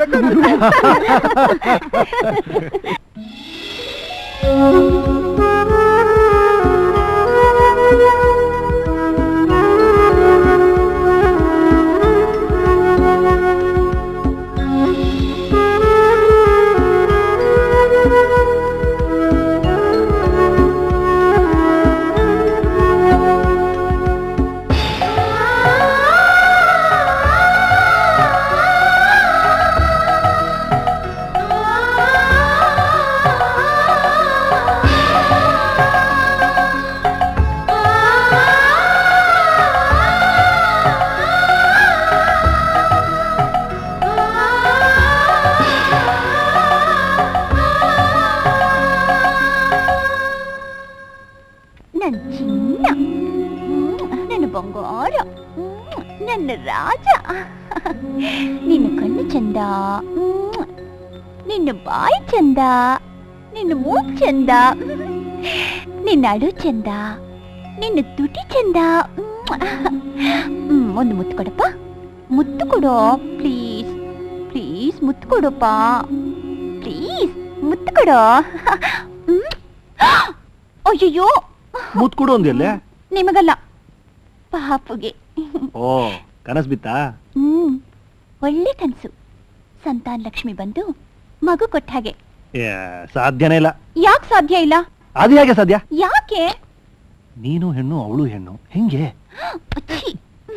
ನನ್ ಚಿನ್ನ ಹ್ಮ್, ನನ್ನ ಬಂಗಾರ ಹ್ಮ್, ನನ್ನ ರಾಜ ನಿನ್ನ ಕಣ್ಣು ಚಂದ ಹ್ಮ್, ನಿನ್ನ ಬಾಯಿ ಚಂದ ನಿನ್ನ ಮೂಗ್ ಚಂದ ನಿನ್ನ ಅಡು ಚಂದ ನಿನ್ನ ತುಟಿ ಚಂದ ಹ್ಮ್, ಹ್ಮ್, ಒಂದು ಮುತ್ತು ಕೊಡಪ್ಪ ಮುತ್ತು ಕೊಡು ಪ್ಲೀಸ್ ಪ್ಲೀಸ್ ಮುತ್ತು ಕೊಡಪ್ಪ ಪ್ಲೀಸ್ ಮುತ್ತು ಕೊಡು ಹ್ಮ್. ಅಯ್ಯಯ್ಯೋ ಮುತ್ ಕೊಡು ಅಂದಿಲ್ಲೇ ನಿಮಗಲ್ಲ ಪಾಪುಗೆ ಓ ಕನಸ್ ಬಿತ್ತಾ ಹ್ಮ್ ಒಳ್ಳೆ ಕನ್ಸು ಸಂತಾನ ಲಕ್ಷ್ಮಿ ಬಂದು ಮಗು ಕೊಟ್ಟ ಹಾಗೆ ಏ, ಸಾಧ್ಯನೇ ಇಲ್ಲ ಯಾಕೆ ಸಾಧ್ಯ ಇಲ್ಲ ಅದು ಹೇಗೆ ಸಾಧ್ಯ ಯಾಕೆ ನೀನು ಹೆಣ್ಣು ಅವಳು ಹೆಣ್ಣು ಹೆಂಗೆ ಅಚ್ಚಿ.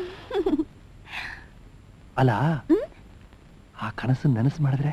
ಅಲ್ಲ ಆ ಕನಸನ್ನ ನೆನಸು ಮಾಡಿದ್ರೆ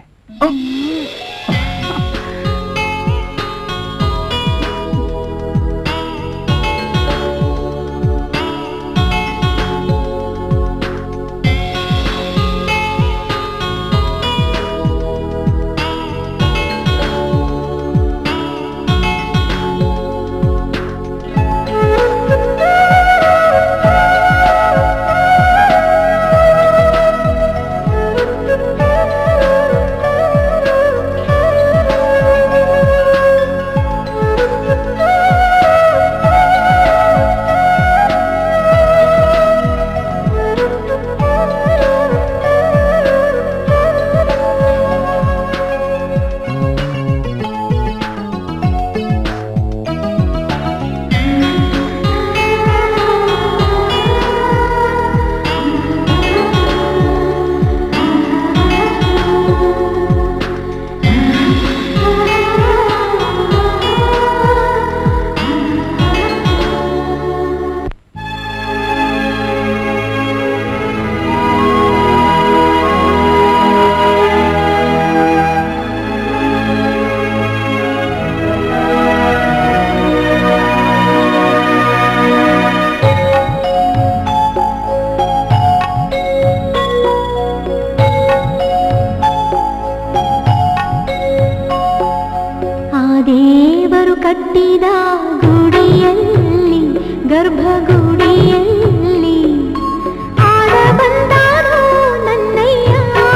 ಆ ದೇವರು ಕಟ್ಟಿದ ಗುಡಿಯಲ್ಲಿ ಗರ್ಭಗುಡಿಯಲ್ಲಿ ಆಡ ಬಂದಾನು ನನ್ನಯ್ಯ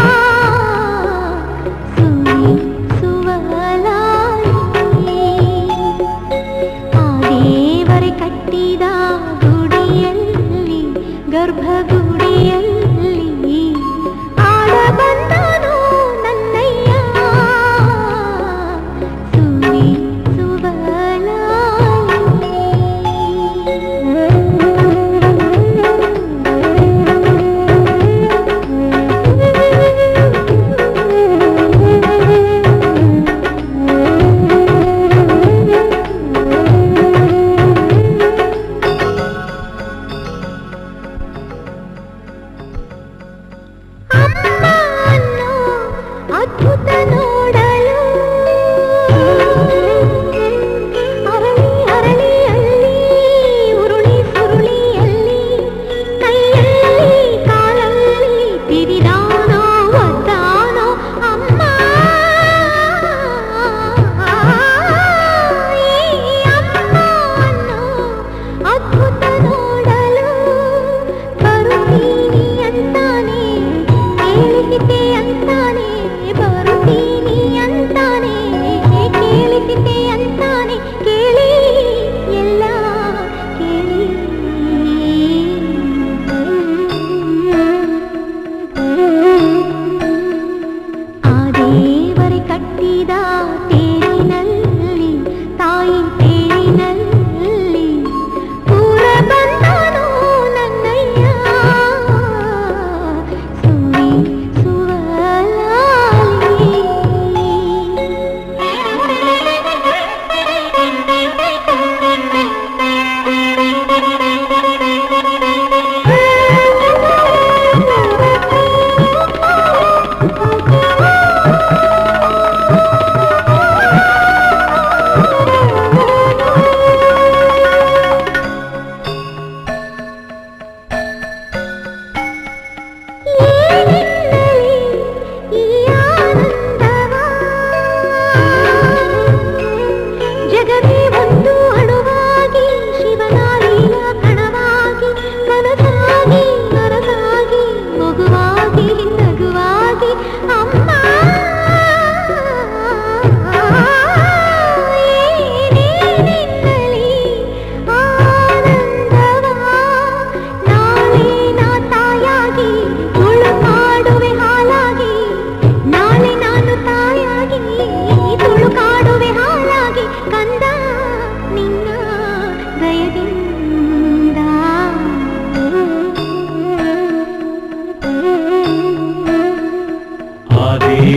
ಸುನಿ ಸುವಲಾಯಿ ಆ ದೇವರೇ ಕಟ್ಟಿದ ಗುಡಿಯಲ್ಲಿ ಗರ್ಭಗುಡಿಯಲ್ಲಿ ಆಡ ಬಂದಾನು ನನ್ನಯ್ಯ ಸುನಿ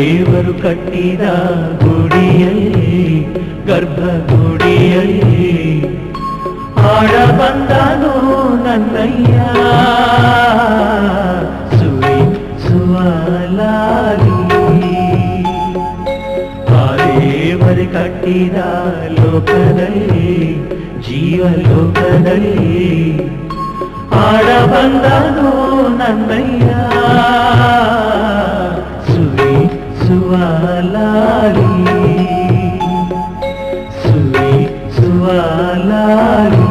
ದೇವರು ಕಟ್ಟಿದ ಗುಡಿಯಲ್ಲಿ ಗರ್ಭಗುಡಿಯಲ್ಲಿ ಆಡ ಬಂದನು ನನ್ನಯ್ಯ ಸುಳಿ ಸುವಲಾಗಿ ಆ ದೇವರು ಕಟ್ಟಿದ ಲೋಕದಲ್ಲಿ ಜೀವಲೋಕದಲ್ಲಿ ಆಡ ಬಂದನು ನನ್ನಯ್ಯ ಸುಳಿ ಸುವಲಾಗಿ ಸುಳಿ ಸುವಲಾಗಿ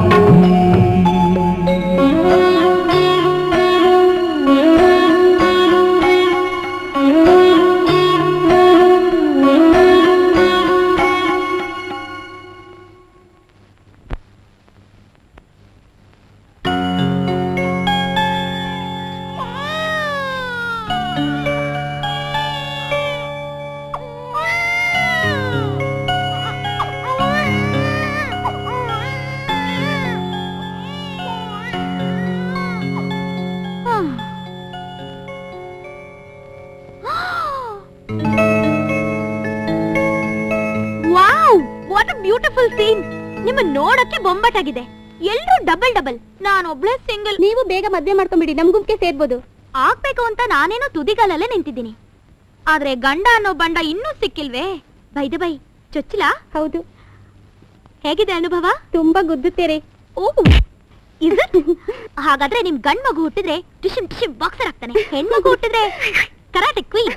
wow what a beautiful scene ನಿಮ್ಮ ನೋಡಕ್ಕೆ ಬೊಂಬಾಟಾಗಿದೆ ಎಲ್ರೂ ಡಬಲ್ ಡಬಲ್ ನಾನೊಬ್ಳೆ ಸಿಂಗಲ್ ನೀವು ಬೇಗ ಮದ್ವೆ ಮಾಡ್ಕೊಂಬಿಡಿ ನಮ್ ಗುಂಪ್ಗೆ ಸೇರ್ಬೋದು ಆಗ್ಬೇಕು ಅಂತ ನಾನೇನೋ ತುದಿಗಾಲಲ್ಲೇ ನಿಂತಿದ್ದೀನಿ ಆದ್ರೆ ಗಂಡ ಅನ್ನೋ ಬಂಡ ಇನ್ನೂ ಸಿಕ್ಕಿಲ್ವೇ ಬೈದ ಬೈ ಚೊಚ್ಚಲ ಹೌದು ಹೇಗಿದೆ ಅನುಭವ ತುಂಬಾ ಗುದ್ದುತ್ತೀರಿ ಓ is it? ಹಾಗಾದ್ರೆ ನಿಮ್ ಗಂಡ್ ಮಗು ಹುಟ್ಟಿದ್ರೆ ಟಿಶಿಮ್ ಟಿಶಿಮ್ ಬಾಕ್ಸರ್ ಆಗ್ತಾನೆ ಹೆಣ್ಮಗು ಹುಟ್ಟಿದ್ರೆ ಕರಾಟೆ ಕ್ವೀನ್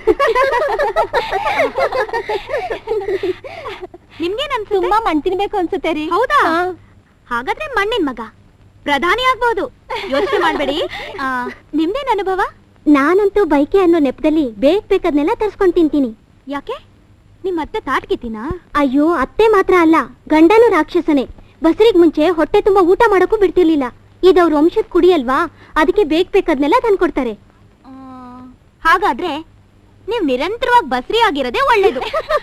ನಿಮ್ಗೇನ್ ಅನ್ಸುತ್ತೆ ತುಂಬಾ ಮಣ್ ತಿನ್ಬೇಕು ಅನ್ಸುತ್ತೆ ರೀ ಹೌದಾ ಹಾಗಾದ್ರೆ ಮಣ್ಣಿನ ಮಗ ಪ್ರಧಾನಿ ಆಗ್ಬಹುದು ಯೋಚನೆ ಮಾಡ್ಬೇಡಿ ಆ, ನಿಮ್ದೇನ್ ಅನುಭವ ನಾನಂತೂ ಬೈಕೆ ಅನ್ನೋ ನೆಪದಲ್ಲಿ ಬೇಕ್ ಬೇಕಾದ್ನೆಲ್ಲ ತರ್ಸ್ಕೊಂಡ್ ತಿಂತೀನಿ ಯಾಕೆ ನಿಮ್ ಅತ್ತೆ ತಾಟ್ಕಿತೀನಾ ಅಯ್ಯೋ ಅತ್ತೆ ಮಾತ್ರ ಅಲ್ಲ ಗಂಡನೂ ರಾಕ್ಷಸನೇ ಬಸರಿಗ್ ಮುಂಚೆ ಹೊಟ್ಟೆ ತುಂಬಾ ಊಟ ಮಾಡಕ್ಕೂ ಬಿಡ್ತಿರ್ಲಿಲ್ಲ ಇದವ್ರ ವಂಶದ ಕುಡಿ ಅಲ್ವಾ ಅದಕ್ಕೆ ಬೇಕ್ ಬೇಕಾದ್ನೆಲ್ಲ ತಂದ್ಕೊಡ್ತಾರೆ ಆ, ಹಾಗಾದ್ರೆ ನೀವ್ ನಿರಂತರವಾಗಿ ಬಸ್ರಿ ಆಗಿರೋದೇ ಒಳ್ಳೇದು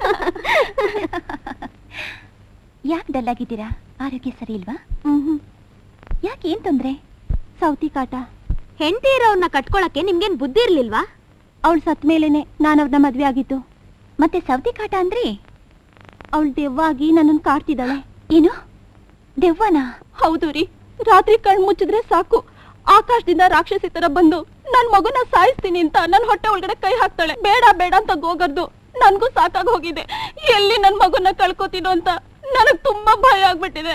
ಯಾಕೆ ಡಲ್ ಆಗಿದ್ದೀರಾ ಆರೋಗ್ಯ ಸರಿ ಇಲ್ವಾ ಯಾಕೆ ಏನ್ ತೊಂದ್ರೆ ಸೌತಿ ಕಾಟ ಹೆಂಡತಿ ಇರೋರ್ನ ಕಟ್ಕೊಳಕ್ಕೆ ನಿಮ್ಗೇನ್ ಬುದ್ಧಿ ಇರ್ಲಿಲ್ವಾ ಅವಳು ಸತ್ ಮೇಲೇನೆ ನಾನು ಅವ್ರನ್ನ ಮದ್ವೆ ಆಗಿದ್ದು ಮತ್ತೆ ಸೌತಿ ಕಾಟ ಅಂದ್ರಿ ಅವಳು ದೆವ್ವಾಗಿ ನನ್ನನ್ನು ಕಾಡ್ತಿದ್ದಾಳೆ ಏನು ದೆವ್ವನ ಹೌದು ರೀ ರಾತ್ರಿ ಕಣ್ ಮುಚ್ಚಿದ್ರೆ ಸಾಕು ಆಕಾಶದಿಂದ ರಾಕ್ಷಸಿ ತರ ಬಂದು ನನ್ ಮಗುನ ಸಾಯಿಸ್ತೀನಿ ಅಂತ ನನ್ ಹೊಟ್ಟೆ ಒಳಗಡೆ ಕೈ ಹಾಕ್ತಾಳೆ ಬೇಡ ಬೇಡ ಅಂತ ಗೋಗರ್ದು ನನ್ಗೂ ಸಾಕಾಗ್ ಹೋಗಿದೆ ಎಲ್ಲಿ ನನ್ ಮಗುನ ಕಳ್ಕೊತೀನೋ ಅಂತ ನನಗ್ ತುಂಬಾ ಭಯ ಆಗ್ಬಿಟ್ಟಿದೆ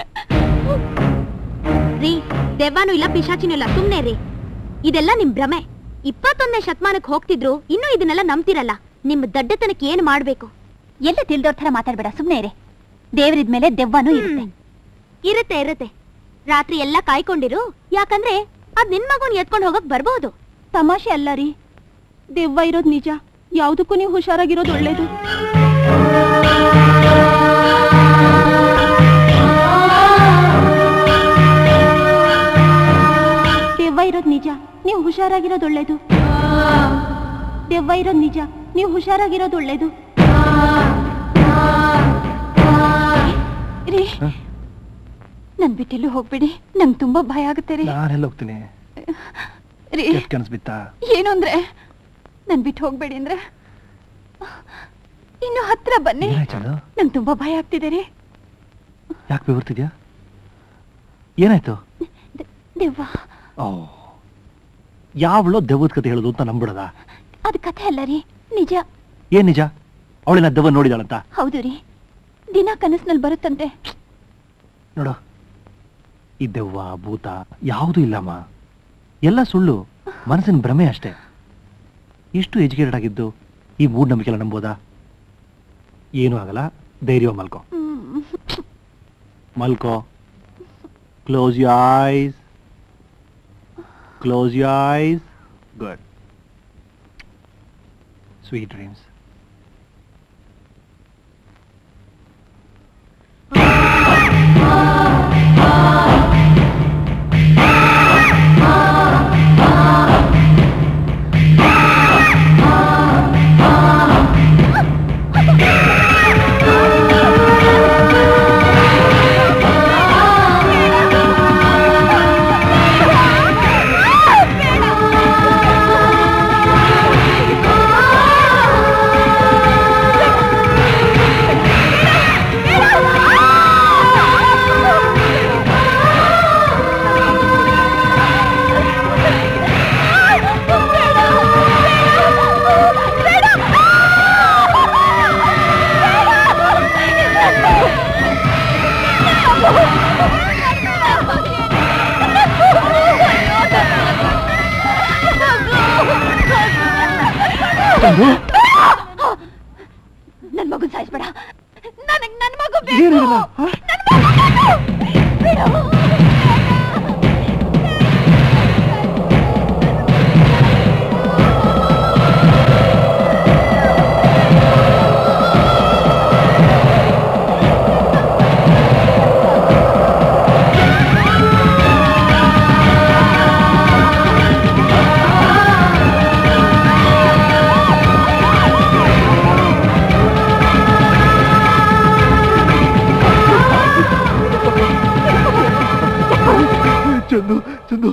ರೀ ದೆವ್ವಾನು ಇಲ್ಲ ಪಿಶಾಚಿನೂ ಇಲ್ಲ ಸುಮ್ನೆ ರೀ ಇದೆಲ್ಲ ನಿಮ್ ಭ್ರಮೆ ಇಪ್ಪತ್ತೊಂದನೇ ಶತಮಾನಕ್ಕೆ ಹೋಗ್ತಿದ್ರು ಇನ್ನೂ ಇದನ್ನೆಲ್ಲ ನಂಬ್ತಿರಲ್ಲ ನಿಮ್ ದಡ್ಡತನಕ್ಕೆ ಏನ್ ಮಾಡ್ಬೇಕು ಎಲ್ಲ ತಿಳ್ದವ್ರ ತರ ಮಾತಾಡ್ಬೇಡ ಸುಮ್ನೆ ಇರೆ ದೇವರಿದ್ಮೇಲೆ ದೆವ್ವನೂ ಇರುತ್ತೆ ಇರುತ್ತೆ ಇರುತ್ತೆ ರಾತ್ರಿ ಎಲ್ಲ ಕಾಯ್ಕೊಂಡಿರು ಯಾಕಂದ್ರೆ ಅದ್ ನಿನ್ ಮಗುನ್ ಎತ್ಕೊಂಡ್ ಹೋಗಕ್ ಬರ್ಬಹುದು ತಮಾಷೆ ಅಲ್ಲ ರೀ ದೆವ್ವ ಇರೋದ್ ನಿಜ ಯಾವ್ದಕ್ಕೂ ನೀವು ಹುಷಾರಾಗಿರೋದು ಒಳ್ಳೇದು ದೆವ್ವ ಇರೋದ್ ನಿಜ ನೀವು ಹುಷಾರಾಗಿರೋದು ಒಳ್ಳೇದು ದೆವ್ವ ಇರೋದ್ ನಿಜ ನೀವು ಹುಷಾರಾಗಿರೋದು ಒಳ್ಳೇದು ರೀ ನನ್ ಬಿಟ್ಟೆಲ್ಲೂ ಹೋಗ್ಬೇಡಿ ನಂಗೆ ತುಂಬಾ ಭಯ ಆಗುತ್ತೆ ರೀ ನಾನೆಲ್ಲ ಹೋಗ್ತೀನಿ ರೀ ಕೆಟ್ಟ ಕನಸು ಬಿತ್ತಾ ಏನು ಅಂದ್ರೆ ನನ್ ಬಿಟ್ಟು ಹೋಗ್ಬೇಡಿ ಅಂದ್ರೆ ಇನ್ನು ಹತ್ರ ಬನ್ನಿ ಏನಾಯ್ತು ಅದು? ನಂಗೆ ತುಂಬಾ ಭಯ ಆಗ್ತಿದೆ ರೀ ಯಾಕೆ ಬೆವರ್ತಿದ್ಯಾ ಏನಾಯ್ತು ದೆವ್ವ ಓ ಯಾವಳೋ ದೆವ್ವದ ಕತೆ ಹೇಳೋದು ಅಂತ ನಂಬಿಡದ ಅದು ಕಥೆ ಅಲ್ಲ ರೀ ನಿಜ ಏನ್ ನಿಜ ಅವಳಿನ ದೆವ್ವ ನೋಡಿದಾಳಂತ ಹೌದು ರೀ ದಿನ ಕನಸಿನಲ್ಲಿ ಬರುತ್ತಂತೆ ನೋಡು ಈ ದೆವ್ವ ಭೂತ ಯಾವುದೂ ಇಲ್ಲಮ್ಮ ಎಲ್ಲ ಸುಳ್ಳು ಮನಸ್ಸಿನ ಭ್ರಮೆ ಅಷ್ಟೇ ಇಷ್ಟು ಎಜುಕೇಟೆಡ್ ಆಗಿದ್ದು ಈ ಮೂಢನಂಬಿಕೆಲ್ಲ ನಂಬೋದಾ ಏನೂ ಆಗಲ್ಲ ಧೈರ್ಯ ಮಲ್ಕೋ ಮಲ್ಕೋ close you eyes close you eyes good sweet dreams ಆ ನನ್ ಮಗು ಸಾಯಿಸ್ಬೇಡ ನನಗ್ ನನ್ ಮಗು ಏನಿಲ್ಲ ಚಂದು ಚಂದು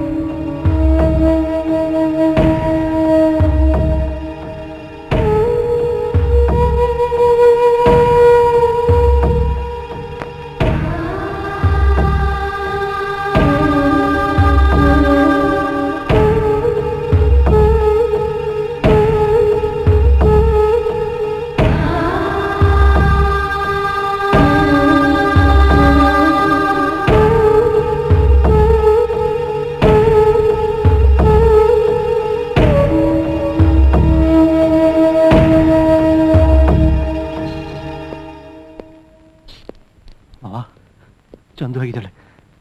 ಆ, ಚಂದು ಆಗಿದ್ದಾಳೆ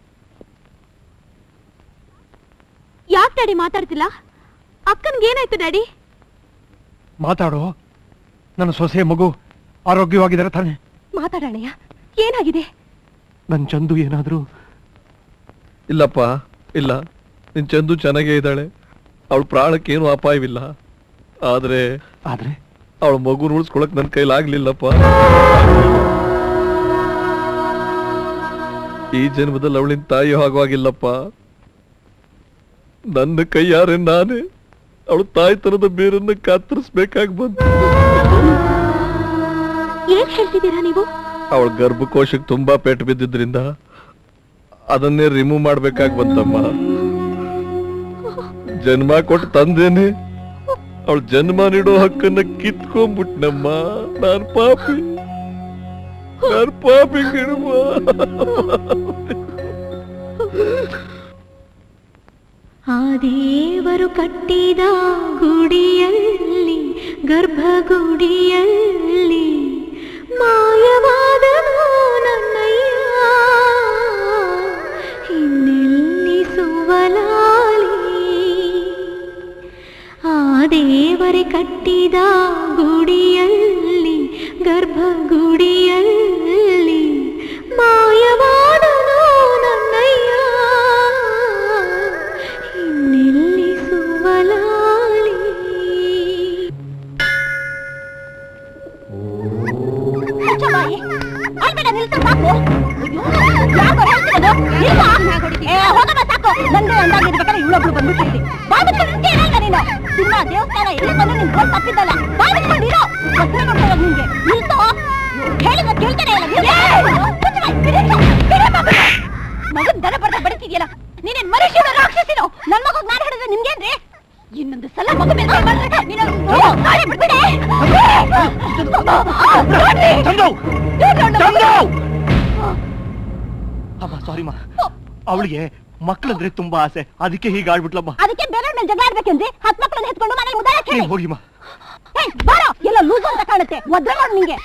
ಯಾಕೆ ಡ್ಯಾಡಿ ಮಾತಾಡ್ತಿಲ್ಲ ಅಕ್ಕನ್ಗೆ ಏನಾಯ್ತು ಡ್ಯಾಡಿ ಮಾತಾಡೋ ನನ್ನ ಸೊಸೆ ಮಗು ಆರೋಗ್ಯವಾಗಿದ್ದಾರೆ ತಾನೆ ಮಾತಾಡೋಣಯ್ಯ ಏನಾಗಿದೆ ನನ್ ಚಂದು ಏನಾದ್ರೂ ಇಲ್ಲಪ್ಪ ಇಲ್ಲ ನಿನ್ ಚಂದು ಚೆನ್ನಾಗೇ ಇದ್ದಾಳೆ ಅವಳ ಪ್ರಾಣಕ್ಕೇನು ಅಪಾಯವಿಲ್ಲ ಆದ್ರೆ ಆದ್ರೆ ಅವಳ ಮಗು ಉಳಿಸ್ಕೊಳಕ್ ನನ್ನ ಕೈಲಾಗ್ಲಿಲ್ಲಪ್ಪ ಈ ಜನ್ಮದಲ್ಲಿ ಅವಳಿನ ತಾಯಿ ಆಗುವಾಗಿಲ್ಲಪ್ಪ ನನ್ನ ಕೈಯಾರೆ ನಾನೇ ಅವಳ ತಾಯ್ತನದ ಬೇರನ್ನ ಕತ್ತರಿಸ್ಬೇಕಾಗಿ ಬಂತು ಏನ್ ಹೇಳ್ತಿದ್ದೀರಾ ನೀವು ಅವಳ ಗರ್ಭಕೋಶಕ್ಕೆ ತುಂಬಾ ಪೆಟ್ಟು ಬಿದ್ದಿದ್ರಿಂದ ಅದನ್ನೇ ರಿಮೂವ್ ಮಾಡ್ಬೇಕಾಗಿ ಬಂತಮ್ಮ ಜನ್ಮ ಕೊಟ್ಟು ತಂದೇನೆ ಅವಳ ಜನ್ಮ ನೀಡೋ ಹಕ್ಕನ್ನ ಕಿತ್ಕೊಂಡ್ಬಿಟ್ನಮ್ಮ ನಾನ್ ಪಾಪಿ ನಾನ್ ಪಾಪಿ ಗಿಡಮ್ಮ ಆ ದೇವರು ಕಟ್ಟಿದ ಗುಡಿಯಲ್ಲಿ ಗರ್ಭಗುಡಿಯಲ್ಲಿ ಮಾಯವಾದನು ನನ್ನಯ್ಯ ಇನ್ನೆಲ್ಲಿ ಸುವಲಾಲಿ ಆ ದೇವರೇ ಕಟ್ಟಿದ ಗುಡಿಯಲ್ಲಿ ಗರ್ಭಗುಡಿಯಲ್ಲಿ ಮಾಯವಾದನು ನನ್ನಯ್ಯ ಇನ್ನೆಲ್ಲಿ ಸುವಲಾಲಿ ಮುಚ್ಚಬಾಯಿ. ಅಳ್ಬೇಡ, ನಿಲ್ಸು ಸಾಕು. ಅಯ್ಯೋ, ಯಾಕೋ ಹೇಳ್ತಿರೋದು? ನಿಲ್ಸು. ಏ, ಹೋಗಮ್ಮ ಸಾಕು. ನಂದೇ ಒಂದಾಗಿರ್ಬೇಕಾದ್ರೆ ಇವಳೊಬ್ಳು ಬಂದ್ಬಿಟ್ಟಿದ್ದಿ. ಬಾಯಿ ಮುಚ್ಕೊಂಡು ನಿಂತ್ಯಾ ಇರಲ್ಲ ನೀನು. ಸಿಂಹ ದೇವಸ್ಥಾನ ಎಲ್ಲಿ ಬಂದು ನಿನ್ ಗೋಲ್ ತಪ್ಪಿದ್ದಲ್ಲ. ಬಾಯಿ ಮುಚ್ಕೊಂಡಿರು. ಒದ್ದೆ ಮಾಡ್ಕೊಳ್ಳೋದು ನಿಂಗೆ. ನಿಲ್ಸು. ಹೇಳಿದ್ರೆ ಕೇಳ್ತಾನೆ ಇಲ್ಲ. ನಿಲ್ಸು. ಮುಚ್ಚಬಾಯಿ, ಬಿಡಿಸು. ಬಿಡಿ ಮಗುನ. ಮಗನ್ ದನ ಬರ್ದ ಬಡಿತಿದ್ಯಲ್ಲ ನೀನೇನ್ ಮನುಷ್ಯನ ರಾಕ್ಷಸಿನೋ ನನ್ ಮಗಗ್ ನಾನು ಹಿಡಿದ್ರೆ ನಿಮ್ಗೇನ್ರಿ ಇನ್ನೊಂದು ಸಲ ಮಗು ಮೇಲೆ ಕೈ ಮಾಡಿದ್ರೆ ನೀನು ನಾಳೆ ಬಿಡ್ಬಿಡಿ ಚಂದು ಚಂದು ಅಮ್ಮ ಸಾರಿ ಮಾ ಅವಳಿಗೆ ಮಕ್ಕಳಂದ್ರೆ ತುಂಬಾ ಆಸೆ ಅದಕ್ಕೆ ಹೀಗೆ ಆಡ್ಬಿಟ್ಲಮ್ಮ ಅದಕ್ಕೆ ಬೇರೆ ಮೇಲೆ ಜಗಳ ಆಡ್ಬೇಕೇನ್ರಿ ಹತ್ ಮಕ್ಕಳನ್ನ ಎತ್ಕೊಂಡು ಮನೇಲಿ ಮುದ್ದಾಡಕ್ಕೆ ನೀವ್ ಹೋಗಿಮ್ಮ ಏಯ್, ಬಾರೋ ಎಲ್ಲ ಲೂಸ್ ಅಂತ ಕಾಣುತ್ತೆ ಒದ್ರೆ ಮಾಡು ನಿಂಗೆ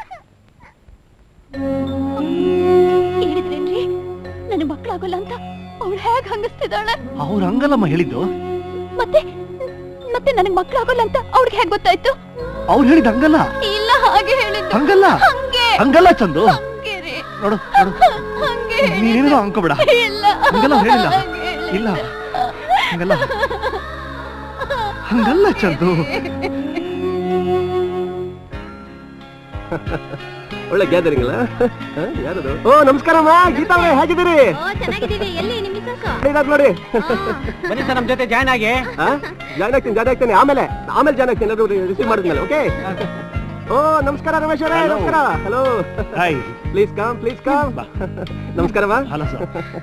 ಹೇಳಿದ್ರೇನ್ರಿ ನನ್ನ ಮಕ್ಕಳಾಗಲ್ಲ ಅಂತ ಅವಳು ಹೇಗ್ ಹಂಗಸ್ತಿದ್ದಾಳೆ ಅವ್ರ ಹಂಗಲ್ಲಮ್ಮ ಹೇಳಿದ್ದು ಮತ್ತೆ ಮತ್ತೆ ನನಗ್ ಮಕ್ಕಳಾಗಲ್ಲ ಅಂತ ಅವ್ಳಿಗೆ ಹೇಗ್ ಗೊತ್ತಾಯ್ತು ಅವ್ರು ಹೇಳಿದ್ ಹಂಗಲ್ಲ ಇಲ್ಲ ಹಾಗೆ ಹೇಳಿದ್ದು ಹಂಗಲ್ಲ ಹಂಗೆ ಹಂಗಲ್ಲ ಚಂದು ಹಂಗೆ ರೀ. ನೋಡು ನೋಡು ಹಂಗೆ ನೀನೇನೋ ಅನ್ಕೋಬೇಡ ಇಲ್ಲ ಹಂಗಲ್ಲ ಅವ್ರು ಹೇಳಿಲ್ಲ ಹಂಗೆ ಇಲ್ಲ ಹಂಗಲ್ಲ ಹಂಗಲ್ಲ ಚಂದು ಒಳ್ಳೆ ಗ್ಯಾದರಿಂಗ್ ಅಲ್ಲ ಹ? ಯಾರದು ಓ ನಮಸ್ಕಾರಮ್ಮ ಗೀತಾ ಅವರೇ ಹೇಗಿದ್ದೀರಿ ಚೆನ್ನಾಗಿದ್ದೀವಿ ಎಲ್ಲಿ ನಿಮ್ಮ ಮಿಸಸ್ ಇದಾದ್ ನೋಡಿ ಬನ್ನಿ ಸರ್ ನಮ್ ಜೊತೆ ಜಾಯ್ನ್ ಆಗಿ ಜಾಯ್ನ್ ಆಗ್ತೀನಿ ಜಾಯ್ನ್ ಆಗ್ತೀನಿ ಆಮೇಲೆ ಆಮೇಲೆ ಜಾಯ್ನ್ ಆಗ್ತೀನಿ ಎಲ್ಲರೂ ರಿಸೀವ್ ಮಾಡಿದ್ಮೇಲೆ ಓಕೆ ಓ ನಮಸ್ಕಾರ ರಮೇಶ್ ಅವರೇ Hello. ನಮಸ್ಕಾರ hello hi please come please come ನಮಸ್ಕಾರಮ್ಮ hello sir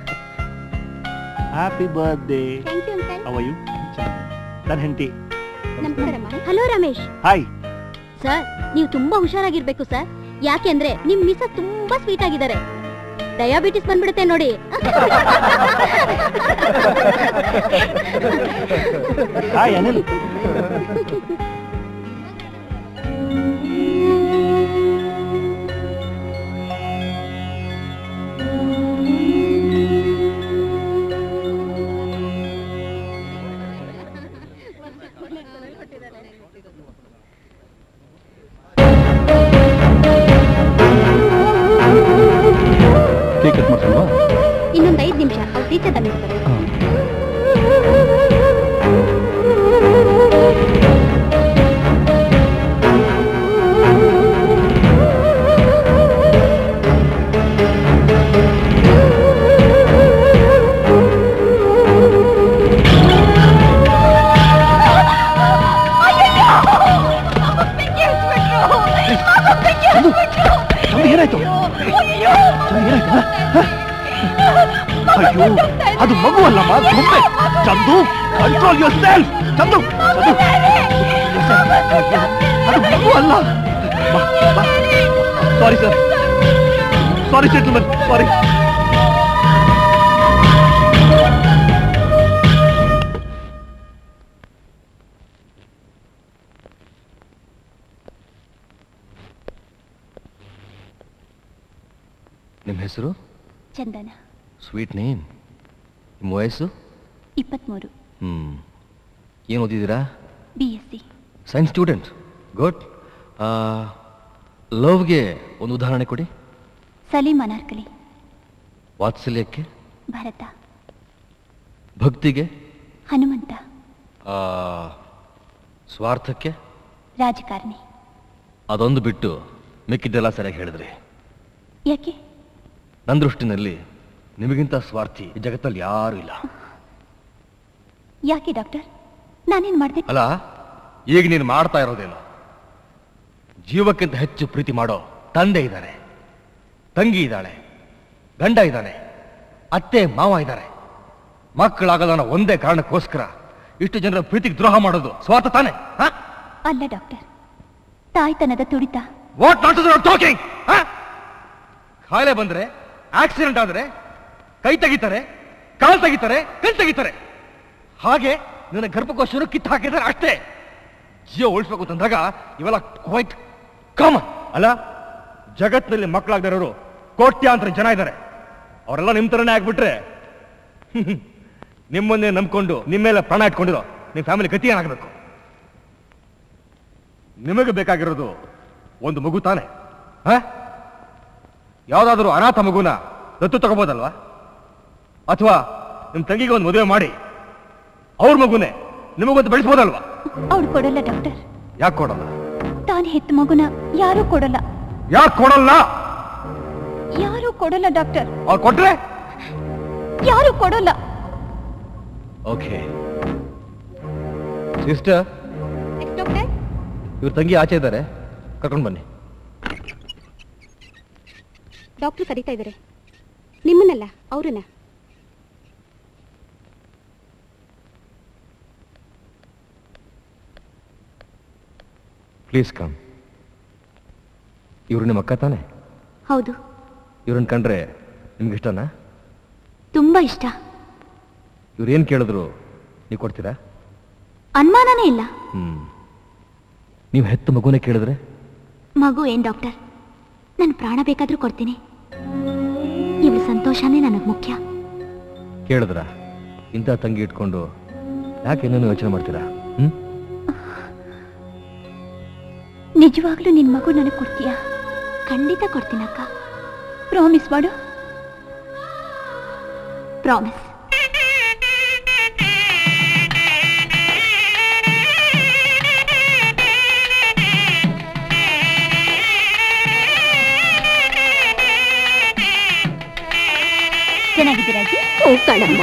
happy birthday thank you uncle ಅವ ಯು ನನ್ನ ಹೆಂಡತಿ ನಮಸ್ಕಾರಮ್ಮ ಹಲೋ ರಮೇಶ್ ಹಾಯ್ ಸರ್ ನೀವು ತುಂಬಾ ಹುಷಾರಾಗಿರ್ಬೇಕು ಸರ್ ಯಾಕೆಂದ್ರೆ ನಿಮ್ ಮಿಸಸ್ ತುಂಬಾ ಸ್ವೀಟ್ ಆಗಿದ್ದಾರೆ ಡಯಾಬಿಟಿಸ್ ಬಂದ್ಬಿಡುತ್ತೆ ನೋಡಿ ಹಾಯ್ ಅನಿಲ್ ಬಂದಿರ್ತಾರೆ ಚಂದು ಏನಾಯ್ತು ಚಂದು ಏನಾಯ್ತು ಹ? ಹ? ಅಯ್ಯೋ ಅದು ಮಗು ಅಲ್ಲಮ್ಮ ಗೊಂಬೆ Chandu control yourself Chandu Chandu ಅದು ಮಗು ಅಲ್ಲ ಸಾರಿ ಸರ್ ಸಾರಿ ಸೆಟ್ಲ್ಮೆಂಟ್ ಸಾರಿ ನಿಮ್ಮ ಹೆಸರು ಚಂದನ ಸ್ವೀಟ್ ನೇಮ್ ನಿಮ್ಮ ವಯಸ್ಸು ಇಪ್ಪತ್ಮೂರು ಹ್ಞೂ ಏನು ಓದಿದ್ದೀರಾ B S C science student good ಲವ್ಗೆ ಒಂದು ಉದಾಹರಣೆ ಕೊಡಿ ಸಲೀಂ ಅನಾರ್ಕಲಿ ವಾತ್ಸಲ್ಯಕ್ಕೆ ಭರತ ಭಕ್ತಿಗೆ ಹನುಮಂತ ಆ, ಸ್ವಾರ್ಥಕ್ಕೆ ರಾಜಕಾರಣಿ ಅದೊಂದು ಬಿಟ್ಟು ಮಿಕ್ಕಿದ್ದೆಲ್ಲ ಸರಿಯಾಗಿ ಹೇಳಿದ್ರಿ ಯಾಕೆ ನನ್ನ ದೃಷ್ಟಿನಲ್ಲಿ ನಿಮಗಿಂತ ಸ್ವಾರ್ಥಿ ಈ ಜಗತ್ತಲ್ಲಿ ಯಾರೂ ಇಲ್ಲ ಯಾಕೆ ಡಾಕ್ಟರ್ ನಾನೇನ್ ಮಾಡಿದೆ ಅಲ್ಲ ಈಗ ನೀನು ಮಾಡ್ತಾ ಇರೋದೇನು ಜೀವಕ್ಕಿಂತ ಹೆಚ್ಚು ಪ್ರೀತಿ ಮಾಡೋ ತಂದೆ ಇದ್ದಾನೆ ತಂಗಿ ಇದ್ದಾಳೆ ಗಂಡ ಇದ್ದಾನೆ ಅತ್ತೆ ಮಾವ ಇದ್ದಾರೆ ಮಕ್ಕಳಾಗದ ಒಂದೇ ಕಾರಣಕ್ಕೋಸ್ಕರ ಇಷ್ಟು ಜನರ ಪ್ರೀತಿಗೆ ದ್ರೋಹ ಮಾಡೋದು ಸ್ವಾರ್ಥ ತಾನೆ ಅಲ್ಲ ಡಾಕ್ಟರ್ ತಾಯ್ತನದ ತುಡಿತ ವಾಟ್ ನಾಟ್ ಟಾಕಿಂಗ್ ಕಾಯಿಲೆ ಬಂದ್ರೆ ಆಕ್ಸಿಡೆಂಟ್ ಆದ್ರೆ ಕೈ ತೆಗಿತಾರೆ ಕಾಲ್ ತೆಗಿತಾರೆ ಕಣ್ ತೆಗಿತಾರೆ ಹಾಗೆ ನನ್ನ ಗರ್ಭಕೋಶವನ್ನು ಕಿತ್ತು ಹಾಕಿದ್ದಾರೆ ಅಷ್ಟೇ ಜೀವ ಉಳಿಸ್ಬೇಕು ಅಂತಂದಾಗ ಇವೆಲ್ಲ ಕ್ವೈಟ್ ಕಾಮನ್ ಅಲ್ಲ ಜಗತ್ತಿನಲ್ಲಿ ಮಕ್ಕಳಾಗದಿರೋರು ಕೋಟ್ಯಾಂತರ ಜನ ಇದ್ದಾರೆ ಅವರೆಲ್ಲ ನಿಮ್ಮ ಥರನೇ ಆಗ್ಬಿಟ್ರೆ ನಿಮ್ಮನ್ನೇ ನಂಬ್ಕೊಂಡು ನಿಮ್ಮ ಮೇಲೆ ಪ್ರಾಣ ಇಟ್ಕೊಂಡಿರೋ ನಿಮ್ಮ ಫ್ಯಾಮಿಲಿ ಗತಿ ಏನಾಗಬೇಕು ನಿಮಗೆ ಬೇಕಾಗಿರೋದು ಒಂದು ಮಗು ತಾನೆ ಹ ಯಾವುದಾದ್ರೂ ಅನಾಥ ಮಗುನ ದತ್ತು ತಗೋಬೋದಲ್ವಾ ಅಥವಾ ನಿಮ್ಮ ತಂಗಿಗೆ ಒಂದು ಮದುವೆ ಮಾಡಿ ಅವ್ರ ಮಗುನೇ ನಿಮಗೊಂದು ಬೆಳೆಸ್ಬೋದಲ್ವಾ ಅವ್ಳು ಕೊಡಲ್ಲ ಡಾಕ್ಟರ್ ಯಾಕೆ ಕೊಡಲ್ಲ ತಾನು ಹೆತ್ತ ಮಗುನ ಯಾರೂ ಕೊಡಲ್ಲ ಯಾಕೆ ಕೊಡಲ್ಲ ಯಾರೂ ಕೊಡಲ್ಲ ಡಾಕ್ಟರ್ ಅವ್ರು ಕೊಟ್ರೆ ಯಾರೂ ಕೊಡಲ್ಲ ಓಕೆ ಸಿಸ್ಟರ್ ಡಾಕ್ಟರ್ ಇವ್ರ ತಂಗಿ ಆಚೆ ಇದ್ದಾರೆ ಕರ್ಕೊಂಡು ಬನ್ನಿ ಡಾಕ್ಟರ್ ಕರೀತಾ ಇದ್ದಾರೆ ನಿಮ್ಮನ್ನಲ್ಲ ಅವ್ರನ್ನ ಪ್ಲೀಸ್ ಕಮ್ ಇವ್ರು ನಿಮ್ಮ ಅಕ್ಕ ತಾನೆ ಹೌದು ಇವ್ರನ್ನ ಕಂಡ್ರೆ ನಿಮ್ಗೆ ಇಷ್ಟನಾ ತುಂಬಾ ಇಷ್ಟ ಇವ್ರು ಏನು ಕೇಳಿದ್ರು ನೀವು ಕೊಡ್ತೀರಾ ಅನುಮಾನನೇ ಇಲ್ಲ ಹ್ಮ್ ನೀವು ಹೆತ್ತ ಮಗುನೇ ಕೇಳಿದ್ರೆ ಮಗು ಏನ್ ಡಾಕ್ಟರ್ ನನ್ನ ಪ್ರಾಣ ಬೇಕಾದ್ರೂ ಕೊಡ್ತೀನಿ ಇವಳ ಸಂತೋಷನೇ ನನಗೆ ಮುಖ್ಯ ಕೇಳಿದ್ರ ಇಂಥ ತಂಗಿ ಇಟ್ಕೊಂಡು ಯಾಕೆ ಏನೇನು ಯೋಚನೆ ಮಾಡ್ತೀರಾ ಹ್ಮ್ ನಿಜವಾಗ್ಲೂ ನಿನ್ ಮಗು ನನಗೆ ಕೊಡ್ತೀಯಾ ಖಂಡಿತ ಕೊಡ್ತೀನಕ್ಕ ಪ್ರಾಮಿಸ್ ಮಾಡು ಪ್ರಾಮಿಸ್ ಚೆನ್ನಾಗಿದ್ದೀರಾ ಅಜ್ಜಿ ಓ ಕಣಮ್ಮ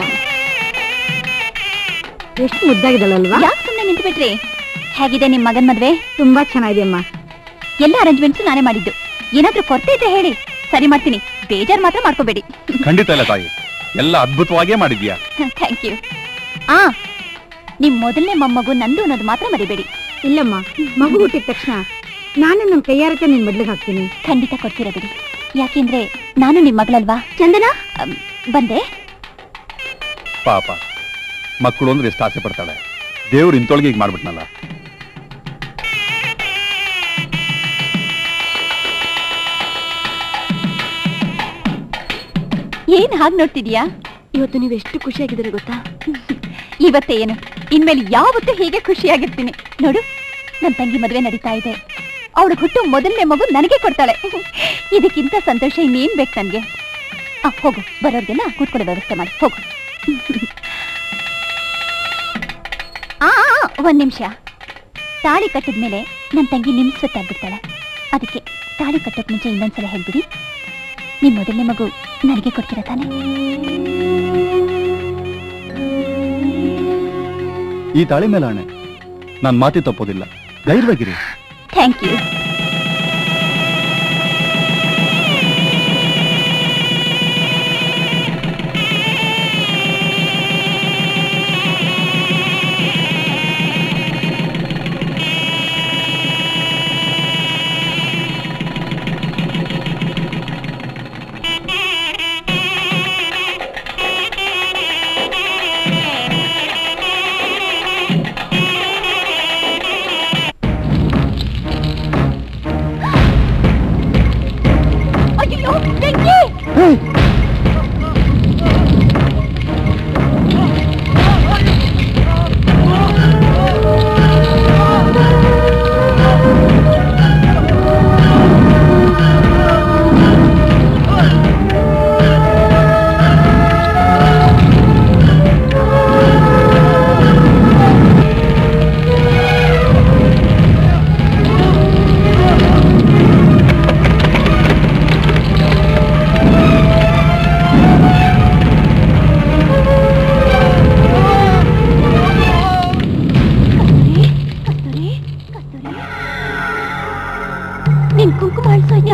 ಎಷ್ಟು ಮುದ್ದಾಗಿದಳಲ್ವಾ ಯಾಕೆ ಸುಮ್ಮನೆ ನಿಂತು ಬಿಟ್ರಿ ಹೇಗಿದೆ ನಿಮ್ ಮಗನ್ ಮದ್ವೆ ತುಂಬಾ ಚೆನ್ನಾಗಿದೆಯಮ್ಮ ಎಲ್ಲ ಅರೇಂಜ್ಮೆಂಟ್ಸ್ ನಾನೇ ಮಾಡಿದ್ದು ಏನಾದ್ರೂ ಕೊರತೆ ಇದ್ರೆ ಹೇಳಿ ಸರಿ ಮಾಡ್ತೀನಿ ಬೇಜಾರ್ ಮಾತ್ರ ಮಾಡ್ಕೋಬೇಡಿ ಖಂಡಿತ ಇಲ್ಲ ತಾಯಿ ಎಲ್ಲ ಅದ್ಭುತವಾಗೇ ಮಾಡಿದ್ಯಾ ಥ್ಯಾಂಕ್ ಯು ಆ ನಿಮ್ ಮೊದಲನೇ ಮೊಮ್ಮಗು ನಂದು ಅನ್ನೋದು ಮಾತ್ರ ಮರಿಬೇಡಿ ಇಲ್ಲಮ್ಮ ಮಗು ಹುಟ್ಟಿದ ತಕ್ಷಣ ನಾನೇ ನನ್ನ ಕೈಯಾರಕ್ಕೆ ನಿನ್ ಮಡ್ಲಿಗೆ ಹಾಕ್ತೀನಿ ಖಂಡಿತ ಕೊಡ್ತೀರಾ ಬಿಡಿ ಯಾಕೆಂದ್ರೆ ನಾನು ನಿಮ್ ಮಗಳಲ್ವಾ ಚಂದನ ಅಮ್, ಬಂದೆ ಪಾಪ ಮಕ್ಕಳು ಅಂದ್ರೆ ಎಷ್ಟು ಆಸೆ ಪಡ್ತಾಳೆ ದೇವ್ರು ಇಂತೊಳಗೆ ಈಗ ಮಾಡ್ಬಿಟ್ನಲ್ಲ ಏನ್ ಹಾಗೆ ನೋಡ್ತಿದ್ಯಾ ಇವತ್ತು ನೀವು ಎಷ್ಟು ಖುಷಿಯಾಗಿದ್ದೀರ ಗೊತ್ತಾ ಇವತ್ತೇ ಏನು ಇನ್ಮೇಲೆ ಯಾವತ್ತೂ ಹೀಗೆ ಖುಷಿಯಾಗಿರ್ತೀನಿ ನೋಡು ನನ್ನ ತಂಗಿ ಮದುವೆ ನಡೀತಾ ಇದೆ ಅವಳು ಹುಟ್ಟು ಮೊದಲನೇ ಮಗು ನನಗೆ ಕೊಡ್ತಾಳೆ ಇದಕ್ಕಿಂತ ಸಂತೋಷ ಇನ್ನೇನ್ ಬೇಕು ನನ್ಗೆ ಆ ಹೋಗು ಬರೋರ್ಗೆಲ್ಲ ಕೂತ್ಕೊಳ್ಳೋ ವ್ಯವಸ್ಥೆ ಮಾಡಿ ಹೋಗು ಆ ಆ, ಒಂದ್ ನಿಮಿಷ ತಾಳಿ ಕಟ್ಟಿದ್ಮೇಲೆ ನನ್ನ ತಂಗಿ ನಿಮ್ ಸ್ವತ್ತಾಗ್ಬಿಡ್ತಾಳೆ ಅದಕ್ಕೆ ತಾಳಿ ಕಟ್ಟೋಕ್ ಮುಂಚೆ ಇನ್ನೊಂದ್ಸಲ ಹೇಳ್ಬಿಡಿ ನಿಮ್ ಮೊದಲನೇ ಮಗು ನನಗೆ ಕೊಡ್ತೀರ ತಾನೆ ಈ ತಾಳಿ ಮೇಲೆ ಆಣೆ ನಾನು ಮಾತಿ ತಪ್ಪೋದಿಲ್ಲ ಧೈರ್ಯವಾಗಿರಿ ಥ್ಯಾಂಕ್ ಯು ಅಯ್ಯೋ ಬೆಂಕಿ ಕಸ್ತೂರಿ ಕಸ್ತೂರಿ ನಿನ್ ಕುಂಕುಮ ಅಳ್ಸೋಯ್ತಾ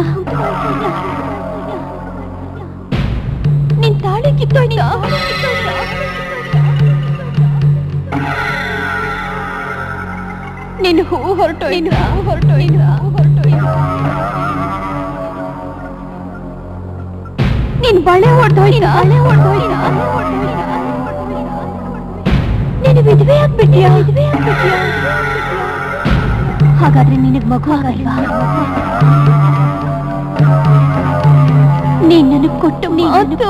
ನಿನ್ ತಾಳಿ ಕಿತ್ತೋಯ್ತಾ ನಿನ್ ಹೂ ಹೊರಟೋಯ್ತಾ ಹೊರಟೋಯ್ತಾ ಹೊರಟೋಯ್ತಾ ನಿನ್ ಬಳೆ ಹೊರಟೋಯ್ತಾ ಬಳೆ ಹೊರಟೋಯ್ತಾ ನೀನು ವಿಧವೆ ಆಗ್ಬಿಟ್ಯಾ ವಿಧವೆ ಆಗ್ಬಿಟ್ಯಾ ಹಾಗಾದ್ರೆ ನಿನಗ್ ಮಗು ಆಗಲ್ವಾ ನೀನ್ ನನಗ್ ಕೊಟ್ಟು ಮಾತು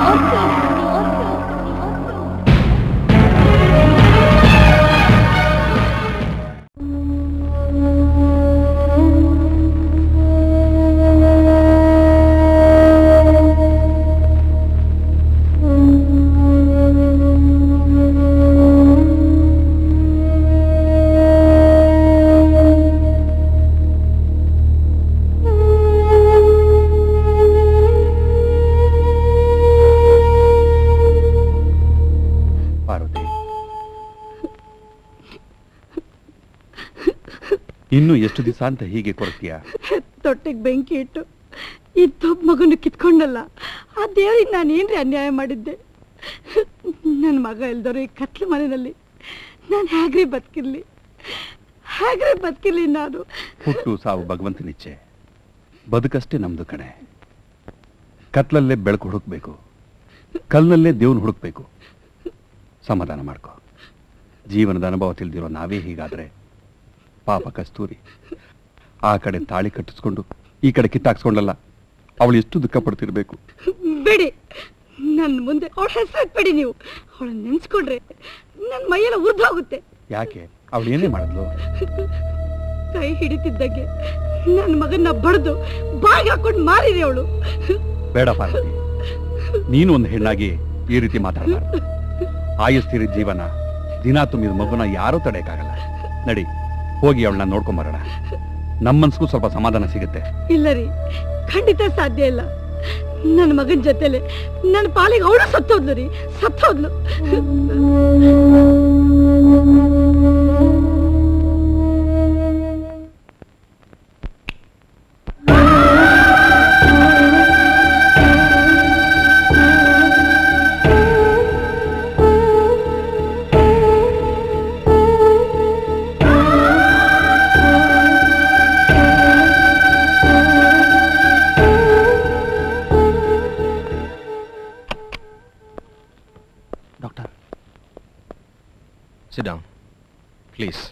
ಪಾರ್ವತಿ ಇನ್ನು ಎಷ್ಟು ದಿವಸ ಅಂತ ಹೀಗೆ ಕೊರತೀಯ ತೊಟ್ಟಿಗೆ ಬೆಂಕಿ ಇಟ್ಟು ಇದ್ದೊಬ್ಬ ಮಗನ ಕಿತ್ಕೊಂಡಲ್ಲ ಆ ದೇವ್ರಿಗೆ ನಾನು ಏನ್ರಿ ಅನ್ಯಾಯ ಮಾಡಿದ್ದೆ ನನ್ನ ಮಗ ಇಲ್ದವ್ರು ಈ ಕತ್ಲು ಮನೆಯಲ್ಲಿ ನಾನು ಹೇಗ್ರಿ ಬದುಕಿರ್ಲಿ ಹೇಗ್ರಿ ಬದುಕಿರ್ಲಿ ನಾನು ಹುಟ್ಟು ಸಾವು ಭಗವಂತನಿಚ್ಛೆ ಬದುಕಷ್ಟೇ ನಮ್ದು ಕಣೆ ಕತ್ಲಲ್ಲೇ ಬೆಳಕು ಹುಡುಕ್ಬೇಕು ಕಲ್ನಲ್ಲೇ ದೇವ್ನ ಹುಡುಕ್ಬೇಕು ಸಮಾಧಾನ ಮಾಡ್ಕೊ ಜೀವನದ ಅನುಭವ ತಿಳಿದಿರೋ ನಾವೇ ಹೀಗಾದ್ರೆ ಪಾಪ ಕಸ್ತೂರಿ ಆ ಕಡೆ ತಾಳಿ ಕಟ್ಟಿಸ್ಕೊಂಡು ಈ ಕಡೆ ಕಿತ್ತಾಕ್ಸ್ಕೊಂಡಲ್ಲ ಅವಳು ಎಷ್ಟು ದುಃಖ ಪಡ್ತಿರ್ಬೇಕು ಬಿಡಿ ನನ್ನ ಮುಂದೆ ಅವಳ ಹೆಸರು ನೀವು ಅವಳನ್ನ ನೆನ್ಸ್ಕೊಂಡ್ರೆ ನನ್ನ ಮೈಯೆಲ್ಲ ಉರ್ದೋಗುತ್ತೆ ಯಾಕೆ ಅವಳು ಏನೇ ಮಾಡಿದ್ಲು ಕೈ ಹಿಡಿತಿದ್ದಾಗೆ ನನ್ನ ಮಗನ್ನ ಬಡ್ದು ಬಾಯಿಗೆ ಹಾಕೊಂಡು ಮಾರಿದೆ ಅವಳು ಬೇಡ ಪಾರ್ವತಿ ನೀನು ಒಂದು ಹೆಣ್ಣಾಗಿ ಈ ರೀತಿ ಮಾತಾಡಬಾರ್ದು ಆಯಸ್ತಿರ ಜೀವನ ದಿನ ತುಂಬಿದ ಮಗುನ ಯಾರೂ ತಡೆಯಕ್ಕಾಗಲ್ಲ ನಡಿ ಹೋಗಿ ಅವಳನ್ನ ನೋಡ್ಕೊಂಬರೋಣ ನಮ್ಮ ಮನ್ಸಿಗೂ ಸ್ವಲ್ಪ ಸಮಾಧಾನ ಸಿಗುತ್ತೆ ಇಲ್ಲ ರೀ ಖಂಡಿತ ಸಾಧ್ಯ ಇಲ್ಲ ನನ್ನ ಮಗನ ಜೊತೆಲೆ ನನ್ನ ಪಾಲಿಗೆ ಅವಳು ಸತ್ತೋದ್ಲು ರೀ ಸತ್ತೋದ್ಲು ಡಾಕ್ಟರ್ ಸಿಟ್ ಡೌನ್ ಪ್ಲೀಸ್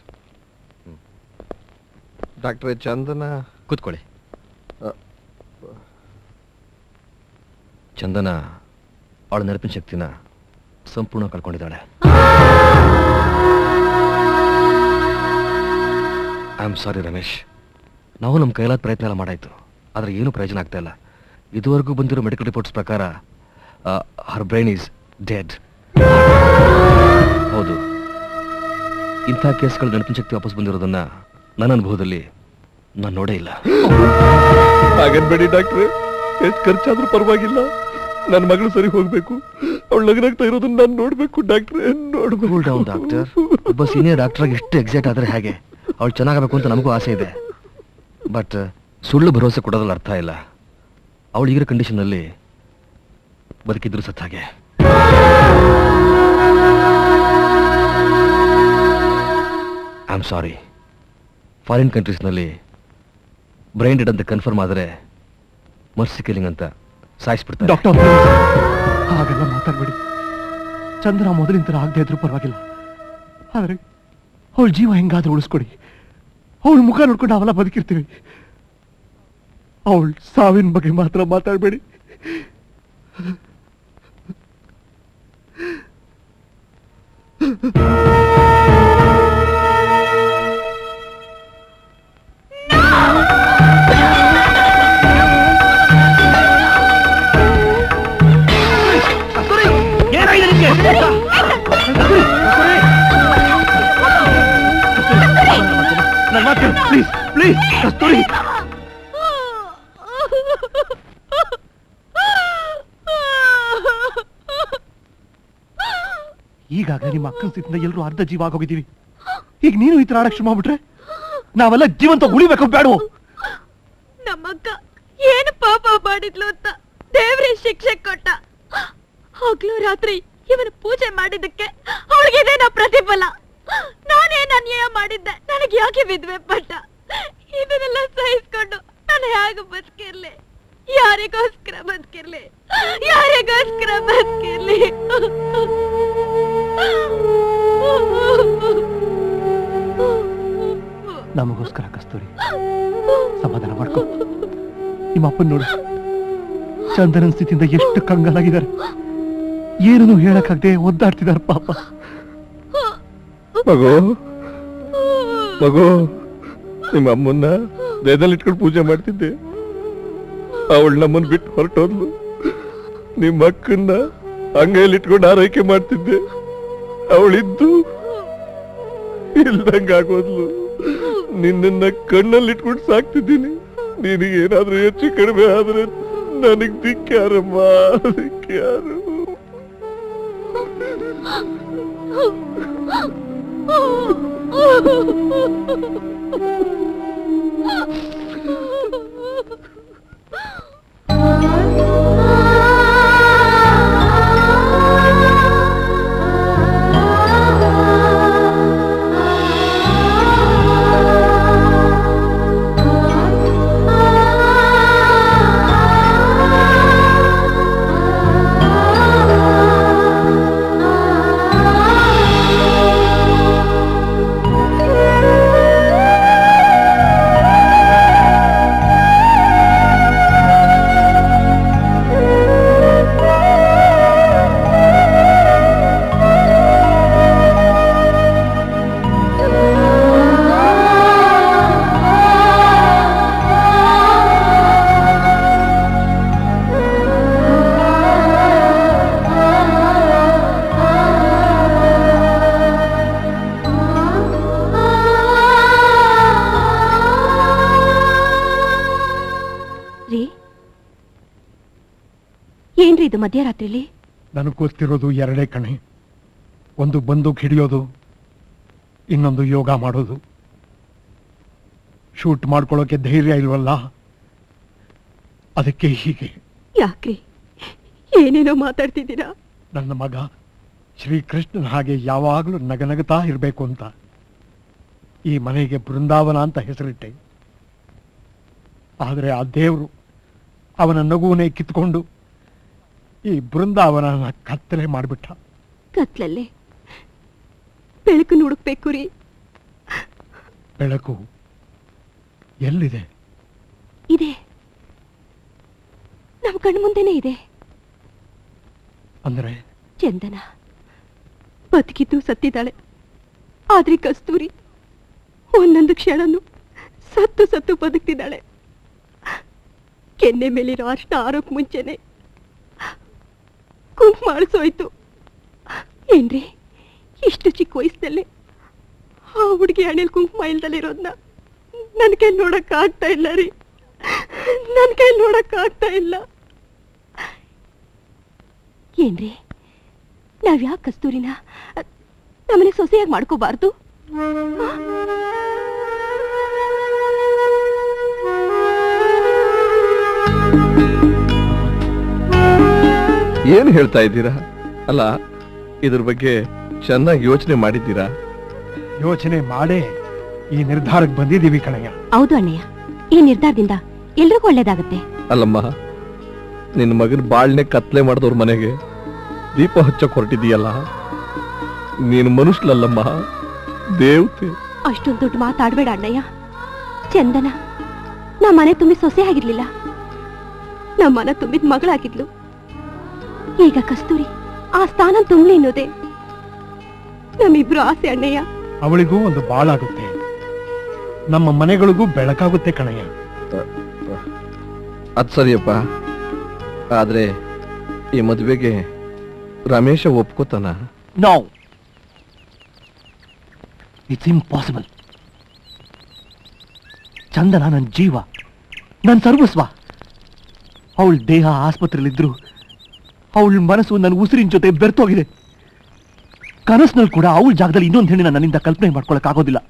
ಡಾಕ್ಟ್ರೆ ಚಂದನ ಕೂತ್ಕೊಳ್ಳಿ ಚಂದನ ಅವಳ ನೆನಪಿನ ಶಕ್ತಿನ ಸಂಪೂರ್ಣ ಕಳ್ಕೊಂಡಿದ್ದಾಳೆ ಐ ಆಮ್ ಸಾರಿ ರಮೇಶ್ ನಾವು ನಮ್ಮ ಕೈಲಾದ ಪ್ರಯತ್ನ ಎಲ್ಲ ಮಾಡಾಯ್ತು ಆದರೆ ಏನೂ ಪ್ರಯೋಜನ ಆಗ್ತಾ ಇಲ್ಲ ಇದುವರೆಗೂ ಬಂದಿರೋ ಮೆಡಿಕಲ್ ರಿಪೋರ್ಟ್ಸ್ ಪ್ರಕಾರ ಹರ್ ಬ್ರೈನ್ ಈಸ್ ಡೆಡ್ ಹೌದು ಇಂಥ ಕೇಸ್ಗಳು ನೆನಪಿನ ಶಕ್ತಿ ವಾಪಸ್ ಬಂದಿರೋದನ್ನ ನನ್ನ ಅನುಭವದಲ್ಲಿ ನಾನು ನೋಡೇ ಇಲ್ಲ ಹಾಗನ್ಬೇಡಿ ಡಾಕ್ಟ್ರೆ ಎಷ್ಟು ಖರ್ಚಾದ್ರೂ ಪರವಾಗಿಲ್ಲ ನನ್ನ ಮಗಳು ಸರಿ ಹೋಗ್ಬೇಕು ಅವಳು ನಗನಾಗ್ತಾ ಇರೋದನ್ನ ನಾನು ನೋಡ್ಬೇಕು ಡಾಕ್ಟ್ರೆ ನೋಡ್ಬೇಕು ಕೂಲ್ ಡೌನ್ ಡಾಕ್ಟರ್ ಒಬ್ಬ ಸೀನಿಯರ್ ಡಾಕ್ಟರ್ ಎಷ್ಟು ಎಕ್ಸೈಟ್ ಆದ್ರೆ ಹೇಗೆ ಅವಳು ಚೆನ್ನಾಗಬೇಕು ಅಂತ ನಮಗೂ ಆಸೆ ಇದೆ ಬಟ್ ಸುಳ್ಳು ಭರವಸೆ ಕೊಡೋದ್ರಲ್ಲಿ ಅರ್ಥ ಇಲ್ಲ ಅವಳು ಈಗಿರೋ ಕಂಡೀಷನ್ನಲ್ಲಿ ಬದುಕಿದ್ರು ಸತ್ತ ಹಾಗೆ ಐ ಆಮ್ ಸಾರಿ ಫಾರಿನ್ ಕಂಟ್ರೀಸ್ನಲ್ಲಿ ಬ್ರೈನ್ ಡೆಡ್ ಅಂತ ಕನ್ಫರ್ಮ್ ಆದರೆ ಮರ್ಸಿ ಕಿಲಿಂಗ್ ಅಂತ ಸಾಯಿಸ್ಬಿಡ್ತಾರೆ ಡಾಕ್ಟರ್ ಹಾಗೆಲ್ಲ ಮಾತಾಡ್ಬೇಡಿ ಚಂದ್ರ ಮೊದಲಿನ ಥರ ಆಗದೆ ಇದ್ರೂ ಪರವಾಗಿಲ್ಲ ಆದರೆ ಅವಳ ಜೀವ ಹೆಂಗಾದ್ರೂ ಉಳಿಸ್ಕೊಡಿ ಅವಳ ಮುಖ ನೋಡ್ಕೊಂಡು ನಾವೆಲ್ಲ ಬದುಕಿರ್ತೀವಿ ಅವಳ ಸಾವಿನ ಬಗ್ಗೆ ಮಾತ್ರ ಮಾತಾಡಬೇಡಿ ನನ್ನ ಮಾತು ಪ್ಲೀಸ್ ಪ್ಲೀಸ್ ಕಸ್ತೂರಿ ಈಗಾಗಲೇ ನಿಮ್ಮ ಅಕ್ಕನ ಸ್ಥಿತಿಯಿಂದ ಎಲ್ಲರೂ ಅರ್ಧ ಜೀವ ಆಗೋಗಿದ್ದೀವಿ ಈಗ ನೀನು ಈ ತರ ಆಡಕ್ ಶುರು ಮಾಡ್ಬಿಟ್ರೆ ನಾವೆಲ್ಲ ಜೀವಂತ ಉಳಿಬೇಕು ಬೇಡವೋ ನಮ್ಮಕ್ಕ ಏನು ಪಾಪ ಮಾಡಿದ್ಲು ಅಂತ ದೇವ್ರೇ ಶಿಕ್ಷೆ ಕೊಟ್ಟ ಹಗ್ಲು ರಾತ್ರಿ ಇವನು ಪೂಜೆ ಮಾಡಿದ್ದಕ್ಕೆ ಅವಳಿಗಿದೇನ ಪ್ರತಿಫಲ ನಾನೇನ್ ಅನ್ಯಾಯ ಮಾಡಿದ್ದೆ ನನಗೆ ಯಾಕೆ ವಿದ್ವೆ ಪಟ್ಟ ಇದನ್ನೆಲ್ಲ ಸಹಿಸ್ಕೊಂಡು ನಾನು ಹೇಗೆ ಬದುಕಿರ್ಲಿ ಯಾರಿಗೋಸ್ಕರ ಬದುಕಿರ್ಲಿ ಯಾರಿಗೋಸ್ಕರ ಬದುಕಿರ್ಲಿ ನಮಗೋಸ್ಕರ ಕಸ್ತೂರಿ ಸಮಾಧಾನ ಮಾಡ್ಕೊ ನಿಮ್ಮ ಅಪ್ಪನ್ ನೋಡು ಚಂದನನ್ ಸ್ಥಿತಿಯಿಂದ ಎಷ್ಟು ಕಂಗಾಲಾಗಿದ್ದಾರೆ ಏನನ್ನು ಹೇಳಕ್ಕಾಗದೆ ಒದ್ದಾಡ್ತಿದ್ದಾರೆ ಪಾಪ ಮಗು ಮಗು ನಿಮ್ಮ ಅಮ್ಮನ್ನ ದೇಹದಲ್ಲಿ ಇಟ್ಕೊಂಡು ಪೂಜೆ ಮಾಡ್ತಿದ್ದೆ ಅವಳು ನಮ್ಮನ್ನ ಬಿಟ್ಟು ಹೊರಟೋದ್ಲು ನಿಮ್ಮ ಅಕ್ಕನ್ನ ಅಂಗೈಯಲ್ಲಿ ಇಟ್ಕೊಂಡು ಆರೈಕೆ ಮಾಡ್ತಿದ್ದೆ ಅವಳಿದ್ದು ಇಲ್ದಂಗ ಆಗೋದ್ಲು ನಿನ್ನನ್ನ ಕಣ್ಣಲ್ಲಿ ಇಟ್ಕೊಂಡು ಸಾಕ್ತಿದ್ದೀನಿ ನಿನಗೆ ಏನಾದ್ರೂ ಹೆಚ್ಚು ಕಡಿಮೆ ಆದ್ರೆ ನನಗ್ ದಿಕ್ಕ್ಯಾರಮ್ಮ ದಿಕ್ಕ್ಯಾರು ರೀ ಏನ್ರಿ ಇದು ಮಧ್ಯರಾತ್ರಿಲಿ ನನಗೆ ಗೊತ್ತಿರೋದು ಎರಡೇ ಕಣೆ ಒಂದು ಬಂದೂಕ್ ಹಿಡಿಯೋದು ಇನ್ನೊಂದು ಯೋಗ ಮಾಡೋದು ಶೂಟ್ ಮಾಡ್ಕೊಳ್ಳೋಕೆ ಧೈರ್ಯ ಇಲ್ವಲ್ಲ ಅದಕ್ಕೆ ಹೀಗೆ ಯಾಕ್ರಿ ಏನೇನೋ ಮಾತಾಡ್ತಿದ್ದೀರಾ ನನ್ನ ಮಗ ಶ್ರೀಕೃಷ್ಣನ ಹಾಗೆ ಯಾವಾಗಲೂ ನಗನಗತಾ ಇರಬೇಕು ಅಂತ ಈ ಮನೆಗೆ ಬೃಂದಾವನ ಅಂತ ಹೆಸರಿಟ್ಟೆ ಆದರೆ ಆ ದೇವರು ಅವನ ನಗುವನ್ನೇ ಕಿತ್ಕೊಂಡು ಈ ಬೃಂದಾವನನ ಕತ್ತಲೆ ಮಾಡಿಬಿಟ್ಟ ಕತ್ಲಲ್ಲಿ ಬೆಳಕು ಹುಡುಕ್ಬೇಕು ರೀ ಬೆಳಕು ಎಲ್ಲಿದೆ ಇದೆ ನಮ್ ಕಣ್ಣು ಮುಂದೆನೇ ಇದೆ ಅಂದ್ರೆ ಚಂದನ ಬದುಕಿದ್ದು ಸತ್ತಿದ್ದಾಳೆ ಆದ್ರೆ ಕಸ್ತೂರಿ ಒಂದೊಂದು ಕ್ಷಣನು ಸತ್ತು ಸತ್ತು ಬದುಕ್ತಿದ್ದಾಳೆ ಕೆನ್ನೆ ಮೇಲಿರೋ ಅರ್ಶನ ಆರೋಕ್ ಮುಂಚೆನೆ ಕುಂಕುಮ ಅಳಿಸೋಯ್ತು ಏನ್ರಿ ಇಷ್ಟು ಚಿಕ್ಕ ವಯಸ್ಸಿನಲ್ಲಿ ಆ ಹುಡುಗಿ ಹಣೆಲ್ ಕುಂಕುಮ ಇಲ್ದಲ್ಲಿರೋದ್ನ ನನ್ನ ಕೈ ನೋಡಕ್ ಆಗ್ತಾ ಇಲ್ಲ ರೀ ನನ್ನ ಕೈ ನೋಡಕ್ ಆಗ್ತಾ ಇಲ್ಲ ಏನ್ರಿ ನಾವ್ ಯಾಕೆ ಕಸ್ತೂರಿನ ನಮ್ಮನೆ ಸೊಸೆಯಾಗಿ ಮಾಡ್ಕೋಬಾರ್ದು ಏನ್ ಹೇಳ್ತಾ ಇದ್ದೀರಾ ಅಲ್ಲ ಇದ್ರ ಬಗ್ಗೆ ಚೆನ್ನಾಗಿ ಯೋಚನೆ ಮಾಡಿದ್ದೀರಾ ಯೋಚನೆ ಮಾಡೇ ಈ ನಿರ್ಧಾರಕ್ಕೆ ಬಂದಿದ್ದೀವಿ ಕಣಯ್ಯ ಹೌದು ಅಣ್ಣಯ್ಯ ಈ ನಿರ್ಧಾರದಿಂದ ಎಲ್ರಿಗೂ ಒಳ್ಳೇದಾಗುತ್ತೆ ಅಲ್ಲಮ್ಮ ನಿನ್ನ ಮಗನ ಬಾಳ್ನೆ ಕತ್ಲೆ ಮಾಡಿದವ್ರ ಮನೆಗೆ ದೀಪ ಹಚ್ಚಕ್ ಹೊರಟಿದೀಯಲ್ಲ ನೀನು ಮನುಷ್ಯಲಲ್ಲಮ್ಮ ದೇವತೆ ಅಷ್ಟೊಂದು ದೊಡ್ಡ ಮಾತಾಡ್ಬೇಡ ಅಣ್ಣಯ್ಯ ಚಂದನ ನಮ್ಮ ಮನೆ ತುಂಬಿ ಸೊಸೆ ಆಗಿರ್ಲಿಲ್ಲ ನಮ್ಮ ಮನ ತುಂಬಿದ ಮಗಳಾಗಿದ್ಲು ಈಗ ಕಸ್ತೂರಿ ಆ ಸ್ಥಾನ ತುಂಬಲಿ ಅನ್ನೋದೇ ನಮ್ಮಿಬ್ರು ಆಸೆ ಅಣ್ಣಯ್ಯ ಅವಳಿಗೂ ಒಂದು ಬಾಳಾಗುತ್ತೆ ನಮ್ಮ ಮನೆಗಳಿಗೂ ಬೆಳಕಾಗುತ್ತೆ ಕಣಯ್ಯ ಅದ್ ಸರಿಯಪ್ಪ ಆದ್ರೆ ಈ ಮದುವೆಗೆ ರಮೇಶ ಒಪ್ಕೋತಾನ ನೋ ಇಟ್ಸ್ ಇಂಪಾಸಿಬಲ್ ಚಂದನ ನನ್ನ ಜೀವ ನನ್ನ ಸರ್ವಸ್ವ ಅವಳ ದೇಹ ಆಸ್ಪತ್ರೆಯಲ್ಲಿದ್ರು ಅವಳ ಮನಸ್ಸು ನನ್ನ ಉಸಿರಿನ ಜೊತೆ ಬೆರ್ತೋಗಿದೆ ಕನಸಿನಲ್ಲಿ ಕೂಡ ಅವಳ ಜಾಗದಲ್ಲಿ ಇನ್ನೊಂದು ಹೆಣ್ಣಿನ ನನ್ನಿಂದ ಕಲ್ಪನೆ ಮಾಡ್ಕೊಳಕ್ ಆಗೋದಿಲ್ಲ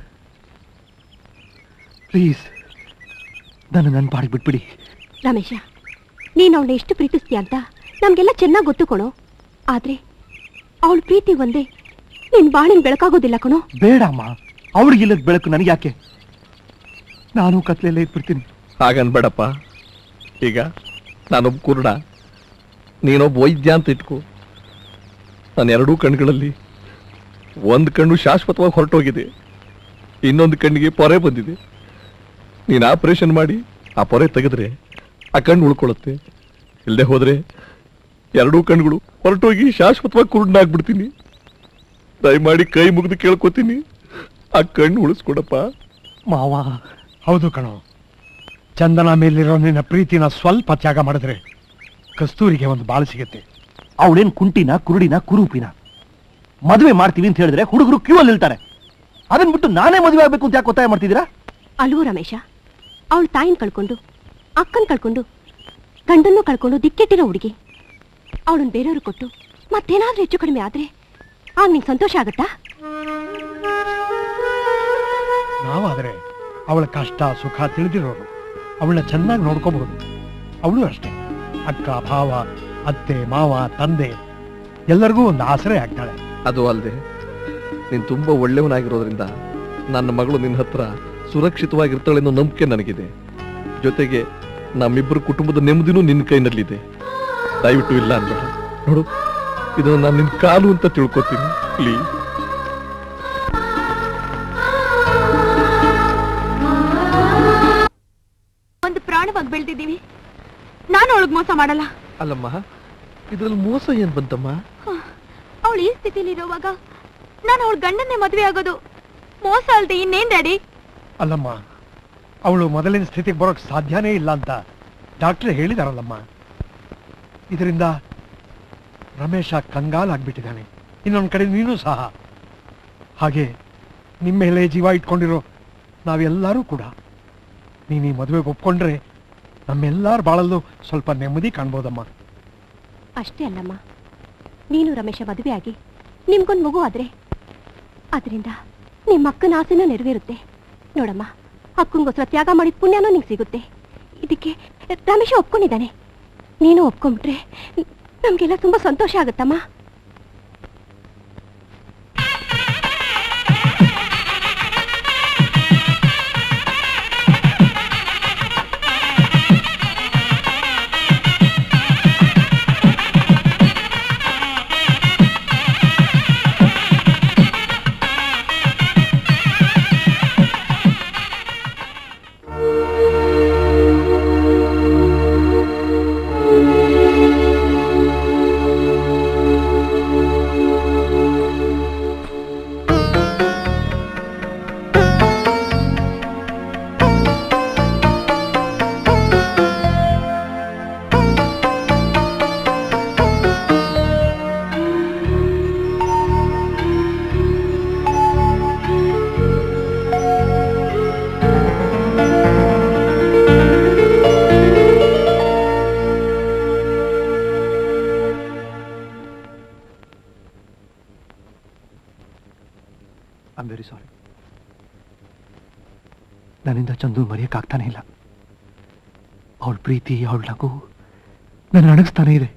ಪ್ಲೀಸ್ ನನ್ನ ನನ್ನ ಪಾಡಿಗೆ ಬಿಟ್ಬಿಡಿ ರಮೇಶ ನೀನು ಅವಳನ್ನ ಎಷ್ಟು ಪ್ರೀತಿಸ್ತೀಯ ಅಂತ ನಮ್ಗೆಲ್ಲ ಚೆನ್ನಾಗಿ ಗೊತ್ತು ಕಣೋ ಆದ್ರೆ ಅವಳ ಪ್ರೀತಿ ಒಂದೇ ನಿನ್ ಬಾಳಿನ ಬೆಳಕಾಗೋದಿಲ್ಲ ಕಣೋ ಬೇಡಮ್ಮ ಅವಳಿಗಿಲ್ಲದ ಬೆಳಕು ನನಗೆ ಯಾಕೆ ನಾನು ಕತ್ಲೆಯಲ್ಲೇ ಇದ್ಬಿಡ್ತೀನಿ ಹಾಗನ್ಬೇಡಪ್ಪ ಈಗ ನಾನೊಬ್ಬ ಕುರುಡ ನೀನೊಬ್ಬ ವೈದ್ಯ ಅಂತ ಇಟ್ಕೋ ನನ್ನ ಎರಡೂ ಕಣ್ಗಳಲ್ಲಿ ಒಂದು ಕಣ್ಣು ಶಾಶ್ವತವಾಗಿ ಹೊರಟೋಗಿದೆ ಇನ್ನೊಂದು ಕಣ್ಣಿಗೆ ಪೊರೆ ಬಂದಿದೆ ನೀನು ಆಪರೇಷನ್ ಮಾಡಿ ಆ ಪೊರೆ ತೆಗೆದ್ರೆ ಆ ಕಣ್ಣು ಉಳ್ಕೊಳ್ಳುತ್ತೆ ಇಲ್ಲದೆ ಹೋದ್ರೆ ಎರಡೂ ಕಣ್ಗಳು ಹೊರಟೋಗಿ ಶಾಶ್ವತವಾಗಿ ಕುರುಡನಾಗ್ಬಿಡ್ತೀನಿ ದಯಮಾಡಿ ಕೈ ಮುಗಿದು ಕೇಳ್ಕೊತೀನಿ ಆ ಕಣ್ಣು ಉಳಿಸ್ಕೊಡಪ್ಪ ಮಾವ ಹೌದು ಕಣೋ ಚಂದನ ಮೇಲಿರೋ ನಿನ್ನ ಪ್ರೀತಿನ ಸ್ವಲ್ಪ ತ್ಯಾಗ ಮಾಡಿದ್ರೆ ಕಸ್ತೂರಿಗೆ ಒಂದು ಬಾಳು ಸಿಗುತ್ತೆ ಅವಳೇನ್ ಕುಂಟಿನ ಕುರುಡಿನ ಕುರೂಪಿನ ಮದುವೆ ಮಾಡ್ತೀವಿ ಅಂತ ಹೇಳಿದ್ರೆ ಹುಡುಗರು ಕ್ಯೂ ಅಲ್ಲಿ ನಿಲ್ತಾರೆ ಅದನ್ ಬಿಟ್ಟು ನಾನೇ ಮದುವೆ ಆಗ್ಬೇಕು ಅಂತ ಯಾಕೆ ಒತ್ತಾಯ ಮಾಡ್ತಿದ್ದೀರಾ ಅಲ್ವೋ ರಮೇಶ ಅವಳ ತಾಯಿನ ಕಳ್ಕೊಂಡು ಅಕ್ಕನ್ ಕಳ್ಕೊಂಡು ಗಂಡನ್ನು ಕಳ್ಕೊಂಡು ದಿಕ್ಕೆಟ್ಟಿರೋ ಹುಡುಗಿ ಅವಳನ್ನ ಬೇರೆಯವ್ರು ಕೊಟ್ಟು ಮತ್ತೇನಾದ್ರೂ ಹೆಚ್ಚು ಕಡಿಮೆ ಆದ್ರೆ ಆಗ ನಿಂಗೆ ಸಂತೋಷ ಆಗತ್ತಾ ನಾವಾದ್ರೆ ಅವಳ ಕಷ್ಟ ಸುಖ ತಿಳಿದಿರೋರು ಅವಳನ್ನ ಚೆನ್ನಾಗಿ ನೋಡ್ಕೋಬಹುದು ಅವಳು ಅಷ್ಟೇ ಅಕ್ಕ ಭಾವ ಅತ್ತೆ ಮಾವ ತಂದೆ ಎಲ್ಲರಿಗೂ ಒಂದು ಆಸರೆ ಆಗ್ತಾಳೆ ಅದು ಅಲ್ಲದೆ ನೀನು ತುಂಬ ಒಳ್ಳೆಯವನಾಗಿರೋದ್ರಿಂದ ನನ್ನ ಮಗಳು ನಿನ್ನ ಹತ್ರ ಸುರಕ್ಷಿತವಾಗಿರ್ತಾಳೆ ಅನ್ನೋ ನಂಬಿಕೆ ನನಗಿದೆ ಜೊತೆಗೆ ನಮ್ಮಿಬ್ಬರು ಕುಟುಂಬದ ನೆಮ್ಮದಿನೂ ನಿನ್ನ ಕೈನಲ್ಲಿದೆ ದಯವಿಟ್ಟು ಇಲ್ಲ ಅನ್ಬೇಡ ನೋಡು ಇದನ್ನು ನಾನು ನಿನ್ನ ಕಾಲು ಅಂತ ತಿಳ್ಕೊತೀನಿ ಪ್ಲೀಸ್ ಒಂದು ಪ್ರಾಣವಾಗಿ ಬೆಳ್ದಿದ್ದೀವಿ ನಾನು ಅವಳಿಗೆ ಮೋಸ ಮಾಡಲ್ಲ ಅಲ್ಲಮ್ಮ ಇದ್ರಲ್ಲಿ ಮೋಸ ಏನ್ ಬಂತಮ್ಮ ಅವಳು ಈ ಸ್ಥಿತಿಲಿ ಇರುವಾಗ ನಾನು ಅವಳ ಗಂಡನ್ನೇ ಮದುವೆ ಆಗೋದು ಮೋಸ ಅಲ್ದೆ ಇನ್ನೇನ್ ಡ್ಯಾಡಿ ಅಲ್ಲಮ್ಮ ಅವಳು ಮೊದಲಿನ ಸ್ಥಿತಿಗೆ ಬರೋಕ್ ಸಾಧ್ಯನೇ ಇಲ್ಲ ಅಂತ ಡಾಕ್ಟ್ರ್ ಹೇಳಿದಾರಲ್ಲಮ್ಮ ಇದರಿಂದ ರಮೇಶ ಕಂಗಾಲಾಗ್ಬಿಟ್ಟಿದ್ದಾನೆ ಇನ್ನೊಂದ್ ಕಡೆ ನೀನು ಸಹ ಹಾಗೆ ನಿಮ್ಮ ಮೇಲೆ ಜೀವ ಇಟ್ಕೊಂಡಿರೋ ನಾವೆಲ್ಲರೂ ಕೂಡ ನೀನು ಈ ಮದುವೆಗೆ ಒಪ್ಕೊಂಡ್ರೆ ನಮ್ಮೆಲ್ಲರ ಬಾಳಲ್ಲೂ ಸ್ವಲ್ಪ ನೆಮ್ಮದಿ ಕಾಣ್ಬೋದಮ್ಮ ಅಷ್ಟೇ ಅಲ್ಲಮ್ಮ ನೀನು ರಮೇಶ ಮದುವೆ ಆಗಿ ನಿಮ್ಗೊಂದು ಮಗು ಆದ್ರೆ ಅದರಿಂದ ನಿಮ್ಮ ಅಕ್ಕನ ಆಸೆನೂ ನೆರವೇರುತ್ತೆ ನೋಡಮ್ಮ ಅಕ್ಕಂಗೋಸ್ಕರ ತ್ಯಾಗ ಮಾಡಿದ ಪುಣ್ಯನೂ ನಿಂಗೆ ಸಿಗುತ್ತೆ ಇದಕ್ಕೆ ರಮೇಶ ಒಪ್ಕೊಂಡಿದ್ದಾನೆ ನೀನು ಒಪ್ಕೊಂಡ್ಬಿಟ್ರೆ ನಮಗೆಲ್ಲ ತುಂಬಾ ಸಂತೋಷ ಆಗುತ್ತಮ್ಮ ಐ ವೆರಿ ಸಾರಿ ನನ್ನಿಂದ ಚಂದು ಮರೆಯಕ್ಕಾಗ್ತಾನೆ ಇಲ್ಲ ಅವಳ ಪ್ರೀತಿ ಅವಳ ನಗು ನನ್ನ ಅಣಗಿಸ್ತಾನೆ ಇದೆ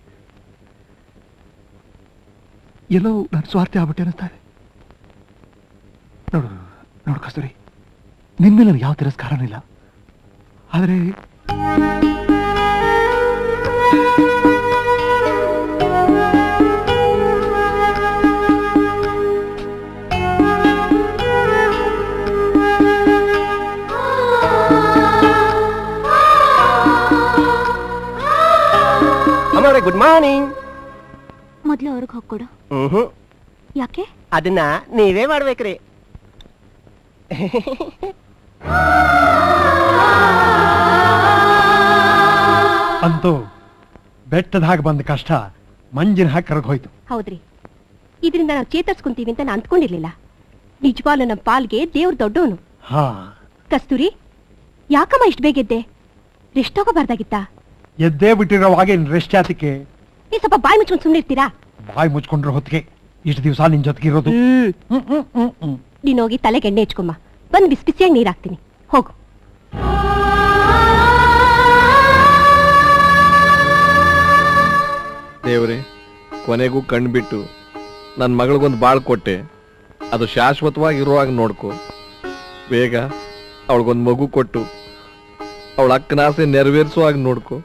ಎಲ್ಲೋ ನಾನು ಸ್ವಾರ್ಥಿ ಆಗ್ಬಿಟ್ಟೆ ಅನ್ನಿಸ್ತಾ ಇದೆ ನೋಡು ನೋಡು ಕಸ್ತೂರಿ ನಿನ್ ಮೇಲೆ ನನಗೆ ಯಾವ ತಿರಸ್ಕಾರನೂ ಇಲ್ಲ ಆದರೆ ಅಮ್ಮವ್ರೆ ಗುಡ್ ಮಾರ್ನಿಂಗ್ ಮೊದ್ಲು ಅವ್ರಿಗೆ ಹೋಗ್ಕೊಡು ಹ್ಮ್ ಯಾಕೆ ಅದನ್ನ ನೀವೇ ಮಾಡ್ಬೇಕ್ರಿ ಅಂತೂ ಬೆಟ್ಟದ ಹಾಗೆ ಬಂದ ಕಷ್ಟ ಮಂಜಿನ ಹಾಕಿ ಕರಗೋಯ್ತು ಹೌದ್ರಿ ಇದರಿಂದ ನಾವು ಚೇತರಿಸ್ಕೊಂತೀವಿ ಅಂತ ನಾನು ಅಂದ್ಕೊಂಡಿರ್ಲಿಲ್ಲ ನಿಜವಾಗ್ಲೂ ನಮ್ಮ ಪಾಲ್ಗೆ ದೇವ್ರ ದೊಡ್ಡವನು ಹಾ ಕಸ್ತೂರಿ ಯಾಕಮ್ಮ ಇಷ್ಟು ಬೇಗೆದ್ದೆ ರೆಸ್ಟ್ ತಗೋಬಾರ್ದಾಗಿತ್ತಾ ಎದ್ದೇ ಬಿಟ್ಟಿರೋವಾಗೆ ರೆಸ್ಟ್ ಜಾತಿಗೆ ನೀ ಸ್ವಲ್ಪ ಬಾಯಿ ಮುಚ್ಕೊಂಡು ಸುಮ್ಮನೆ ಇರ್ತೀರಾ ಬಾಯಿ ಮುಚ್ಕೊಂಡ್ರೆ ಹೊತ್ತಿಗೆ ಇಷ್ಟು ದಿವಸ ನಿನ್ ಜೊತೆಗೆ ಇರೋದು ನೀನ್ ಹೋಗಿ ತಲೆಗೆ ಎಣ್ಣೆ ಹಚ್ಕೊಮ್ಮ ಬಂದು ಬಿಸಿ ಬಿಸಿಯಾಗಿ ನೀರ್ ಹಾಕ್ತೀನಿ ಹೋಗು ದೇವ್ರೆ ಕೊನೆಗೂ ಕಣ್ಬಿಟ್ಟು ನನ್ನ ಮಗಳಿಗೊಂದು ಬಾಳ್ ಕೊಟ್ಟೆ ಅದು ಶಾಶ್ವತವಾಗಿ ಇರುವಾಗ ನೋಡ್ಕೊ ಬೇಗ ಅವಳಿಗೊಂದು ಮಗು ಕೊಟ್ಟು ಅವಳ ಅಕ್ಕನ ಆಸೆ ನೆರವೇರಿಸುವಾಗ ನೋಡ್ಕೊ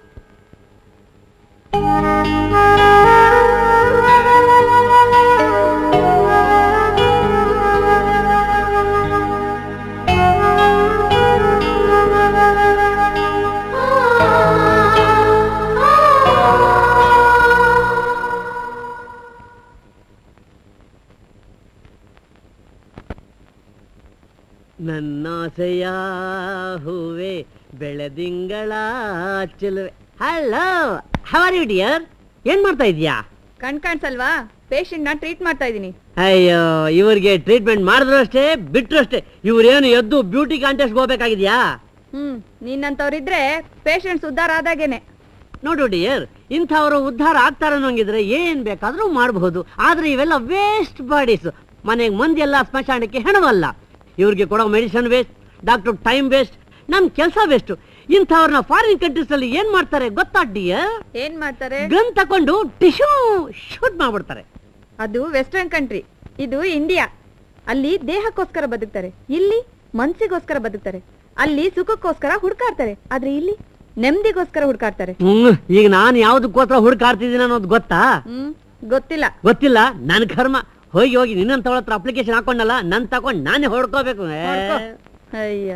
ನನ್ನಾಸೆಯ ಹೂವೆ ಬೆಳೆದಿಂಗಳ ಚೆಲುವೆ ಹಲೋ ಹವರ್ ಯು ಡಿಯರ್ ಏನ್ ಮಾಡ್ತಾ ಇದೀಯಾ ಕಣ್ ಕಾಣ್ಸಲ್ವಾ ಪೇಷಂಟ್ ನ ಟ್ರೀಟ್ ಮಾಡ್ತಾ ಇದೀನಿ ಅಯ್ಯೋ ಇವ್ರಿಗೆ ಟ್ರೀಟ್ಮೆಂಟ್ ಮಾಡಿದ್ರು ಅಷ್ಟೇ ಬಿಟ್ರು ಅಷ್ಟೇ ಇವ್ರೇನು ಎದ್ದು ಬ್ಯೂಟಿ ಕಾಂಟೆಸ್ಟ್ ಹೋಗ್ಬೇಕಾಗಿದ್ಯಾ ಹ್ಮ್ ನಿನ್ನಂತವ್ರಿದ್ರೆ ಪೇಷಂಟ್ಸ್ ಉದ್ಧಾರ ಆದಾಗೇನೆ ನೋಡು ಡಿಯರ್ ಇಂಥವ್ರು ಉದ್ಧಾರ ಆಗ್ತಾರ ಅನ್ನೋಂಗಿದ್ರೆ ಏನ್ ಬೇಕಾದ್ರೂ ಮಾಡಬಹುದು ಆದ್ರೆ ಇವೆಲ್ಲ ವೇಸ್ಟ್ ಬಾಡೀಸ್ ಮನೆಗೆ ಮಂದಿ ಎಲ್ಲ ಸ್ಮಶಾನಕ್ಕೆ ಹೆಣವಲ್ಲ ಇವ್ರಿಗೆ ಕೊಡೋ medicine waste doctor time waste ನಮ್ ಕೆಲಸ ವೇಸ್ಟ್ ಇಂಥವ್ರನ್ನ ಫಾರಿನ್ ಕಂಟ್ರೀಸ್ ಅಲ್ಲಿ ಏನ್ ಮಾಡ್ತಾರೆ ಗೊತ್ತಾ ಡಿಯರ್ ಏನ್ ಮಾಡ್ತಾರೆ ಗನ್ ತಕೊಂಡು ಟಿಶ್ಯೂ ಶೂಟ್ ಮಾಡ್ಬಿಡ್ತಾರೆ ಅದು ವೆಸ್ಟರ್ನ್ ಕಂಟ್ರಿ ಇದು ಇಂಡಿಯಾ ಅಲ್ಲಿ ದೇಹಕ್ಕೋಸ್ಕರ ಬದುಕ್ತಾರೆ ಇಲ್ಲಿ ಮನ್ಸಿಗೋಸ್ಕರ ಬದುಕ್ತಾರೆ ಅಲ್ಲಿ ಸುಖಕ್ಕೋಸ್ಕರ ಹುಡ್ಕಾಡ್ತಾರೆ ಆದ್ರೆ ಇಲ್ಲಿ ನೆಮ್ಮದಿಗೋಸ್ಕರ ಹುಡ್ಕಾಡ್ತಾರೆ ಹ್ಮ್ ಈಗ ನಾನು ಯಾವ್ದಕ್ಕೋಸ್ಕರ ಹುಡುಕಾಡ್ತಿದ್ದೀನಿ ಅನ್ನೋದು ಗೊತ್ತಾ ಹ್ಮ್ ಗೊತ್ತಿಲ್ಲ ಗೊತ್ತಿಲ್ಲ ನನ್ ಕರ್ಮ ಹೋಗಿ ಹೋಗಿ ನಿನ್ನಂತವಳ ಹತ್ರ ಅಪ್ಲಿಕೇಶನ್ ಹಾಕೊಂಡಲ್ಲ ನನ್ ತಕೊಂಡ್ ನಾನೇ ಹೊಡ್ಕೋಬೇಕು ಏ. ಹೊಡ್ಕೊ. ಅಯ್ಯ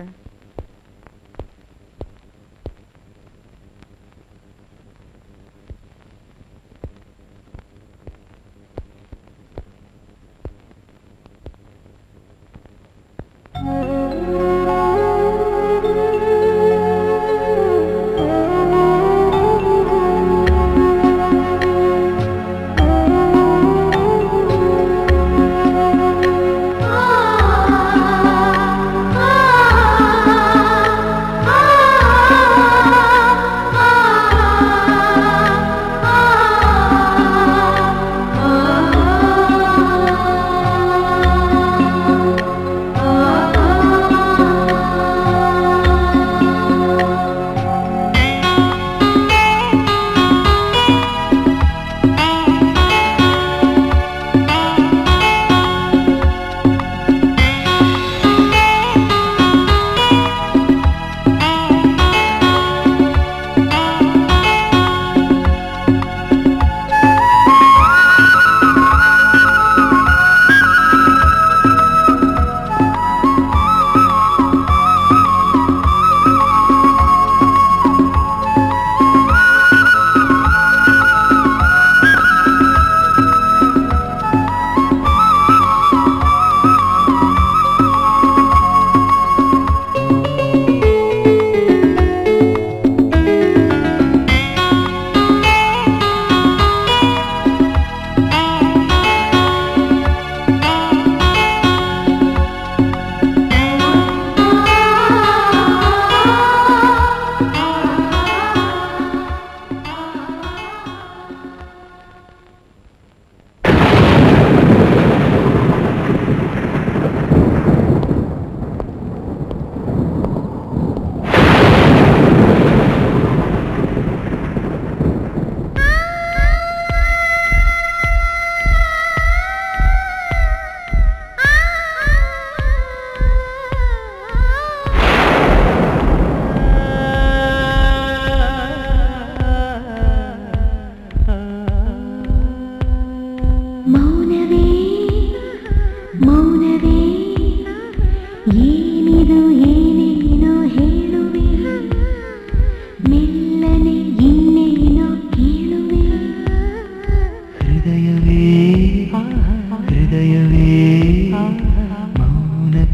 ಆ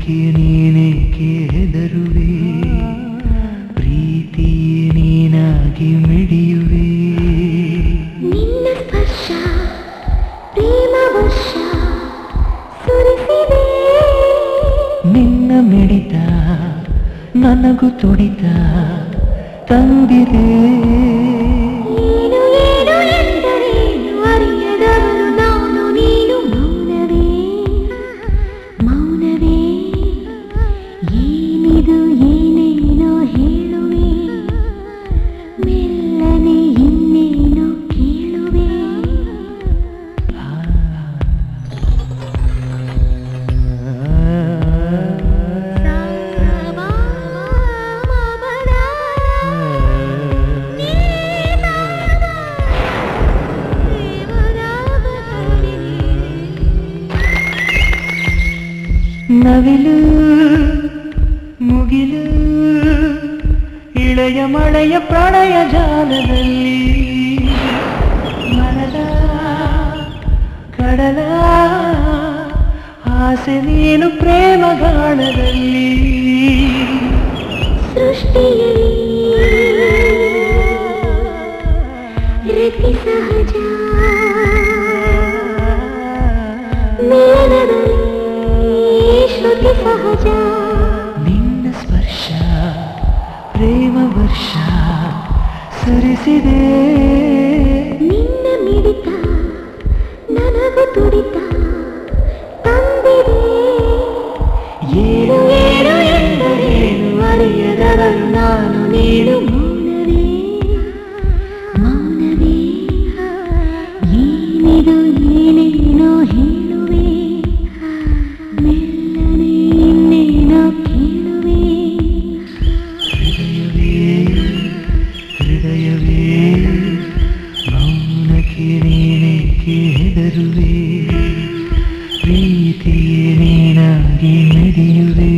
ಮೌನಕ್ಕೆ ನೀನೇಕೆ ಹೆದರುವೆ ಪ್ರೀತಿ ನೀನಾಗಿ ಮಿಡಿಯುವೆ ನಿನ್ನ ಸ್ಪರ್ಶ ಪ್ರೇಮ ವರ್ಷ ಸುರಿಸಿದೆ ನಿನ್ನ ಮಿಡಿತ ನನಗೂ ತುಡಿತ ತಂದಿದೆ ಏನು ಏನು ಎಂದರೇನು ಅರಿಯದವರು ನಾನು ನೀನು ಮೌನವೇ ಮೌನವೇ ಏನಿದು ಏನೇನೋ ಹೇಳುವೆ ಮೆಲ್ಲನೆ ಇನ್ನೇನೋ ಕೇಳುವೆ ನವಿಲು ಮುಗಿಲು ಇಳೆಯ ಮಳೆಯ ಪ್ರಣಯ ಜಾಲದಲ್ಲಿ ಮನದ ಕಡಲ ಆಸೆ ನೀನು ಪ್ರೇಮ ಗಾಳದಲ್ಲಿ ರತಿ ಸಹಜ ಮೇಲದಲ್ಲಿ ಶ್ರುತಿ ಸಹಜ ನಿನ್ನ ಸ್ಪರ್ಶ ಪ್ರೇಮ ವರ್ಷ ಸುರಿಸಿದೆ ನಿನ್ನ ಮಿಡಿತ ನನಗೂ ತುಡಿತ ತಂದಿದೆ ಏನು ಏನು ಎಂದರೇನು ಅರಿಯದವನು ನಾನು ನೀನು ಮೌನವೇ ಮೌನವೇ ಏನಿದು ಏನೇನೋ ಹೇಳುವೆ ಮೆಲ್ಲನೆ ಇನ್ನೇನೋ ಕೇಳುವೆ ಹೃದಯವೇ ಮೌನಕ್ಕೆ ನೀನೇಕೆ ಹೆದರುವೆ ಪ್ರೀತಿಯೇ ನೀನಾಗಿ ಮಿಡಿಯುವೆ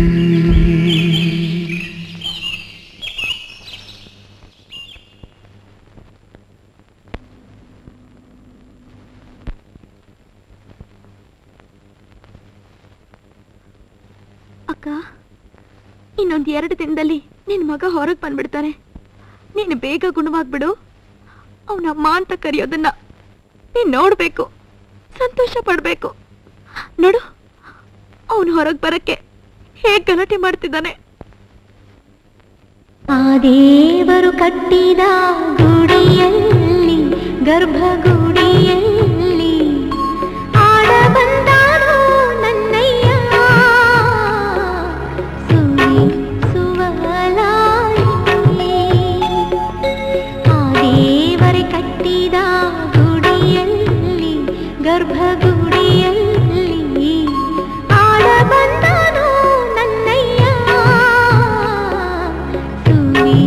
ಅಕ್ಕ ಇನ್ನೊಂದ್ ಎರಡು ದಿನದಲ್ಲಿ ನಿನ್ ಮಗ ಹೊರಗ್ ಬಂದ್ಬಿಡ್ತಾನೆ ನೀನು ಬೇಗ ಗುಣವಾಗ್ಬಿಡು ಅವನಮ್ಮ ಅಂತ ಕರೆಯೋದನ್ನ ನೀನ್ ನೋಡ್ಬೇಕು ಸಂತೋಷ ಪಡ್ಬೇಕು ನೋಡು ಅವನು ಹೊರಗ್ ಬರಕ್ಕೆ ಹೇಗ್ ಗಲಾಟೆ ಮಾಡ್ತಿದ್ದಾನೆ ಆ ದೇವರು ಕಟ್ಟಿದ ಗುಡಿಯಲ್ಲಿ ಗರ್ಭಗುಡಿಯಲ್ಲಿ ಆಡ ಬಂದಾನು ನನ್ನಯ್ಯ ಸುಳಿ ಸುವಲಾಯಿ ಆ ದೇವರೇ ಕಟ್ಟಿದ ಗುಡಿಯಲ್ಲಿ ಗರ್ಭಗುಡಿಯಲ್ಲಿ ಆಡ ಬಂದಾನು ನನ್ನಯ್ಯ ಸುಳಿ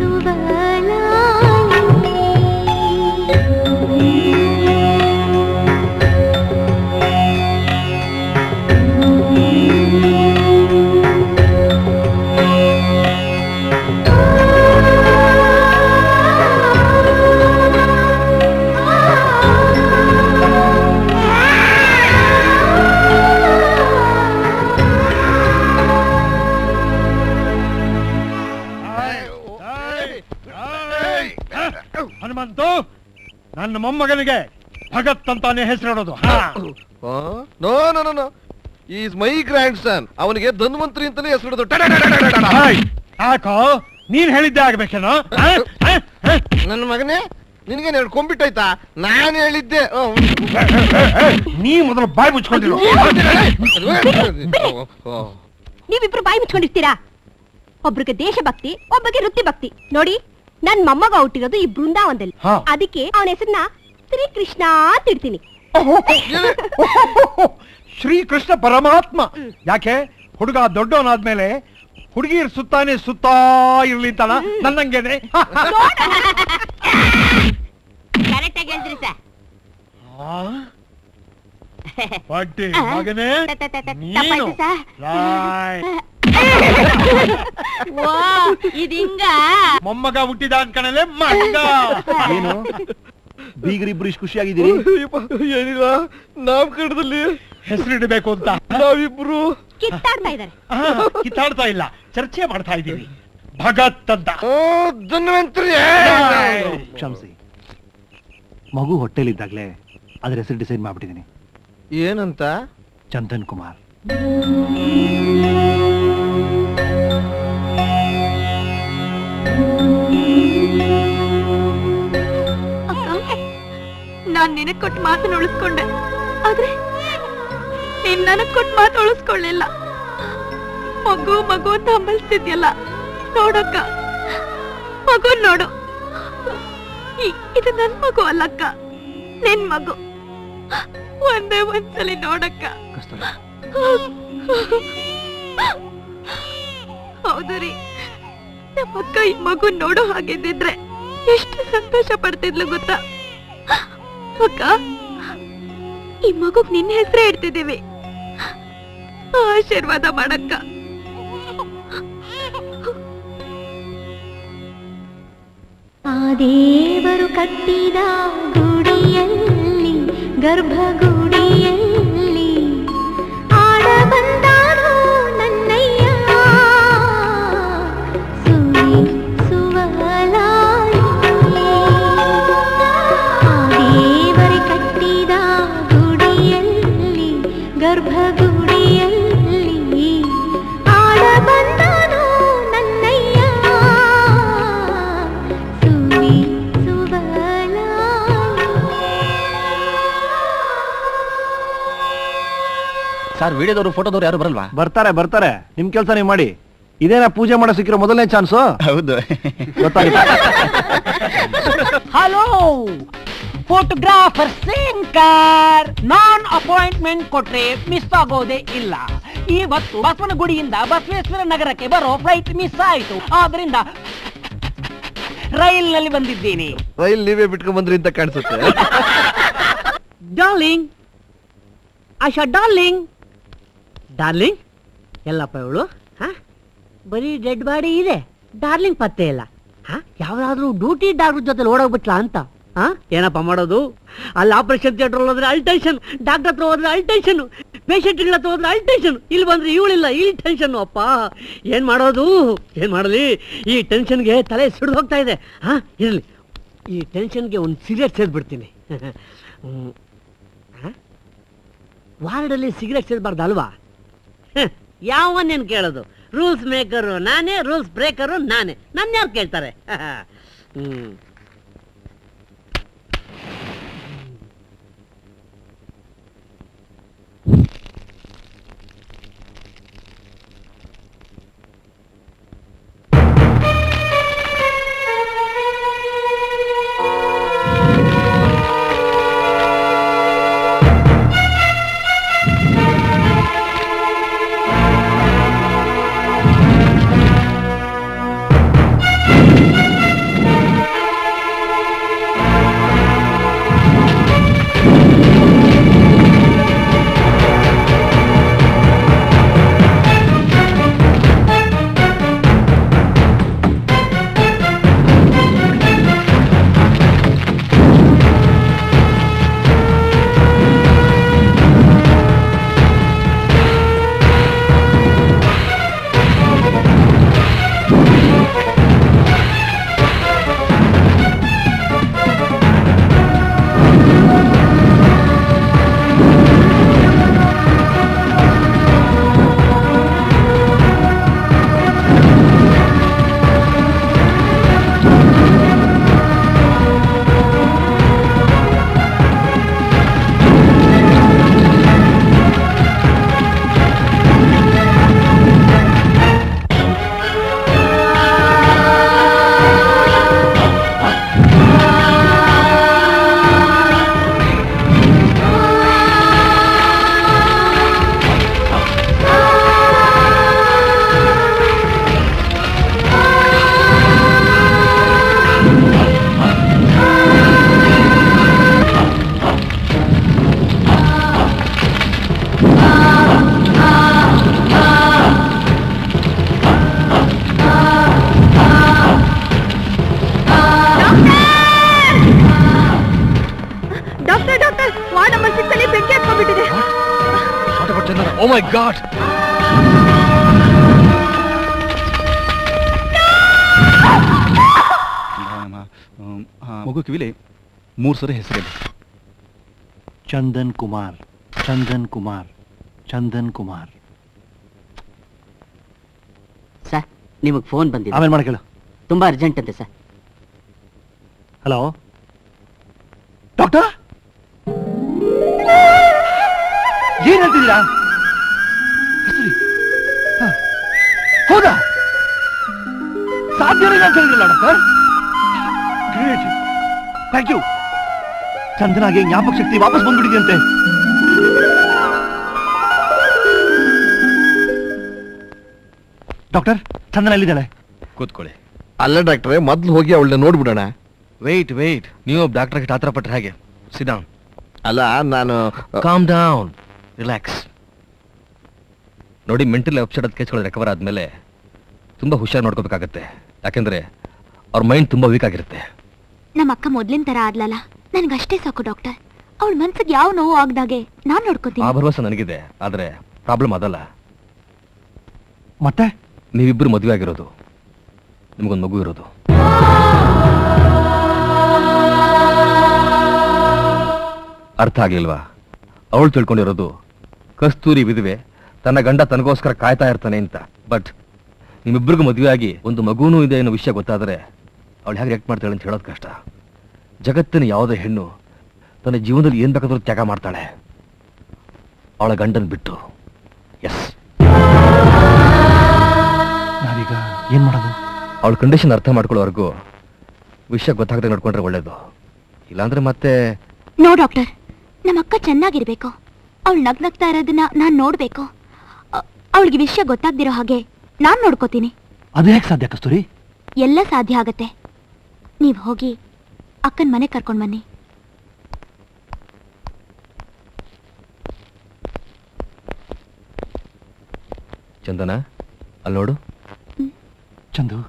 ಹನುಮಂತು ನನ್ನ ಮೊಮ್ಮಗನಿಗೆ ಭಗತ್ ಅಂತಾನೆ ಹೆಸರಿಡೋದು ಹಾ no no no no is my grandson ಅವನಿಗೆ ಧನ್ವಂತರಿ ಅಂತಾನೆ ಹೆಸರಿಡೋದು ಹಾಯ್. ಯಾಕೋ ನೀನ್ ಹೇಳಿದ್ದೆ ಆಗ್ಬೇಕೇನೋ ಆ? ಆ? ಆ? ನನ್ನ ಮಗನೇ ನಿನಗೆ ಎರಡು ಕೊಂಬಿಟ್ಟೈತಾ ನಾನು ಹೇಳಿದ್ದೆ ನೀ ಮೊದಲು ಬಾಯಿ ಮುಚ್ಕೊಂಡಿರು ನೀವಿಬ್ರು ಬಾಯಿ ಮುಚ್ಕೊಂಡಿರ್ತೀರಾ ಒಬ್ರಿಗೆ ದೇಶಭಕ್ತಿ ಒಬ್ಬರಿಗೆ ವೃತ್ತಿ ಭಕ್ತಿ ನೋಡಿ ನನ್ ಮೊಮ್ಮಗ ಹುಟ್ಟಿರೋದು ಈ ಬೃಂದಾವನದಲ್ಲಿ ಹಾ. ಅದಕ್ಕೆ ಅವನ ಹೆಸರನ್ನ ಶ್ರೀಕೃಷ್ಣ ಅಂತ ಇಡ್ತೀನಿ ಶ್ರೀಕೃಷ್ಣ ಪರಮಾತ್ಮ ಯಾಕೆ ಹುಡುಗ ದೊಡ್ಡವನಾದ್ಮೇಲೆ ಹುಡುಗಿರ್ ಸುತ್ತಾನೆ ಸುತ್ತಾ ಇರ್ಲಿ ಅಂತಲ್ಲ ನನ್ನಂಗೆನೆ ಕರೆಕ್ಟ್ ಆಗಿ ಹೇಳ್ತೀರಿ ಸರ್ ಪಟ್ಟಿ ಮಗನೇ ನೀನು ತಪ್ಪಾಯ್ತು ಸರ್ ರಾಯ್. ವಾ ಇದಿಂಗ ಮೊಮ್ಮಗ ಹುಟ್ಟಿದ ಅನ್ಕಣಲೆ ಮಗ ಏನು ಬೀಗರಿಬ್ರು ಇಷ್ಟು ಖುಷಿಯಾಗಿದ್ದೀರಿ ಏನಿಲ್ಲ ನಾಮಕರಣದಲ್ಲಿ ಹೆಸರಿಡಬೇಕು ಅಂತ ನಾವಿಬ್ರು ಕಿತ್ತಾಡ್ತಾ ಇದ್ದಾರೆ ಆ, ಕಿತ್ತಾಡ್ತಾ ಇಲ್ಲ ಚರ್ಚೆ ಮಾಡ್ತಾ ಇದ್ದೀವಿ ಭಗತ್ ಅಂತ ಧನ್ವಂತರಿ ಕ್ಷಮಿಸಿ ಮಗು ಹೊಟ್ಟೆಲಿದ್ದಾಗ್ಲೇ ಅದ್ರ ಹೆಸರು ಡಿಸೈಡ್ ಮಾಡ್ಬಿಟ್ಟಿದ್ದೀನಿ ಏನಂತ ಚಂದನ್ ಕುಮಾರ್ ಅಕ್ಕ ನಾನ್ ನಿನಗ್ ಕೊಟ್ಟು ಮಾತನ್ನ ಉಳಿಸ್ಕೊಂಡೆ ಆದ್ರೆ ನೀನ್ ನನಗ್ ಕೊಟ್ಟು ಮಾತು ಉಳಿಸ್ಕೊಳ್ಳಿಲ್ಲ ಮಗು ಮಗು ಅಂತ ಹಂಬಲಿಸ್ತಿದ್ಯಲ್ಲ ನೋಡಕ್ಕ ಮಗು ನೋಡು ಇ- ಇದು ನನ್ ಮಗು ಅಲ್ಲಕ್ಕ ನಿನ್ ಮಗು ಒಂದೇ ಒಂದ್ಸಲಿ ನೋಡಕ್ಕ ಹೌದು ರೀ ನಮ್ಮಕ್ಕ ಈ ಮಗು ನೋಡೋ ಹಾಗಿದ್ದಿದ್ರೆ ಎಷ್ಟು ಸಂತೋಷ ಪಡ್ತಿದ್ಲು ಗೊತ್ತಾ ಅಕ್ಕ ಈ ಮಗುಗ್ ನಿನ್ನ ಹೆಸರೇ ಇಡ್ತಿದ್ದೀವಿ ಆಶೀರ್ವಾದ ಮಾಡಕ್ಕ ಆ ದೇವರು ಕಟ್ಟಿದ ಗುಡಿಯಲ್ಲಿ ಗರ್ಭಗುಡಿಯಲ್ಲಿ ಆಡ ಬಂದಾನು ನನ್ನಯ್ಯ ಸುನಿ ಸುವಲಾಲಿ ಆ ದೇವರು ಕಟ್ಟಿದ ಗುಡಿಯಲ್ಲಿ ಗರ್ಭಗುಡಿಯಲ್ಲಿ ಆಡ ಬಂದಾನು ನನ್ನಯ್ಯ ಸುನಿ ಸುವಲಾಲಿ ಸರ್ ವಿಡಿಯೋದವರು ಫೋಟೋದವ್ರು ಯಾರು ಬರಲ್ವಾ ಬರ್ತಾರೆ ಬರ್ತಾರೆ ನಿಮ್ ಕೆಲಸ ನೀವು ಮಾಡಿ ಇದೇನಾ ಪೂಜೆ ಮಾಡೋ ಸಿಕ್ಕಿರೋ ಮೊದಲನೇ ಚಾನ್ಸು ಹೌದು ಗೊತ್ತಾಗಿತ್ತು ಹಲೋ ಫೋಟೋಗ್ರಾಫರ್ ಶಂಕರ್ ನಾನ್ ಅಪಾಯಿಂಟ್ಮೆಂಟ್ ಕೊಟ್ರೆ ಮಿಸ್ ಆಗೋದೇ ಇಲ್ಲ ಇವತ್ತು ಬಸವನಗುಡಿಯಿಂದ ಬಸವೇಶ್ವರ ನಗರಕ್ಕೆ ಬರೋ ಫ್ಲೈಟ್ ಮಿಸ್ ಆಯಿತು ಆದ್ರಿಂದ ರೈಲ್ ನಲ್ಲಿ ಬಂದಿದ್ದೀನಿ ರೈಲ್ ನೀವೇ ಬಿಟ್ಕೊಂಡ್ ಬಂದ್ರಿ ಅಂತ ಕಾಣಿಸುತ್ತೆ ಡಾರ್ಲಿಂಗ್ ಆಶಾ ಡಾರ್ಲಿಂಗ್ ಡಾರ್ಲಿಂಗ್ ಎಲ್ಲಪ್ಪ ಇವಳು ಹಾ ಬರೀ ಡೆಡ್ ಬಾಡಿ ಇದೆ ಡಾರ್ಲಿಂಗ್ ಪತ್ತೆ ಇಲ್ಲ ಹಾ ಯಾವ್ದಾದ್ರೂ ಡ್ಯೂಟಿ ಡಾಕ್ಟರ್ ಜೊತೆ ಓಡೋಗ್ಬಿಟ್ಲಾ ಅಂತ ಹಾ ಏನಪ್ಪ ಮಾಡೋದು ಅಲ್ಲಿ ಆಪರೇಷನ್ ಥಿಯೇಟರ್ ಹೋದ್ರೆ ಅಲ್ಟೇಷನ್ ಡಾಕ್ಟರ್ ಹತ್ರ ಹೋದ್ರೆ ಅಲ್ಟೇಷನ್ ಪೇಷಂಟ್ಗಳ ಹತ್ರ ಹೋದ್ರೆ ಅಲ್ಟೇಷನ್ ಇಲ್ಲಿ ಬಂದ್ರೆ ಇವಳಿಲ್ಲ ಈ ಟೆನ್ಷನ್ ಅಪ್ಪ ಏನ್ ಮಾಡೋದು ಏನ್ ಮಾಡಲಿ ಈ ಟೆನ್ಷನ್ಗೆ ತಲೆ ಸಿಡ್ದು ಹೋಗ್ತಾ ಇದೆ ಹಾ ಇರಲಿ ಈ ಟೆನ್ಷನ್ಗೆ ಒಂದು ಸಿಗರೇಟ್ ಸೇದ್ಬಿಡ್ತೀನಿ ಹ್ಮ್. ಹಾ? ವಾರ್ಡಲ್ಲಿ ಸಿಗರೇಟ್ ಸೇದಬಾರ್ದು ಅಲ್ವಾ ಯಾವನ್ನೇನು ಕೇಳೋದು ರೂಲ್ಸ್ ಮೇಕರು ನಾನೇ ರೂಲ್ಸ್ ಬ್ರೇಕರು ನಾನೇ ನನ್ನ ಯಾರು ಕೇಳ್ತಾರೆ ಹ್ಮ್ ಮೈ ಗಾಡ್ ಮಗು ಕಿವಿಲಿ ಮೂರು ಸರಿ ಹೆಸರಿದೆ ಚಂದನ್ ಕುಮಾರ್ ಚಂದನ್ ಕುಮಾರ್ ಚಂದನ್ ಕುಮಾರ್ ಸರ್ ನಿಮಗೆ ಫೋನ್ ಬಂದಿದೆ ಆಮೇಲೆ ಮಾಡ್ಕೇಳು ತುಂಬಾ ಅರ್ಜೆಂಟ್ ಅಂತೆ ಸರ್ ಹಲೋ ಡಾಕ್ಟರ್ ಏನ್ ಹೇಳ್ತಿದ್ದೀರಾ ಕಸ್ತೂರಿ ಹ. ಹೌದಾ ಸಾಧ್ಯ ಇಲ್ಲ ಅಂತ ಹೇಳಿದ್ರಲ್ಲ ಡಾಕ್ಟರ್ ಗ್ರೇಟ್ ಥ್ಯಾಂಕ್ ಯು ಚಂದನಾಗೆ ಜ್ಞಾಪಕ ಶಕ್ತಿ ವಾಪಸ್ ಬಂದ್ಬಿಟ್ಟಿದೆಯಂತೆ ಡಾಕ್ಟರ್ ಚಂದನ ಎಲ್ಲಿದ್ದಾಳೆ ಕೂತ್ಕೊಳ್ಳಿ ಅಲ್ಲ ಡಾಕ್ಟ್ರೆ ಮೊದ್ಲು ಹೋಗಿ ಅವಳನ್ನ ನೋಡ್ಬಿಡೋಣ ವೇಟ್ ವೇಟ್ ನೀವು ಡಾಕ್ಟರ್ ಗಿಟ್ ಆತರ ಪಟ್ರೆ ಹಾಗೆ ಸಿಡೌನ್ ಅಲ್ಲ ನಾನು ಕಾಮ್ ಡೌನ್ ರಿಲ್ಯಾಕ್ಸ್ ನೋಡಿ ಮೆಂಟಲ್ ಅಪ್ಸೆಟ್ ಕೇಸ್ಗಳು ರಿಕವರ್ ಆದಮೇಲೆ ತುಂಬ ಹುಷಾರು ನೋಡ್ಕೋಬೇಕಾಗತ್ತೆ ಯಾಕೆಂದ್ರೆ ಅವ್ರ ಮೈಂಡ್ ತುಂಬ ವೀಕ್ ಆಗಿರುತ್ತೆ ನಮ್ಮ ಅಕ್ಕ ಮೊದ್ಲಿನ ತರ ಆದ್ಲಲ್ಲ ನನ್ಗಷ್ಟೇ ಸಾಕು ಡಾಕ್ಟರ್ ಅವಳ ಮನ್ಸಿಗೆ ಯಾವ ನೋವು ಆಗ್ದಾಗೆ ನಾನ್ ಆ ನೋಡ್ಕೋತೀನಿ ಭರವಸೆ ನನಗಿದೆ ಆದರೆ ಪ್ರಾಬ್ಲಮ್ ಅದಲ್ಲ ಮತ್ತೆ ನೀವಿಬ್ಬರು ಮದುವೆ ಆಗಿರೋದು ನಿಮಗೊಂದು ಮಗು ಇರೋದು ಅರ್ಥ ಆಗ್ಲಿಲ್ವಾ ಅವಳು ತಿಳ್ಕೊಂಡಿರೋದು ಕಸ್ತೂರಿ ವಿಧವೆ ತನ್ನ ಗಂಡ ತನಗೋಸ್ಕರ ಕಾಯ್ತಾ ಇರ್ತಾನೆ ಅಂತ ಬಟ್ ನಿಮ್ಮಿಬ್ಬರಿಗೂ ಮದುವೆ ಆಗಿ ಒಂದು ಮಗುನೂ ಇದೆ ಅನ್ನೋ ವಿಷಯ ಗೊತ್ತಾದರೆ ಅವಳು ಹೇಗೆ ರಿಯಾಕ್ಟ್ ಮಾಡ್ತಾಳೆ ಅಂತ ಹೇಳೋದು ಕಷ್ಟ ಜಗತ್ತಿನ ಯಾವುದೇ ಹೆಣ್ಣು ತನ್ನ ಜೀವನದಲ್ಲಿ ಏನ್ ಬೇಕಾದ್ರೂ ತ್ಯಾಗ ಮಾಡ್ತಾಳೆ ಅವಳ ಗಂಡನ್ ಬಿಟ್ಟು ಎಸ್ ನಾವೀಗ ಏನ್ ಮಾಡೋದು ಅವಳ ಕಂಡೀಷನ್ ಅರ್ಥ ಮಾಡ್ಕೊಳ್ಳೋವರೆಗೂ ವಿಷಯ ಗೊತ್ತಾಗದೆ ನೋಡ್ಕೊಂಡ್ರೆ ಒಳ್ಳೇದು ಇಲ್ಲಾಂದ್ರೆ ಮತ್ತೆ ನೋ ಡಾಕ್ಟರ್ ನಮ್ಮ ಅಕ್ಕ ಚೆನ್ನಾಗಿರ್ಬೇಕು ಅವಳು ನಗ್ನಗ್ತಾ ಇರೋದನ್ನ ನಾನ್ ನೋಡ್ಬೇಕು ಅವಳಿಗೆ ವಿಷಯ ಗೊತ್ತಾಗ್ದಿರೋ ಹಾಗೆ ನಾನ್ ನೋಡ್ಕೋತೀನಿ ಅದು ಹೇಗೆ ಸಾಧ್ಯ ಕಸ್ತೂರಿ ಎಲ್ಲ ಸಾಧ್ಯ ಆಗತ್ತೆ ನೀವ್ ಹೋಗಿ ಅಕ್ಕನ್ ಮನೆ ಕರ್ಕೊಂಡ್ ಬನ್ನಿ ಚಂದನ ಅಲ್ಲಿ ನೋಡು ಚಂದು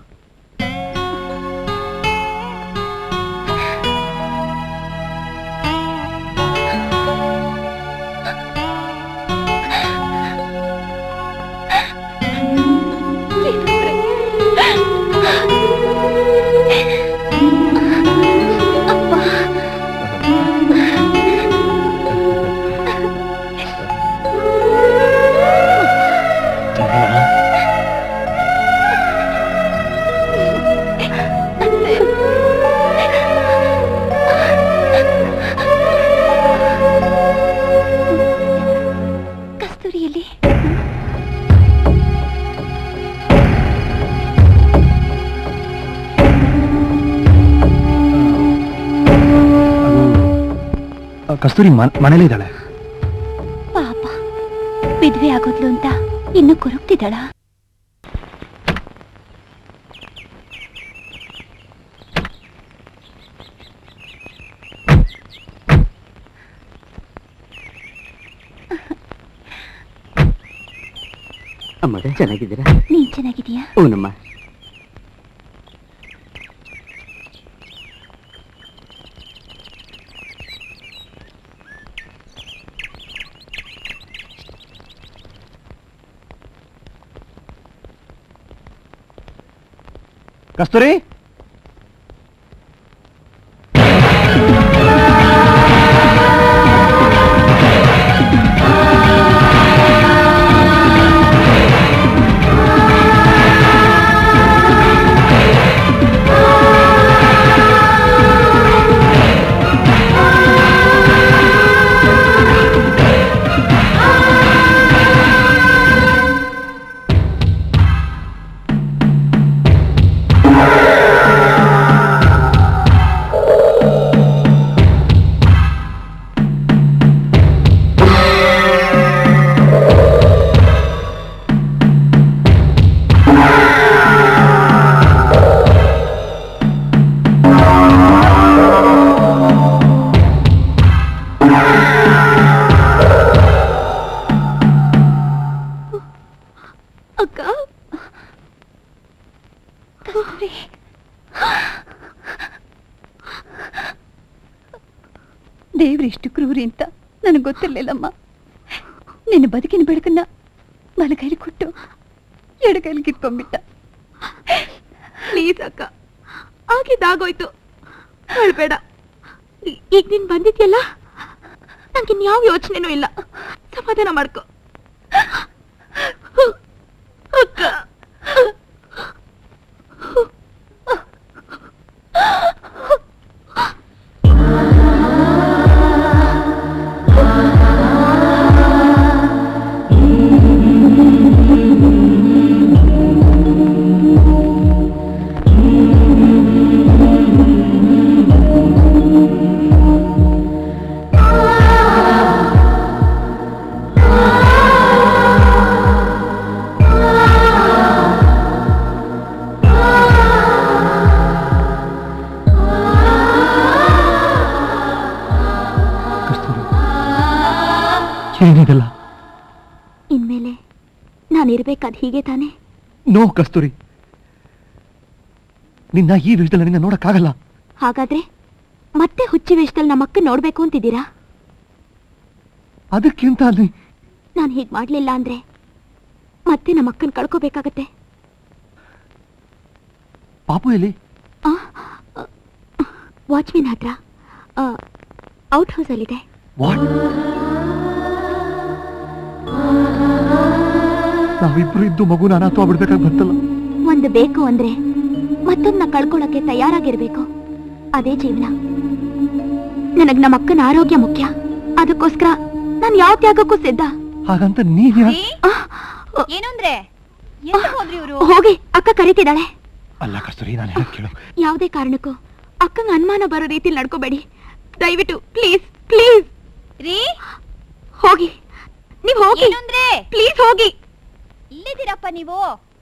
ಕಸ್ತೂರಿಯಲ್ಲಿ ಆ, ಕಸ್ತೂರಿ ಮನೇಲಿ ಇದ್ದಾಳೆ ಪಾಪ ವಿಧವೆ ಆಗೋದ್ಲು ಅಂತ ಇನ್ನು ಕೊರಗ್ತಿದ್ದಾಳ ಅಮ್ಮ ಚೆನ್ನಾಗಿದ್ದೀರಾ ನೀನ್ ಚೆನ್ನಾಗಿದೀಯಾ ಹ್ಞೂನಮ್ಮ ಕಸ್ತೂರಿ ಅಕ್ಕ ಕಸ್ತೂರಿ ದೇವ್ರೆಷ್ಟು ಕ್ರೂರಿ ಅಂತ ನನಗೆ ಗೊತ್ತಿರ್ಲಿಲ್ಲಮ್ಮ ನಿನ್ನ ಬದುಕಿನ ಬೆಳಕನ್ನ ಬಲಗೈಲಿ ಕೊಟ್ಟು ಎಡಗೈಲಿ ಕಿತ್ಕೊಂಡ್ಬಿಟ್ಟ ಪ್ಲೀಸ್ ಅಕ್ಕ ಆಗಿದ್ದಾಗೋಯ್ತು ಹೇಳ್ಬೇಡ ಈ- ಈಗ ನೀನ್ ಬಂದಿದ್ಯಲ್ಲ ನಂಗಿನ್ಯಾವ ಯೋಚನೆನೂ ಇಲ್ಲ ಸಮಾಧಾನ ಮಾಡ್ಕೊ ಅಕ್ಕ ಏನಿದೆಲ್ಲ ಇನ್ಮೇಲೆ ನಾನಿರ್ಬೇಕಾದ್ ಹೀಗೆ ತಾನೇ ನೋ ಕಸ್ತೂರಿ ನಿನ್ನ ಈ ವಿಷಯದಲ್ಲಿ ನಿನ್ನ ನೋಡಕ್ಕಾಗಲ್ಲ ಹಾಗಾದ್ರೆ ಮತ್ತೆ ಹುಚ್ಚಿ ವೇಷದಲ್ಲಿ ನಮ್ಮ ಅಕ್ಕ ನೋಡ್ಬೇಕು ಅಂತಿದ್ದೀರಾ ಅದಕ್ಕಿಂತ ಅಲ್ಲಿ ನಾನು ಹೀಗ್ ಮಾಡ್ಲಿಲ್ಲ ಅಂದ್ರೆ ಮತ್ತೆ ನಮ್ಮ ಅಕ್ಕನ್ ಕಳ್ಕೋಬೇಕಾಗತ್ತೆ ಪಾಪು ಎಲ್ಲಿ ವಾಚ್ಮೆನ್ ಹತ್ರ ಔಟ್ ಹೌಸಲ್ಲಿದೆ ವಾಟ್ ನಾವಿಬ್ರು ಇದ್ದು ಮಗುನ ಅನಾಥ ಬಿಡ್ಬೇಕಾಗಿ ಬಂತಲ್ಲ ಒಂದು ಬೇಕು ಅಂದ್ರೆ ಮತ್ತೊಂದನ್ನ ಕಳ್ಕೊಳ್ಳೋಕೆ ತಯಾರಾಗಿರ್ಬೇಕು ಅದೇ ಜೀವನ ನನಗ್ ನಮ್ಮ ಅಕ್ಕನ ಆರೋಗ್ಯ ಮುಖ್ಯ ಅದಕ್ಕೋಸ್ಕರ ನಾನು ಯಾವ ತ್ಯಾಗಕ್ಕೂ ಸಿದ್ಧ ಹಾಗಂತ ನೀನ್ ಯಾ- ಏನು ಅಂದ್ರೆ ಎಲ್ಲಿ ಹೋದ್ರಿ ಇವರು ಹೋಗಿ ಅಕ್ಕ ಕರೀತಿದ್ದಾಳೆ ಅಲ್ಲ ಕಸ್ತೂರಿ ನಾನು ಹೇಳಕ್ ಕೇಳು ಯಾವುದೇ ಕಾರಣಕ್ಕೂ ಅಕ್ಕಂಗ ಅನುಮಾನ ಬರೋ ರೀತಿಲಿ ನಡ್ಕೋಬೇಡಿ ದಯವಿಟ್ಟು ಪ್ಲೀಸ್ ಪ್ಲೀಸ್ ರೀ ಹೋಗಿ ನೀವ್ ಹೋಗಿ ಏನಂದ್ರೆ ಪ್ಲೀಸ್ ಹೋಗಿ ಇಲ್ಲಿದ್ದೀರಪ್ಪ ನೀವು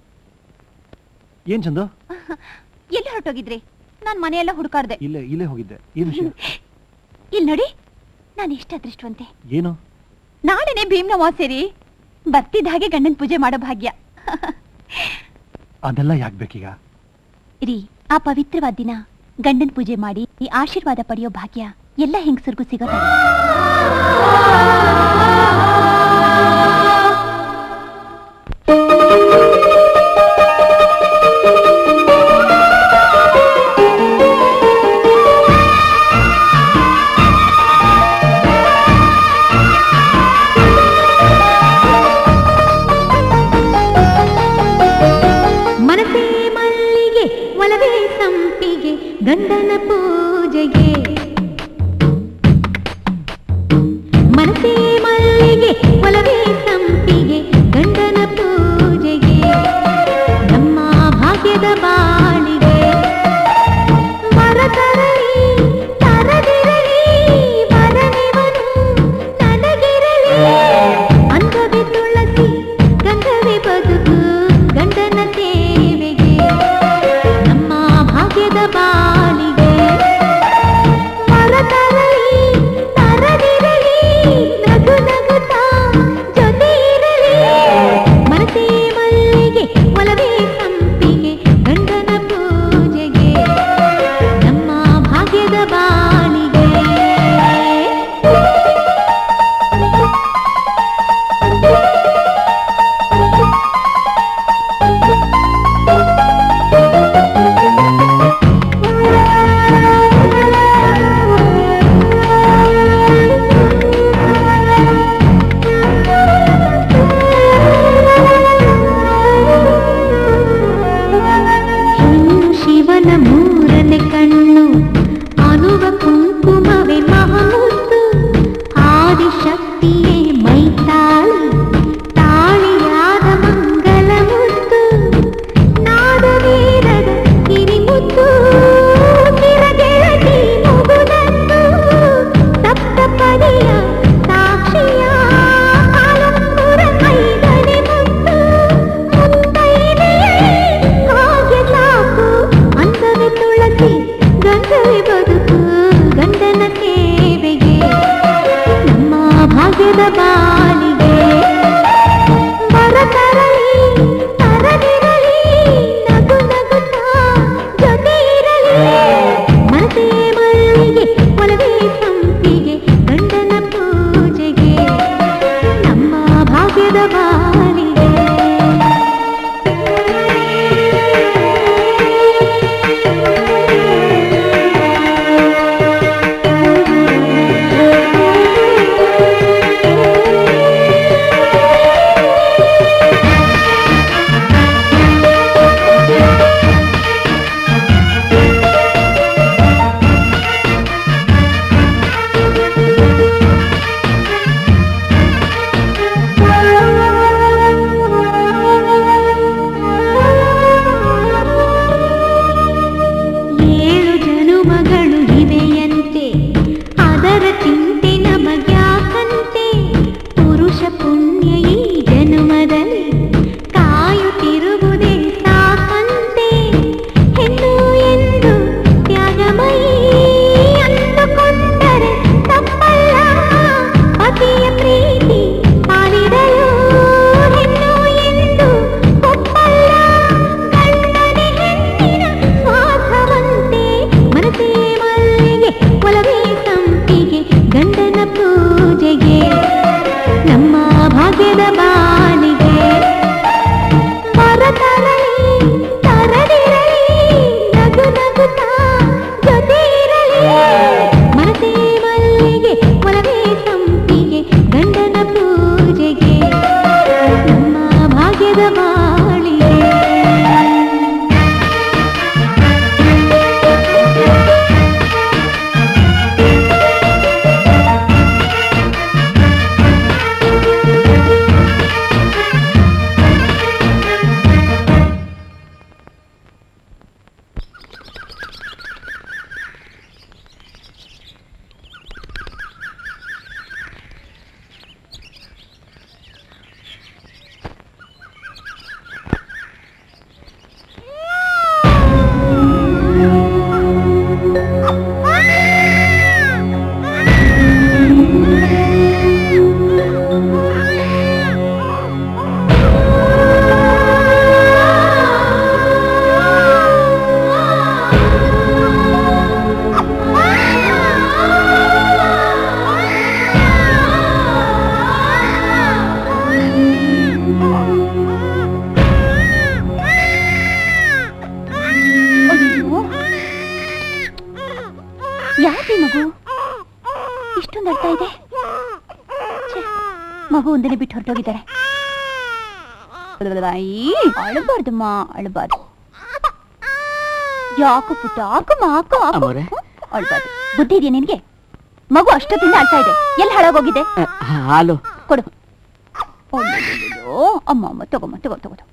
ಏನ್ ಚಂದ ಎಲ್ಲಿ ಹೊರಟೋಗಿದ್ರಿ ನಾನ್ ಮನೆಯೆಲ್ಲ ಹುಡುಕಾಡ್ದೆ ಇಲ್ಲೇ ಇಲ್ಲೇ ಹೋಗಿದ್ದೆ ಏನ್ ವಿಷಯ ಇಲ್ಲಿ ನೋಡಿ ನಾನು ಎಷ್ಟು ಅದೃಷ್ಟವಂತೆ ಏನು ನಾಳೆನೆ ಭೀಮ್ನ ಸೇರಿ ಬರ್ತಿದ್ದ ಹಾಗೆ ಗಂಡನ್ ಪೂಜೆ ಮಾಡೋ ಭಾಗ್ಯ ಅದೆಲ್ಲ ಯಾಕ್ ಬೇಕೀಗ ರೀ ಆ ಪವಿತ್ರವಾದ ದಿನ ಗಂಡನ್ ಪೂಜೆ ಮಾಡಿ ಈ ಆಶೀರ್ವಾದ ಪಡೆಯೋ ಭಾಗ್ಯ ಎಲ್ಲ ಹೆಂಗಸರಿಗೂ ಸಿಗೋದಿಲ್ಲ ಮನಸೇ ಮಲ್ಲಿಗೆ ಒಲವೇ ಸಂಪಿಗೆ ಗಂಡನ ಪೂಜೆಗೆ ಮನಸೇ ಮಲ್ಲಿಗೆ ಒಲವೇ ಸಂಪಿಗೆ ಗಂಡನ ಪೂಜೆಗೆ ನಮ್ಮ ಭಾಗ್ಯದ ಬಾಳಿಗೆ ವರ ತರಲಿ ತರದಿರಲಿ ವರನಿವನು ನನಗಿರಲಿ ಅಂದವೇ ತುಳಸಿ ಗಂಧವೇ ಬದುಕು ಗಂಡನ ಸೇವೆಗೆ ನಮ್ಮ ಭಾಗ್ಯದ ಬಾಳಿಗೆ ವರ ತರಲಿ ತರದಿರಲಿ ನಗು ನಗುತ್ತಾ ಜೊತೆ ಇರಲಿ ಮನಸೇ ಮಲ್ಲಿಗೆ ಒಲವೇ ಸಂಪಿಗೆ ಗಂಡನ ಪೂಜೆಗೆ ನಮ್ಮ ಭಾಗ್ಯದ ಬಾಳಿಗೆ ಮಗು ಒಂದನೇ ಬಿಟ್ಟು ಹೊರಟೋಗಿದ್ದಾರೆ ಅಳಬಾರ್ದಮ್ಮ ಅಳಬಾರ್ದು ಯಾಕೋ ಪುಟ್ಟ ಹಾಕಮ್ಮ ಹಾಕೋ ಹಾಕೋ ಅಮ್ಮೋರೆ. ಅಳ್ಬಾರ್ದು ಬುದ್ಧಿ ಇದೆಯಾ ನಿನ್ಗೆ ಮಗು ಅಷ್ಟೊತ್ತಿಂದ ಅಳ್ತಾ ಇದೆ ಎಲ್ಲಿ ಹಾಳಾಗೋಗಿದೆ ಹಾಲು ಕೊಡು ಅಯ್ಯಯ್ಯಯ್ಯೋ, ಅಮ್ಮ ಅಮ್ಮ ತಗೊಮ್ಮ ತಗೋ ತಗೋ ತಗೋ.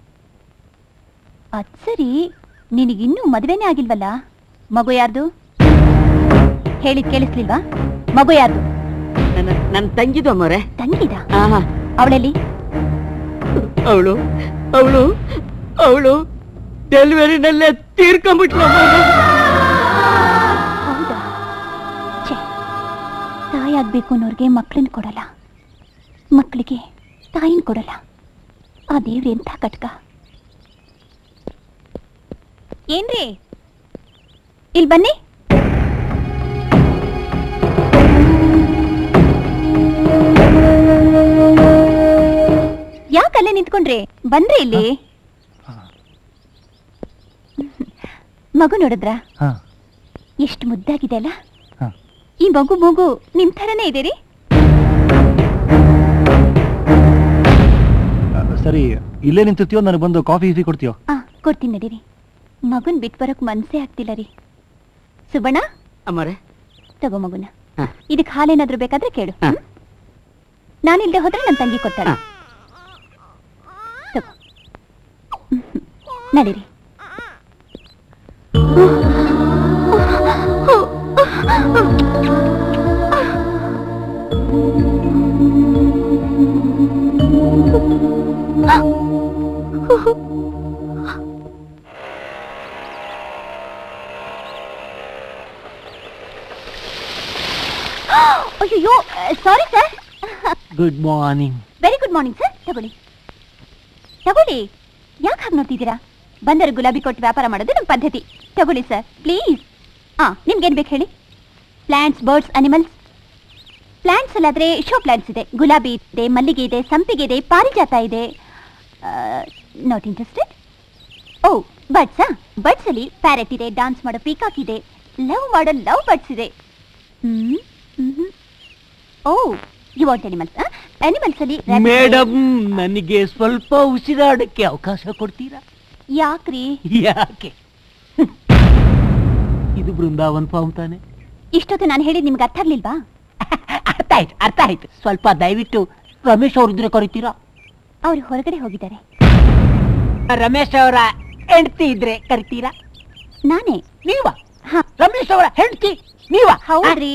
ಅದ್ ಸರಿ ನಿನಗಿನ್ನೂ ಮದುವೆನೇ ಆಗಿಲ್ವಲ್ಲ ಮಗು ಯಾರ್ದು ಹೇಳಿದ್ ಕೇಳಿಸ್ಲಿಲ್ವಾ ಮಗು ಯಾರ್ದು ನನ್ನ ನನ್ನ ತಂಗಿದು ಅಮ್ಮೋರೆ ತಂಗಿದ ಆಹಾ ಅವಳಲ್ಲಿ ಅವಳು ಅವಳು ಅವಳು ಡೆಲಿವರಿನಲ್ಲೇ ತೀರ್ಕೊಂಡ್ಬಿಟ್ಲು ಅಮ್ಮೋರೆ. ಹೌದಾ ಛೇ ತಾಯಿ ಆಗ್ಬೇಕು ಅನ್ನೋರ್ಗೆ ಮಕ್ಳನ್ನ ಕೊಡಲ್ಲ ಮಕ್ಕಳಿಗೆ ತಾಯಿನ ಕೊಡಲ್ಲ ಆ ದೇವ್ರ ಎಂಥ ಕಟ್ಕ ಏನ್ರಿ ಇಲ್ಲಿ ಬನ್ನಿ ಯಾಕಲ್ಲೇ ನಿಂತ್ಕೊಂಡ್ರಿ ಬನ್ರಿ ಇಲ್ಲಿ ಮಗು ನೋಡಿದ್ರಾ ಹಾ. ಎಷ್ಟು ಮುದ್ದಾಗಿದೆ ಅಲ್ಲ ಹಾ. ಈ ಮಗು ಮಗು ನಿಮ್ ಥರನೇ ಇದೀರಿ ಸರಿ ಇಲ್ಲೇ ನಿಂತಿರ್ತೀಯೋ ನನಗೆ ಬಂದು ಕಾಫಿ ಗೀಫಿ ಕೊಡ್ತೀಯೋ ಆ ಕೊಡ್ತೀನಿ ನಡೀರಿ ಮಗುನ್ ಬಿಟ್ ಬರೋಕ್ ಮನ್ಸೇ ಆಗ್ತಿಲ್ಲ ರೀ ಸುಬಣ್ಣ ಅಮ್ಮೋರೆ ತಗೋ ಮಗುನ ಹಾ. ಇದಕ್ ಹಾಲೇನಾದ್ರೂ ಬೇಕಾದ್ರೆ ಕೇಳು ಹಾ. ನಾನಿಲ್ದೆ ಹೋದ್ರೆ ನನ್ನ ತಂಗಿ ಕೊಡ್ತಾಳೆ ಹಾ. ತಗೋ ಹ್ಮ್. ನಡೀರಿ ಅಯ್ಯೋ sorry sir good morning very good morning sir ತಗೊಳ್ಳಿ ತಗೊಳ್ಳಿ ಯಾಕೆ ಹಾಗೆ ನೋಡ್ತಿದ್ದೀರಾ ಬಂದರು ಗುಲಾಬಿ ಕೊಟ್ಟು ವ್ಯಾಪಾರ ಮಾಡೋದು ನಮ್ಮ ಪದ್ಧತಿ ತಗೊಳ್ಳಿ ಸರ್ ಪ್ಲೀಸ್ ಹಾಂ ನಿಮ್ಗೇನು ಬೇಕು ಹೇಳಿ ಪ್ಲಾಂಟ್ಸ್ ಬರ್ಡ್ಸ್ ಅನಿಮಲ್ಸ್ ಪ್ಲಾಂಟ್ಸ್ ಅಲ್ಲಾದ್ರೆ ಶೋ ಪ್ಲಾಂಟ್ಸ್ ಇದೆ ಗುಲಾಬಿ ಇದೆ ಮಲ್ಲಿಗೆ ಇದೆ ಸಂಪಿಗೆ ಇದೆ ಪಾರಿಜಾತ ಇದೆ ನಾಟ್ ಇಂಟ್ರೆಸ್ಟೆಡ್ ಓ ಬರ್ಡ್ಸಾ ಬರ್ಡ್ಸ್ ಅಲ್ಲಿ ಪ್ಯಾರೆಟ್ ಇದೆ ಡಾನ್ಸ್ ಮಾಡೋ ಪೀಕಾಕ್ ಇದೆ ಲವ್ ಮಾಡೋ ಲವ್ ಬರ್ಡ್ಸ್ ಇದೆ hmm hmm oh you want animals animals ಅಲ್ಲಿ rabbit ಇದೆ. ಮೇಡಮ್ ನನಗೆ ಸ್ವಲ್ಪ ಉಸಿರಾಡಕ್ಕೆ ಅವಕಾಶ ಕೊಡ್ತೀರಾ ಯಾಕ್ರಿ ಯಾಕೆ ಇದು ಬೃಂದಾವನ್ ಫಾರ್ಮ್ ತಾನೆ ಇಷ್ಟೊತ್ತು ನಾನು ಹೇಳಿದ್ ನಿಮ್ಗೆ ಅರ್ಥ ಆಗ್ಲಿಲ್ವಾ ಅರ್ಥ ಆಯ್ತು ಅರ್ಥ ಆಯ್ತು ಸ್ವಲ್ಪ ದಯವಿಟ್ಟು ರಮೇಶ್ ಅವ್ರ ಇದ್ರೆ ಕರಿತೀರಾ ಅವ್ರು ಹೊರಗಡೆ ಹೋಗಿದ್ದಾರೆ ರಮೇಶ್ ಅವರ ಹೆಂಡತಿ ಇದ್ರೆ ಕರಿತೀರಾ ನಾನೇ ನೀವ ಹಾ ರಮೇಶ್ ಅವರ ಹೆಂಡತಿ ನೀವ ಹೌದ್ರಿ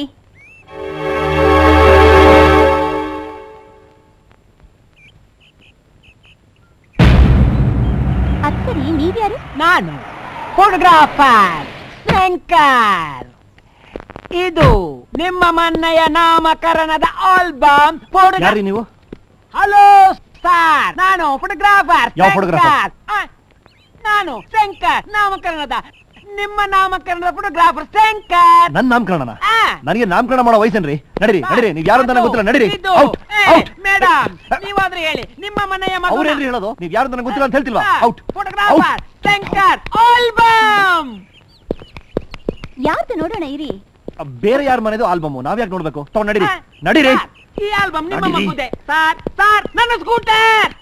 ಅದ್ ಸರಿ ನೀವ್ಯಾರು ನಾನು ಫೋಟೋಗ್ರಾಫರ್ ಶಂಕರ್ ಇದು ನಿಮ್ಮ ಮನೆಯ ನಾಮಕರಣದ ಆಲ್ಬಮ್ ಯಾರ್ರಿ ನೀವು ಹಲೋ ಸರ್ ನಾನು ಫೋಟೋಗ್ರಾಫರ್ ಯಾವ photographer? ನಾನು ಶಂಕರ್ ನಾಮಕರಣದ ನಿಮ್ಮ ನಾಮಕರಣದ ಫೋಟೋಗ್ರಾಫರ್ ಶಂಕರ್ ನನ್ ನಾಮಕರಣನ ಆ. ನನಗೆ ನಾಮಕರಣ ಮಾಡೋ ವಯಸ್ಸೇನ್ರಿ ನಡೀರಿ ನಡೀರಿ ನೀವ್ ಯಾರು ಅಂತ ನನಗೆ ಗೊತ್ತಿಲ್ಲ ನಡೀರಿ ಇದು, ಔಟ್ ಏ, ಔಟ್ ಮೇಡಮ್ ನೀವಾದ್ರೆ ಹೇಳಿ ನಿಮ್ಮ ಮನೆಯ ಅವ್ರೇನ್ರಿ ಹೇಳೋದು ನೀವ್ ಯಾರು ನನಗೆ ಗೊತ್ತಿಲ್ಲ ಅಂತ ಹೇಳ್ತಿಲ್ವಾ ಔಟ್ ಫೋಟೋಗ್ರಾಫರ್ ಶಂಕರ್ ಆಲ್ಬಮ್ ಯಾರ್ದು ನೋಡೋಣ ಇರಿ ಬೇರೆ ಯಾರ ಮನೆದು ಆಲ್ಬಮ್ ನಾವ್ ಯಾಕೆ ನೋಡ್ಬೇಕು ತಗೊಂಡ್ ನಡೀರಿ ಆ, ನಡೀರಿ ಸರ್, ಈ ಆಲ್ಬಮ್ ನಿಮ್ಮ ನಡೀರಿ. ಮಗುದೆ ಸರ್ ಸರ್ ನನ್ನ ಸ್ಕೂಟರ್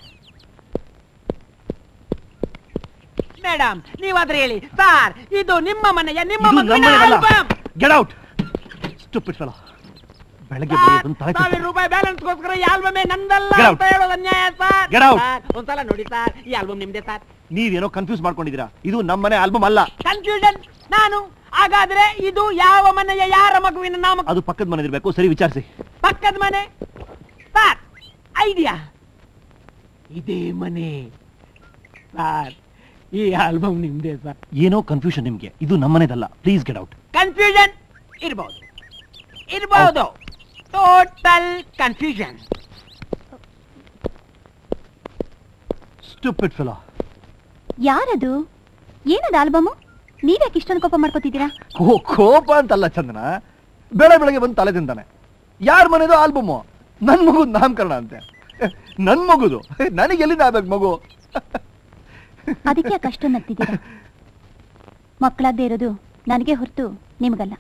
ಮೇಡಮ್ ನೀವಾದ್ರೆ ಹೇಳಿ ಸರ್ ಇದು ನಿಮ್ಮ ಮನೆಯ ನಿಮ್ಮ ಇದು ಮಗುವಿನ ನಮ್ಮನೆಯಲ್ಲ album get out stupid fellow ಬೆಳಗ್ಗೆ ಬೆಳಗ್ಗೆ ಬಂದು ತಲೆ ಸಾವಿರ ತಿಂತೀನಿ. ರೂಪಾಯಿ ಬ್ಯಾಲೆನ್ಸ್ ಗೋಸ್ಕರ ಈ ಆಲ್ಬಮ್ ನಂದಲ್ಲ Get out. ಅಂತ ಹೇಳೋದು ಅನ್ಯಾಯ ಸರ್ Get out. ಸರ್, ಒಂದ್ಸಲ ನೋಡಿ ಸರ್ ಈ ಆಲ್ಬಮ್ ನಿಮ್ದೆ ಸರ್ ನೀವೇನೋ ಕನ್ಫ್ಯೂಸ್ ಮಾಡ್ಕೊಂಡಿದ್ದೀರಾ ಇದು ನಮ್ಮನೆ ಆಲ್ಬಮ್ ಅಲ್ಲ ಕನ್ಫ್ಯೂಷನ್ ನಾನು ಹಾಗಾದ್ರೆ ಇದು ಯಾವ ಮನೆಯ ಯಾರ ಮಗುವಿನ ನಾಮ ಅದು ಪಕ್ಕದ ಮನೆ ಇರ್ಬೇಕು ಸರಿ ವಿಚಾರಿಸಿ ಪಕ್ಕದ ಮನೆ ಸರ್ ಐಡಿಯಾ ಇದೇ ಮನೆ ಸರ್ ಈ ಆಲ್ಬಮ್ ನಿಮ್ದೆ ಸರ್ ಏನೋ ಕನ್ಫ್ಯೂಷನ್ ನಿಮ್ಗೆ ಇದು ನಮ್ಮನೆದಲ್ಲ ಪ್ಲೀಸ್ ಗೆಟ್ ಔಟ್ ಕನ್ಫ್ಯೂಷನ್ ಇರ್ಬೋದು ಇರ್ಬೋದು ಟೋಟಲ್ ಕನ್ಫ್ಯೂಷನ್ ಸ್ಟುಪಿಡ್ ಫೆಲೋ ಯಾರದು ಏನದು ಆಲ್ಬಮು ನೀವ್ಯಾಕೆ ಇಷ್ಟೊಂದು ಕೋಪ ಮಾಡ್ಕೋತಿದ್ದೀರಾ ಕೋಪ ಅಂತಲ್ಲ ಚಂದನ ಬೆಳೆ ಬೆಳಗ್ಗೆ ಬಂದು ತಲೆ ತಿಂತಾನೆ ಯಾರ ಮನೆದು ಆಲ್ಬಮ್ ನನ್ ಮಗು ನಾಮಕರಣ ಅಂತೆ ನನ್ ಮಗುದು ನನಗೆ ಎಲ್ಲಿಂದ ಆಗ್ಬೇಕು ಮಗು ಅದಕ್ಕೆ ಯಾಕೆ ಅಷ್ಟೊಂದು ನಗ್ತಿದ್ದೀರಾ ಮಕ್ಕಳಾಗದೆ ಇರೋದು ನನಗೆ ಹೊರತು ನಿಮಗಲ್ಲ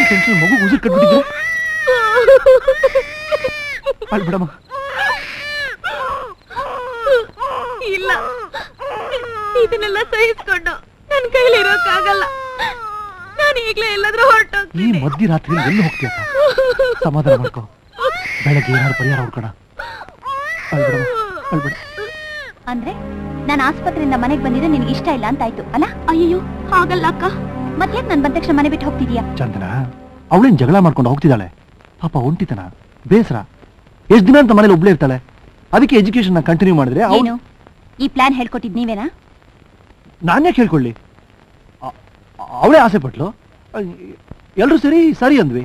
ಟೆನ್ಷನ್ ಮಗು ಉಸಿರು ಕಟ್ಬಿಟ್ಟಿದ್ರೆ ಅಳ್ಬಿಡಮ್ಮ ಇಲ್ಲ ಇದನ್ನೆಲ್ಲ ಸಹಿಸ್ಕೊಂಡು ನನ್ ಕೈಲಿರೋಕ್ಕಾಗಲ್ಲ ನಾನು ಈಗ್ಲೇ ಎಲ್ಲಾದ್ರೂ ಹೊರಟು ಈ ಮಧ್ಯರಾತ್ರಿ ಎಲ್ಲಿ ಹೋಗ್ತೀಯ ಸಮಾಧಾನ ಮಾಡ್ಕೋ ಬೆಳಗ್ಗೆ ಏನಾದ್ರು ಪರಿಹಾರ ಹುಡ್ಕೋಣ ಅಳ್ಬಿಡಮ್ಮ ಅಳ್ಬಿಡ ಅಂದ್ರೆ ನಾನು ಆಸ್ಪತ್ರೆಯಿಂದ ಮನೆಗೆ ಬಂದಿದ್ದು ನಿನ್ಗೆ ಇಷ್ಟ ಇಲ್ಲ ಅಂತಾಯ್ತು ಅಲ್ಲ ಅಯ್ಯೋ ಹಾಗಲ್ಲ ಅಕ್ಕ ಮತ್ತ್ಯಾಕ್ ನನ್ ಬಂದ ತಕ್ಷಣ ಮನೆ ಬಿಟ್ಟು ಹೋಗ್ತಿದ್ಯಾ ಚಂದನ ಅವಳೇನ್ ಜಗಳ ಮಾಡ್ಕೊಂಡು ಹೋಗ್ತಿದ್ದಾಳೆ ಪಾಪ ಒಂಟಿತನ ಬೇಸರ ಎಷ್ಟ್ ದಿನ ಅಂತ ಮನೇಲಿ ಒಬ್ಳೇ ಇರ್ತಾಳೆ ಅದಕ್ಕೆ ಎಜುಕೇಶನ್ ಕಂಟಿನ್ಯೂ ಮಾಡಿದ್ರೆ ಅವ್ಳು- ಏನು ಈ ಪ್ಲಾನ್ ಹೇಳ್ಕೊಟ್ಟಿದ್ ನೀವೇನಾ ನಾನೇ ಕೇಳ್ಕೊಳ್ಳಿ ಅವಳೇ ಆಸೆ ಪಟ್ಲು ಎಲ್ರು ಸರಿ ಸರಿ ಅಂದ್ವಿ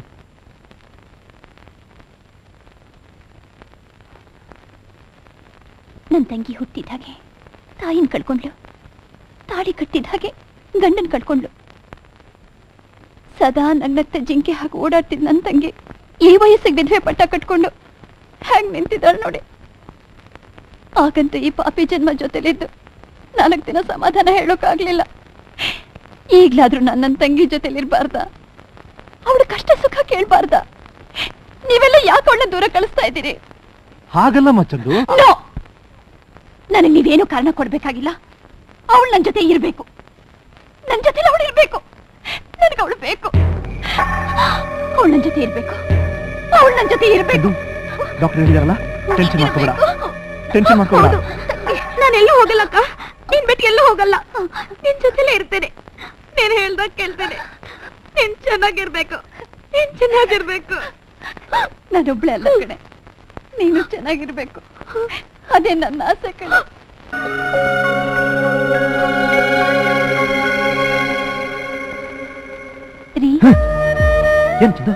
ನನ್ ತಂಗಿ ಹುಟ್ಟಿದ ಹಾಗೆ ತಾಯಿನ ಕಳ್ಕೊಂಡ್ಲು ತಾಳಿ ಕಟ್ಟಿದ ಹಾಗೆ ಗಂಡನ್ ಕಳ್ಕೊಂಡ್ಲು ಸದಾ ನನ್ನತ್ತ ಜಿಂಕೆ ಹಾಗೆ ಓಡಾಡ್ತಿದ್ ನನ್ ತಂಗಿ ಈ ವಯಸ್ಸಿಗೆ ವಿಧವೆ ಪಟ್ಟ ಕಟ್ಕೊಂಡು ಹೇಗ್ ನಿಂತಿದ್ದಾಳೆ ನೋಡಿ ಆಗಂತೂ ಈ ಪಾಪಿ ಜನ್ಮ ಜೊತೆಲಿದ್ದು ನಾಲ್ಕು ದಿನ ಸಮಾಧಾನ ಹೇಳೋಕ್ಕಾಗ್ಲಿಲ್ಲ ಈಗ್ಲಾದ್ರೂ ನಾನು ನನ್ನ ತಂಗಿ ಜೊತೆಲಿರ್ಬಾರ್ದ ಅವಳ ಕಷ್ಟ ಸುಖ ಕೇಳ್ಬಾರ್ದ ನೀವೆಲ್ಲ ಯಾಕೆ ಅವಳನ್ನ ದೂರ ಕಳಿಸ್ತಾ ಇದ್ದೀರಿ ಹಾಗಲ್ಲ ಮಚ್ಚಂದು ನೋ ನನಗೆ ನೀವೇನು ಕಾರಣ ಕೊಡ್ಬೇಕಾಗಿಲ್ಲ ಅವಳು ನನ್ನ ಜೊತೆ ಇರ್ಬೇಕು ನನ್ನ ಜೊತೆ ಅವಳು ಇರ್ಬೇಕು ನನಗೆ ಅವಳು ಬೇಕು ಅವಳು ನನ್ನ ಜೊತೆ ಇರ್ಬೇಕು ಅವಳು ನನ್ನ ಜೊತೆ ಇರ್ಬೇಕು ಡಾಕ್ಟರ್ ಹೇಳಿದಾರಲ್ಲ ಟೆನ್ಷನ್ ಮಾಡ್ಕೋಬೇಡ ಟೆನ್ಷನ್ ಮಾಡ್ಕೋಬೇಡ ನಾನು ಎಲ್ಲೂ ಹೋಗಲ್ಲಕ್ಕ ನೀನ್ ಬಿಟ್ಟು ಎಲ್ಲೂ ಹೋಗಲ್ಲ ನಿನ್ ಜೊತೆಲೇ ಇರ್ತೇನೆ ನೀನ್ ಹೇಳ್ದಾಗ ಕೇಳ್ತೇನೆ ನೀನ್ ಚೆನ್ನಾಗಿರ್ಬೇಕು ನೀನ್ ಚೆನ್ನಾಗಿರ್ಬೇಕು ನಾನೊಬ್ಳೆ ಅಲ್ಲ ಕಣೆ ನೀನು ಚೆನ್ನಾಗಿರ್ಬೇಕು ಅದೇ ನನ್ನ ಆಸೆ ಕಣೆ ರೀ ಏನ್ ಚಂದ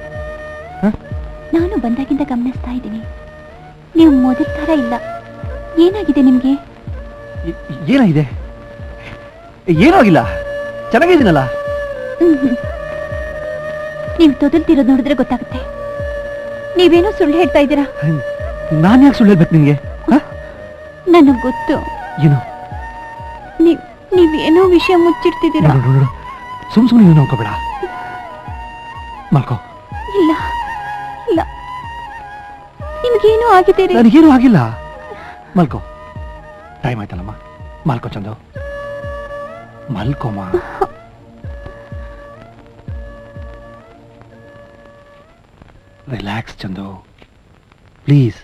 ನಾನು ಬಂದಾಗಿಂದ ಗಮನಿಸ್ತಾ ಇದ್ದೀನಿ ನೀವು ಮೊದಲ ತರ ಇಲ್ಲ ಏನಾಗಿದೆ ನಿಮ್ಗೆ ಏ- ಏನಾಗಿದೆ ಏನೂ ಆಗಿಲ್ಲ ಚೆನ್ನಾಗಿದ್ದೀನಲ್ಲ ಮ್ಹ್ಮ್. ನೀವು ತೊದಲ್ತಿರೋದು ನೋಡಿದ್ರೆ ಗೊತ್ತಾಗುತ್ತೆ ನೀವೇನೋ ಸುಳ್ಳು ಹೇಳ್ತಾ ಇದ್ದೀರಾ ನಾನು ಯಾಕೆ ಸುಳ್ಳು ಹೇಳ್ಬೇಕು ನಿನ್ಗೆ ನನಗ್ ಗೊತ್ತು ಏನು ನೀವ್ ನೀವೇನೋ ವಿಷಯ ಮುಚ್ಚಿಡ್ತಿದ್ದೀರಾ ನೋಡು ನೋಡು ಸುಮ್ ಸುಮ್ಮನೆ ಏನು ಅನ್ಕೋಬೇಡ ಮಲ್ಕೋ ಇಲ್ಲ ಇಲ್ಲ ನಿಮ್ಗೇನೋ ಆಗಿದೆ ರೀ ನನಗೇನು ಆಗಿಲ್ಲ ಮಲ್ಕೋ ಟೈಮ್ ಆಯ್ತಲ್ಲಮ್ಮ ಮಲ್ಕೋ ಚಂದು ಮಲ್ಕೋಮ್ಮ ರಿಲ್ಯಾಕ್ಸ್ ಚಂದು ಪ್ಲೀಸ್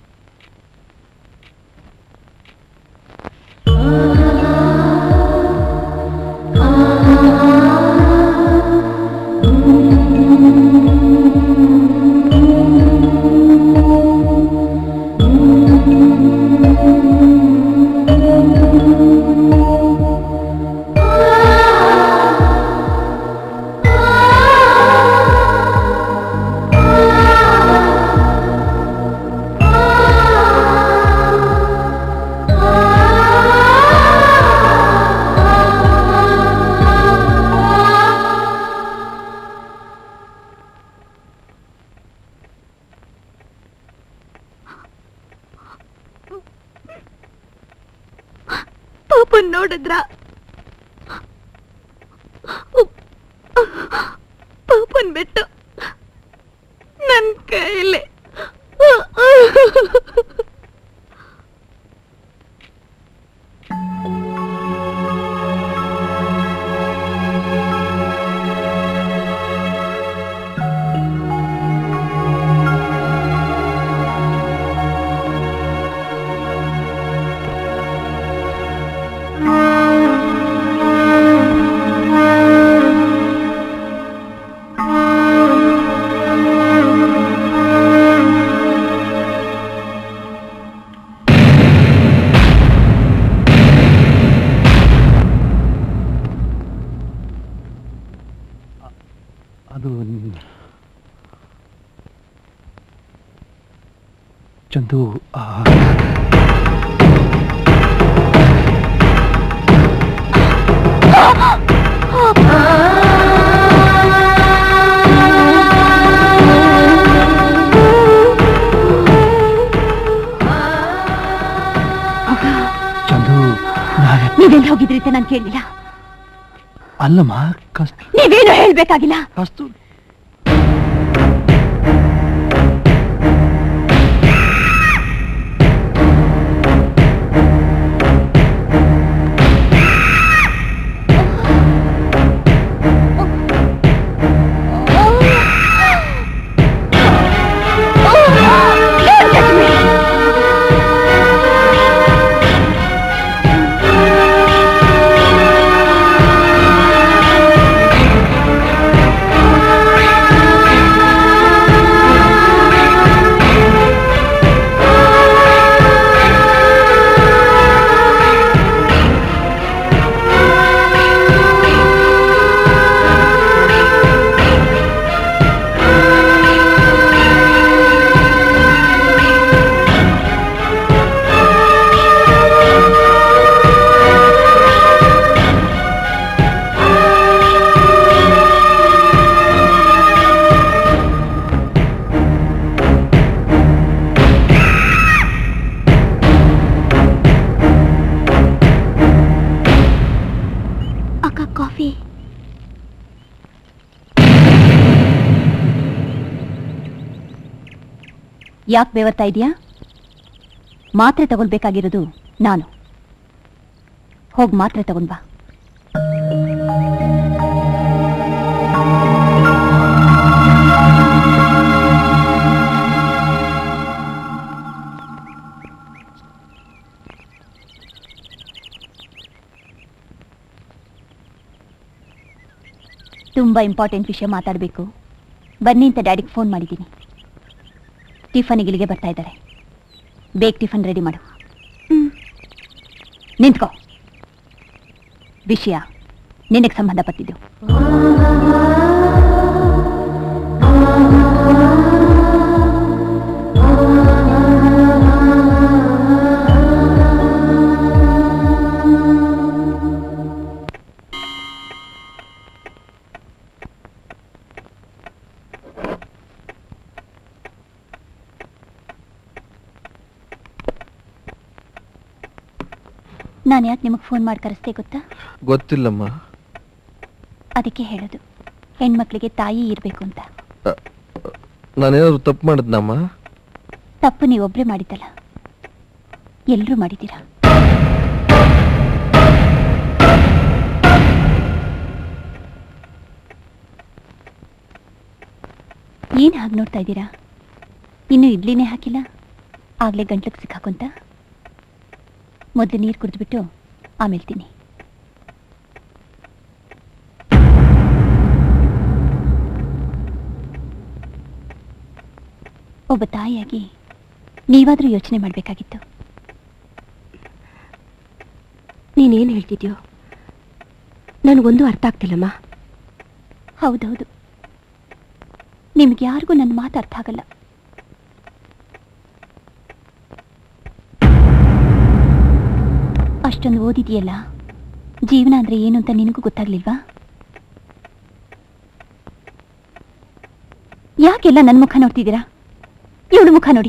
ಪಾಪನ್ ನೋಡಿದ್ರ ಪಾಪನ್ ಬಿಟ್ಟು ನನ್ ಕೈಯಲ್ಲಿ ಅದು ಚಂದು ಆ, ಚಂದು ನಾಳೆ ನೀವೆಲ್ಲಿ ಹೋಗಿದ್ರಿ ಅಂತ ನಾನು ಕೇಳಿಲ್ಲ ಅಲ್ಲಮ್ಮ ಕಸ್ ನೀವೇನು ಹೇಳ್ಬೇಕಾಗಿಲ್ಲ ಕಸ್ತು ಅಕ್ಕ ಕಾಫಿ ಯಾಕೆ ಬೆವರ್ತಾ ಇದೆಯಾ ಮಾತ್ರೆ ತಗೊಳ್ಬೇಕಾಗಿರೋದು ನಾನು ಹೋಗ್ ಮಾತ್ರೆ ತಗೊಂಡ್ ಬಾ ತುಂಬ ಇಂಪಾರ್ಟೆಂಟ್ ವಿಷಯ ಮಾತಾಡಬೇಕು ಬನ್ನಿ ಅಂತ ಡ್ಯಾಡಿಗೆ ಫೋನ್ ಮಾಡಿದ್ದೀನಿ ಟಿಫನಿಗೆ ಇಲ್ಲಿಗೆ ಬರ್ತಾ ಇದ್ದಾರೆ ಬೇಗ ಟಿಫನ್ ರೆಡಿ ಮಾಡು ನಿಂತ್ಕೋ ವಿಷಯ ನಿನಗೆ ಸಂಬಂಧಪಟ್ಟಿದ್ದು ನಾನು ಯಾಕೆ ನಿಮಗೆ ಫೋನ್ ಮಾಡಿ ಕರೆಸ್ದೆ ಗೊತ್ತಾ ಗೊತ್ತಿಲ್ಲಮ್ಮ ಅದಕ್ಕೆ ಹೇಳೋದು ಹೆಣ್ಮಕ್ಳಿಗೆ ತಾಯಿ ಇರಬೇಕು ಅಂತ ನಾನೇನಾದ್ರು ತಪ್ಪು ಮಾಡಿದ್ನಮ್ಮ ತಪ್ಪು ನೀವೊಬ್ಬರೇ ಮಾಡಿದ್ದಲ್ಲ ಎಲ್ಲರೂ ಮಾಡಿದ್ದೀರಾ ಏನು ಹಾಗೆ ನೋಡ್ತಾ ಇದ್ದೀರಾ ಇನ್ನೂ ಇಡ್ಲಿನೇ ಹಾಕಿಲ್ಲ ಆಗಲೇ ಗಂಟ್ಲಿಗೆ ಸಿಕ್ಕಾಕೊಂತ ಮೊದಲು ನೀರು ಕುಡಿದ್ಬಿಟ್ಟು ಆಮೇಲೆ ತಿನ್ನಿ ಒಬ್ಬ ತಾಯಿಯಾಗಿ ನೀವಾದರೂ ಯೋಚನೆ ಮಾಡಬೇಕಾಗಿತ್ತು ನೀನೇನು ಹೇಳ್ತಿದ್ಯೋ ನನಗೊಂದು ಅರ್ಥ ಆಗ್ತಿಲ್ಲಮ್ಮ ಹೌದೌದು ನಿಮ್ಗೆ ಯಾರಿಗೂ ನನ್ನ ಮಾತು ಅರ್ಥ ಆಗಲ್ಲ ಅಷ್ಟೊಂದು ಓದಿದೆಯಲ್ಲ ಜೀವನ ಅಂದ್ರೆ ಏನು ಅಂತ ನಿನಗೂ ಗೊತ್ತಾಗ್ಲಿಲ್ವಾ ಯಾಕೆಲ್ಲ ನನ್ನ ಮುಖ ನೋಡ್ತಿದ್ದೀರಾ ಇವಳು ಮುಖ ನೋಡಿ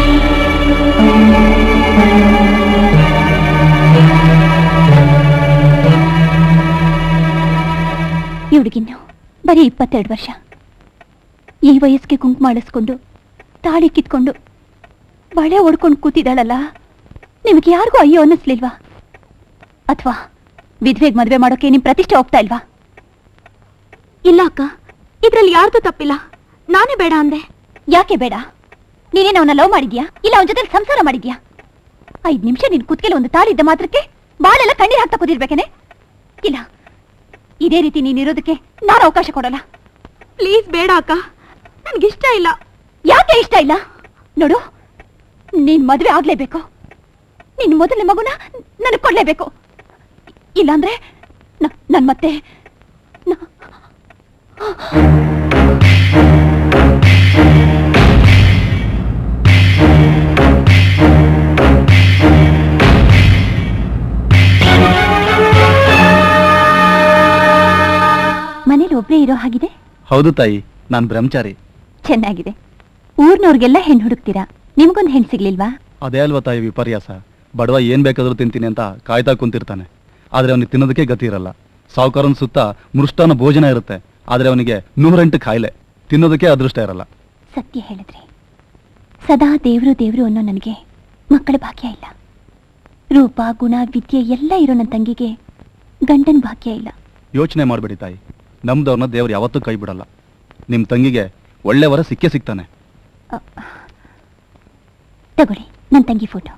ಇವಳಿಗಿನ್ನು ಬರೀ ಇಪ್ಪತ್ತೆರಡು ವರ್ಷ ಈ ವಯಸ್ಸಿಗೆ ಕುಂಕುಮ ಮಾಡಿಸ್ಕೊಂಡು ತಾಳಿ ಕಿತ್ಕೊಂಡು ಬಳೆ ಹೊಡ್ಕೊಂಡು ಕೂತಿದ್ದಾಳಲ್ಲ ನಿಮಗೆ ಯಾರಿಗೂ ಅಯ್ಯೋ ಅನ್ನಿಸ್ಲಿಲ್ವಾ ಅಥವಾ ವಿಧವೆಗೆ ಮದುವೆ ಮಾಡೋಕೆ ನಿಮ್ ಪ್ರತಿಷ್ಠೆ ಹೋಗ್ತಾ ಇಲ್ವಾ ಇಲ್ಲ ಅಕ್ಕ ಇದ್ರಲ್ಲಿ ಯಾರ್ದು ತಪ್ಪಿಲ್ಲ ನಾನೇ ಬೇಡ ಅಂದೆ ಯಾಕೆ ಬೇಡ ನೀನೇನು ಅವನ ಲವ್ ಮಾಡಿದ್ಯಾ ಇಲ್ಲ ಅವನ ಜೊತೆ ಸಂಸಾರ ಮಾಡಿದ್ಯಾ ಐದ್ ನಿಮಿಷ ನಿನ್ ಕುತ್ಕೆಲ್ಲ ಒಂದು ತಾಳಿದ್ದ ಮಾತ್ರಕ್ಕೆ ಬಾಳೆಲ್ಲ ಕಣ್ಣೀರ್ ಹಾಕ್ತಾ ಕೂತಿರ್ಬೇಕೇನೆ ಇಲ್ಲ ಇದೇ ರೀತಿ ನೀನ್ ಇರೋದಕ್ಕೆ ನಾನು ಅವಕಾಶ ಕೊಡಲ್ಲ ಪ್ಲೀಸ್ ಬೇಡ ಅಕ್ಕ ನನ್ಗಿಷ್ಟ ಇಲ್ಲ ಯಾಕೆ ಇಷ್ಟ ಇಲ್ಲ ನೋಡು ನೀನ್ ಮದುವೆ ಆಗ್ಲೇಬೇಕು ನಿನ್ ಮೊದಲನೇ ಮಗುನ ನನಗ್ ಕೊಡ್ಲೇಬೇಕು ಇಲ್ಲಾಂದ್ರೆ ನ- ನನ್ ಮತ್ತೆ ನ- ಮನೇಲಿ ಒಬ್ರೇ ಇರೋ ಹಾಗಿದೆ ಹೌದು ತಾಯಿ ನಾನು ಬ್ರಹ್ಮಚಾರಿ ಚೆನ್ನಾಗಿದೆ ಊರ್ನವ್ರಿಗೆಲ್ಲ ಹೆಣ್ಣು ಹುಡುಕ್ತೀರಾ ನಿಮ್ಗೊಂದು ಹೆಣ್ಣು ಸಿಗ್ಲಿಲ್ವಾ ಅದೇ ಅಲ್ವಾ ತಾಯಿ ವಿಪರ್ಯಾಸ ಬಡವ ಏನ್ ಬೇಕಾದ್ರೂ ತಿಂತೀನಿ ಅಂತ ಕಾಯ್ತಾ ಕುಂತಿರ್ತಾನೆ ಆದ್ರೆ ಅವನಿಗೆ ತಿನ್ನೋದಕ್ಕೆ ಗತಿ ಇರಲ್ಲ ಸಾವುಕಾರನ ಸುತ್ತ ಮೃಷ್ಟಾನ ಭೋಜನ ಇರುತ್ತೆ ಆದ್ರೆ ಅವನಿಗೆ ನೂರೆಂಟು ಕಾಯಿಲೆ ತಿನ್ನೋದಕ್ಕೆ ಅದೃಷ್ಟ ಇರಲ್ಲ ಸತ್ಯ ಹೇಳಿದ್ರೆ ಸದಾ ದೇವ್ರು ದೇವ್ರು ಅನ್ನೋ ನನಗೆ ಮಕ್ಕಳ ಭಾಗ್ಯ ಇಲ್ಲ ರೂಪ ಗುಣ ವಿದ್ಯೆ ಎಲ್ಲ ಇರೋ ನನ್ನ ತಂಗಿಗೆ ಗಂಡನ ಭಾಗ್ಯ ಇಲ್ಲ ಯೋಚನೆ ಮಾಡಬೇಡಿ ತಾಯಿ ನಮ್ದವ್ರನ್ನ ದೇವ್ರು ಯಾವತ್ತೂ ಕೈ ಬಿಡಲ್ಲ ನಿಮ್ಮ ತಂಗಿಗೆ ಒಳ್ಳೆ ವರ ಸಿಕ್ಕೇ ಸಿಗ್ತಾನೆ ತಗೊಳ್ಳಿ ನನ್ನ ತಂಗಿ ಫೋಟೋ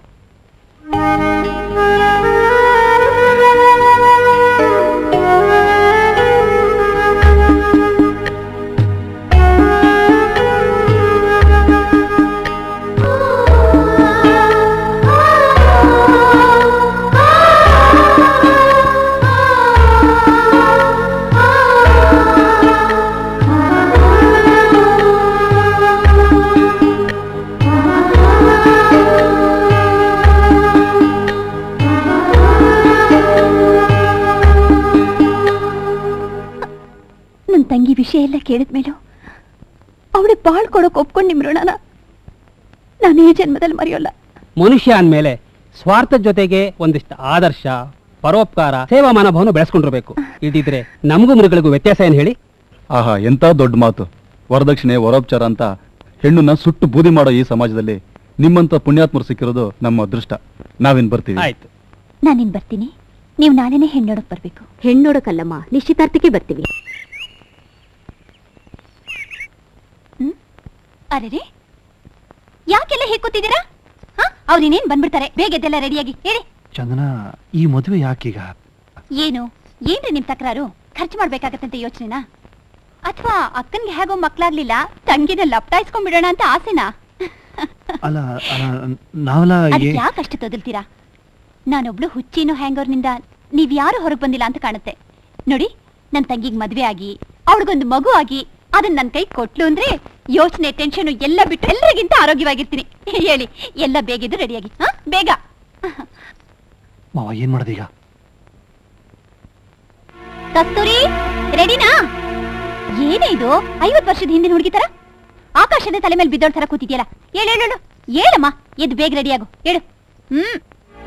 ನನ್ನ ತಂಗಿ ವಿಷಯ ಎಲ್ಲ ಕೇಳಿದ್ಮೇಲೂ ಅವಳಿಗೆ ಬಾಳ್ ಕೊಡೋಕೆ ಒಪ್ಕೊಂಡು ನಿಮ್ರೋಣ ನಾನು ಈ ಜನ್ಮದಲ್ಲಿ ಮರೆಯೋಲ್ಲ ಮನುಷ್ಯ ಅಂದಮೇಲೆ ಸ್ವಾರ್ಥದ ಜೊತೆಗೆ ಒಂದಿಷ್ಟು ಆದರ್ಶ ಪರೋಪಕಾರ ಸೇವಾ ಮನೋಭಾವನ ಬೆಳೆಸ್ಕೊಂಡಿರ್ಬೇಕು ಇಲ್ದಿದ್ರೆ ನಮಗೂ ಮೃಗಳಿಗೂ ವ್ಯತ್ಯಾಸ ಏನು ಹೇಳಿ ಆಹಾ ಎಂತ ದೊಡ್ಡ ಮಾತು ವರದಕ್ಷಿಣೆ ವರೋಪಚಾರ ಅಂತ ಹೆಣ್ಣನ್ನ ಸುಟ್ಟು ಬೂದಿ ಮಾಡೋ ಈ ಸಮಾಜದಲ್ಲಿ ನಿಮ್ಮಂತ ಪುಣ್ಯಾತ್ಮರು ಸಿಕ್ಕಿರೋದು ನಮ್ಮ ಅದೃಷ್ಟ ನಾವಿನ್ ಬರ್ತೀವಿ ಆಯ್ತು ನಾನಿನ್ ಬರ್ತೀನಿ ನೀವು ನಾಳೆನೇ ಹೆಣ್ಣೋಡಕ್ ಬರ್ಬೇಕು ಹೆಣ್ಣೋಡಕ್ಕಲ್ಲಮ್ಮ ನಿಶ್ಚಿತಾರ್ಥಕ್ಕೆ ಬರ್ತೀವಿ ಅರೆ ಯಾಕೆಲ್ಲ ಹೇಗ್ ಕೂತಿದ್ದೀರಾ ಹಾ ಅವ್ರು ಇನ್ನೇನ್ ಬಂದ್ಬಿಡ್ತಾರೆ ಬೇಗ ಎದ್ದೆಲ್ಲ ರೆಡಿಯಾಗಿ ಹೇಳಿ ಚಂದನ ಈ ಮದುವೆ ಯಾಕೀಗ ಏನು ಏನ್ರಿ ನಿಮ್ ತಕರಾರು ಖರ್ಚು ಮಾಡ್ಬೇಕಾಗತ್ತಂತ ಯೋಚನೆನಾ ಅಥವಾ ಅಕ್ಕನ್ಗೆ ಹೇಗೋ ಮಕ್ಳಾಗ್ಲಿಲ್ಲ ತಂಗಿನ ಲಪ್ಟಾಯಿಸ್ಕೊಂಡ್ಬಿಡೋಣ ಅಂತ ಆಸೆನಾ ಅಲ್ಲ ಅಲ್ಲ ನಾವೆಲ್ಲ ಅದಕ್ಕೆ ಏ- ಯಾಕೆ ಅಷ್ಟು ತೊದಲ್ತೀರಾ ನಾನೊಬ್ಳು ಹುಚ್ಚಿನೋ ಹ್ಯಾಂಗರ್ನಿಂದ ನೀವ್ ಯಾರು ಹೊರಗೆ ಬಂದಿಲ್ಲ ಅಂತ ಕಾಣುತ್ತೆ ನೋಡಿ ನನ್ ತಂಗಿಗ್ ಮದ್ವೆ ಆಗಿ ಅವಳಿಗೊಂದು ಮಗು ಆಗಿ ಅದನ್ನ ನನ್ ಕೈ ಕೊಟ್ಲು ಅಂದ್ರೆ ಯೋಚನೆ ಟೆನ್ಷನ್ ಎಲ್ಲ ಬಿಟ್ಟು ಎಲ್ಲರಿಗಿಂತ ಆರೋಗ್ಯವಾಗಿರ್ತೀನಿ ಹೇಳಿ ಎಲ್ಲ ಬೇಗಿದ್ದು ರೆಡಿಯಾಗಿ ಹಾ ಬೇಗ ಮಾವ ಏನ್ ಮಾಡೋದೀಗ ಕಸ್ತೂರಿ ರೆಡಿನಾ ಏನೇ ಇದು ಐವತ್ ವರ್ಷದ ಹಿಂದಿನ ಹುಡುಗಿ ತರ ಆಕಾಶದ ತಲೆ ಮೇಲೆ ಬಿದ್ದೋಳ್ ತರ ಕೂತಿದ್ಯಲ್ಲ ಹೇಳು ಹೇಳು ಹೇಳು ಹೇಳಮ್ಮ ಎದ್ದು ಬೇಗ ರೆಡಿಯಾಗು ಹೇಳು ಹ್ಮ್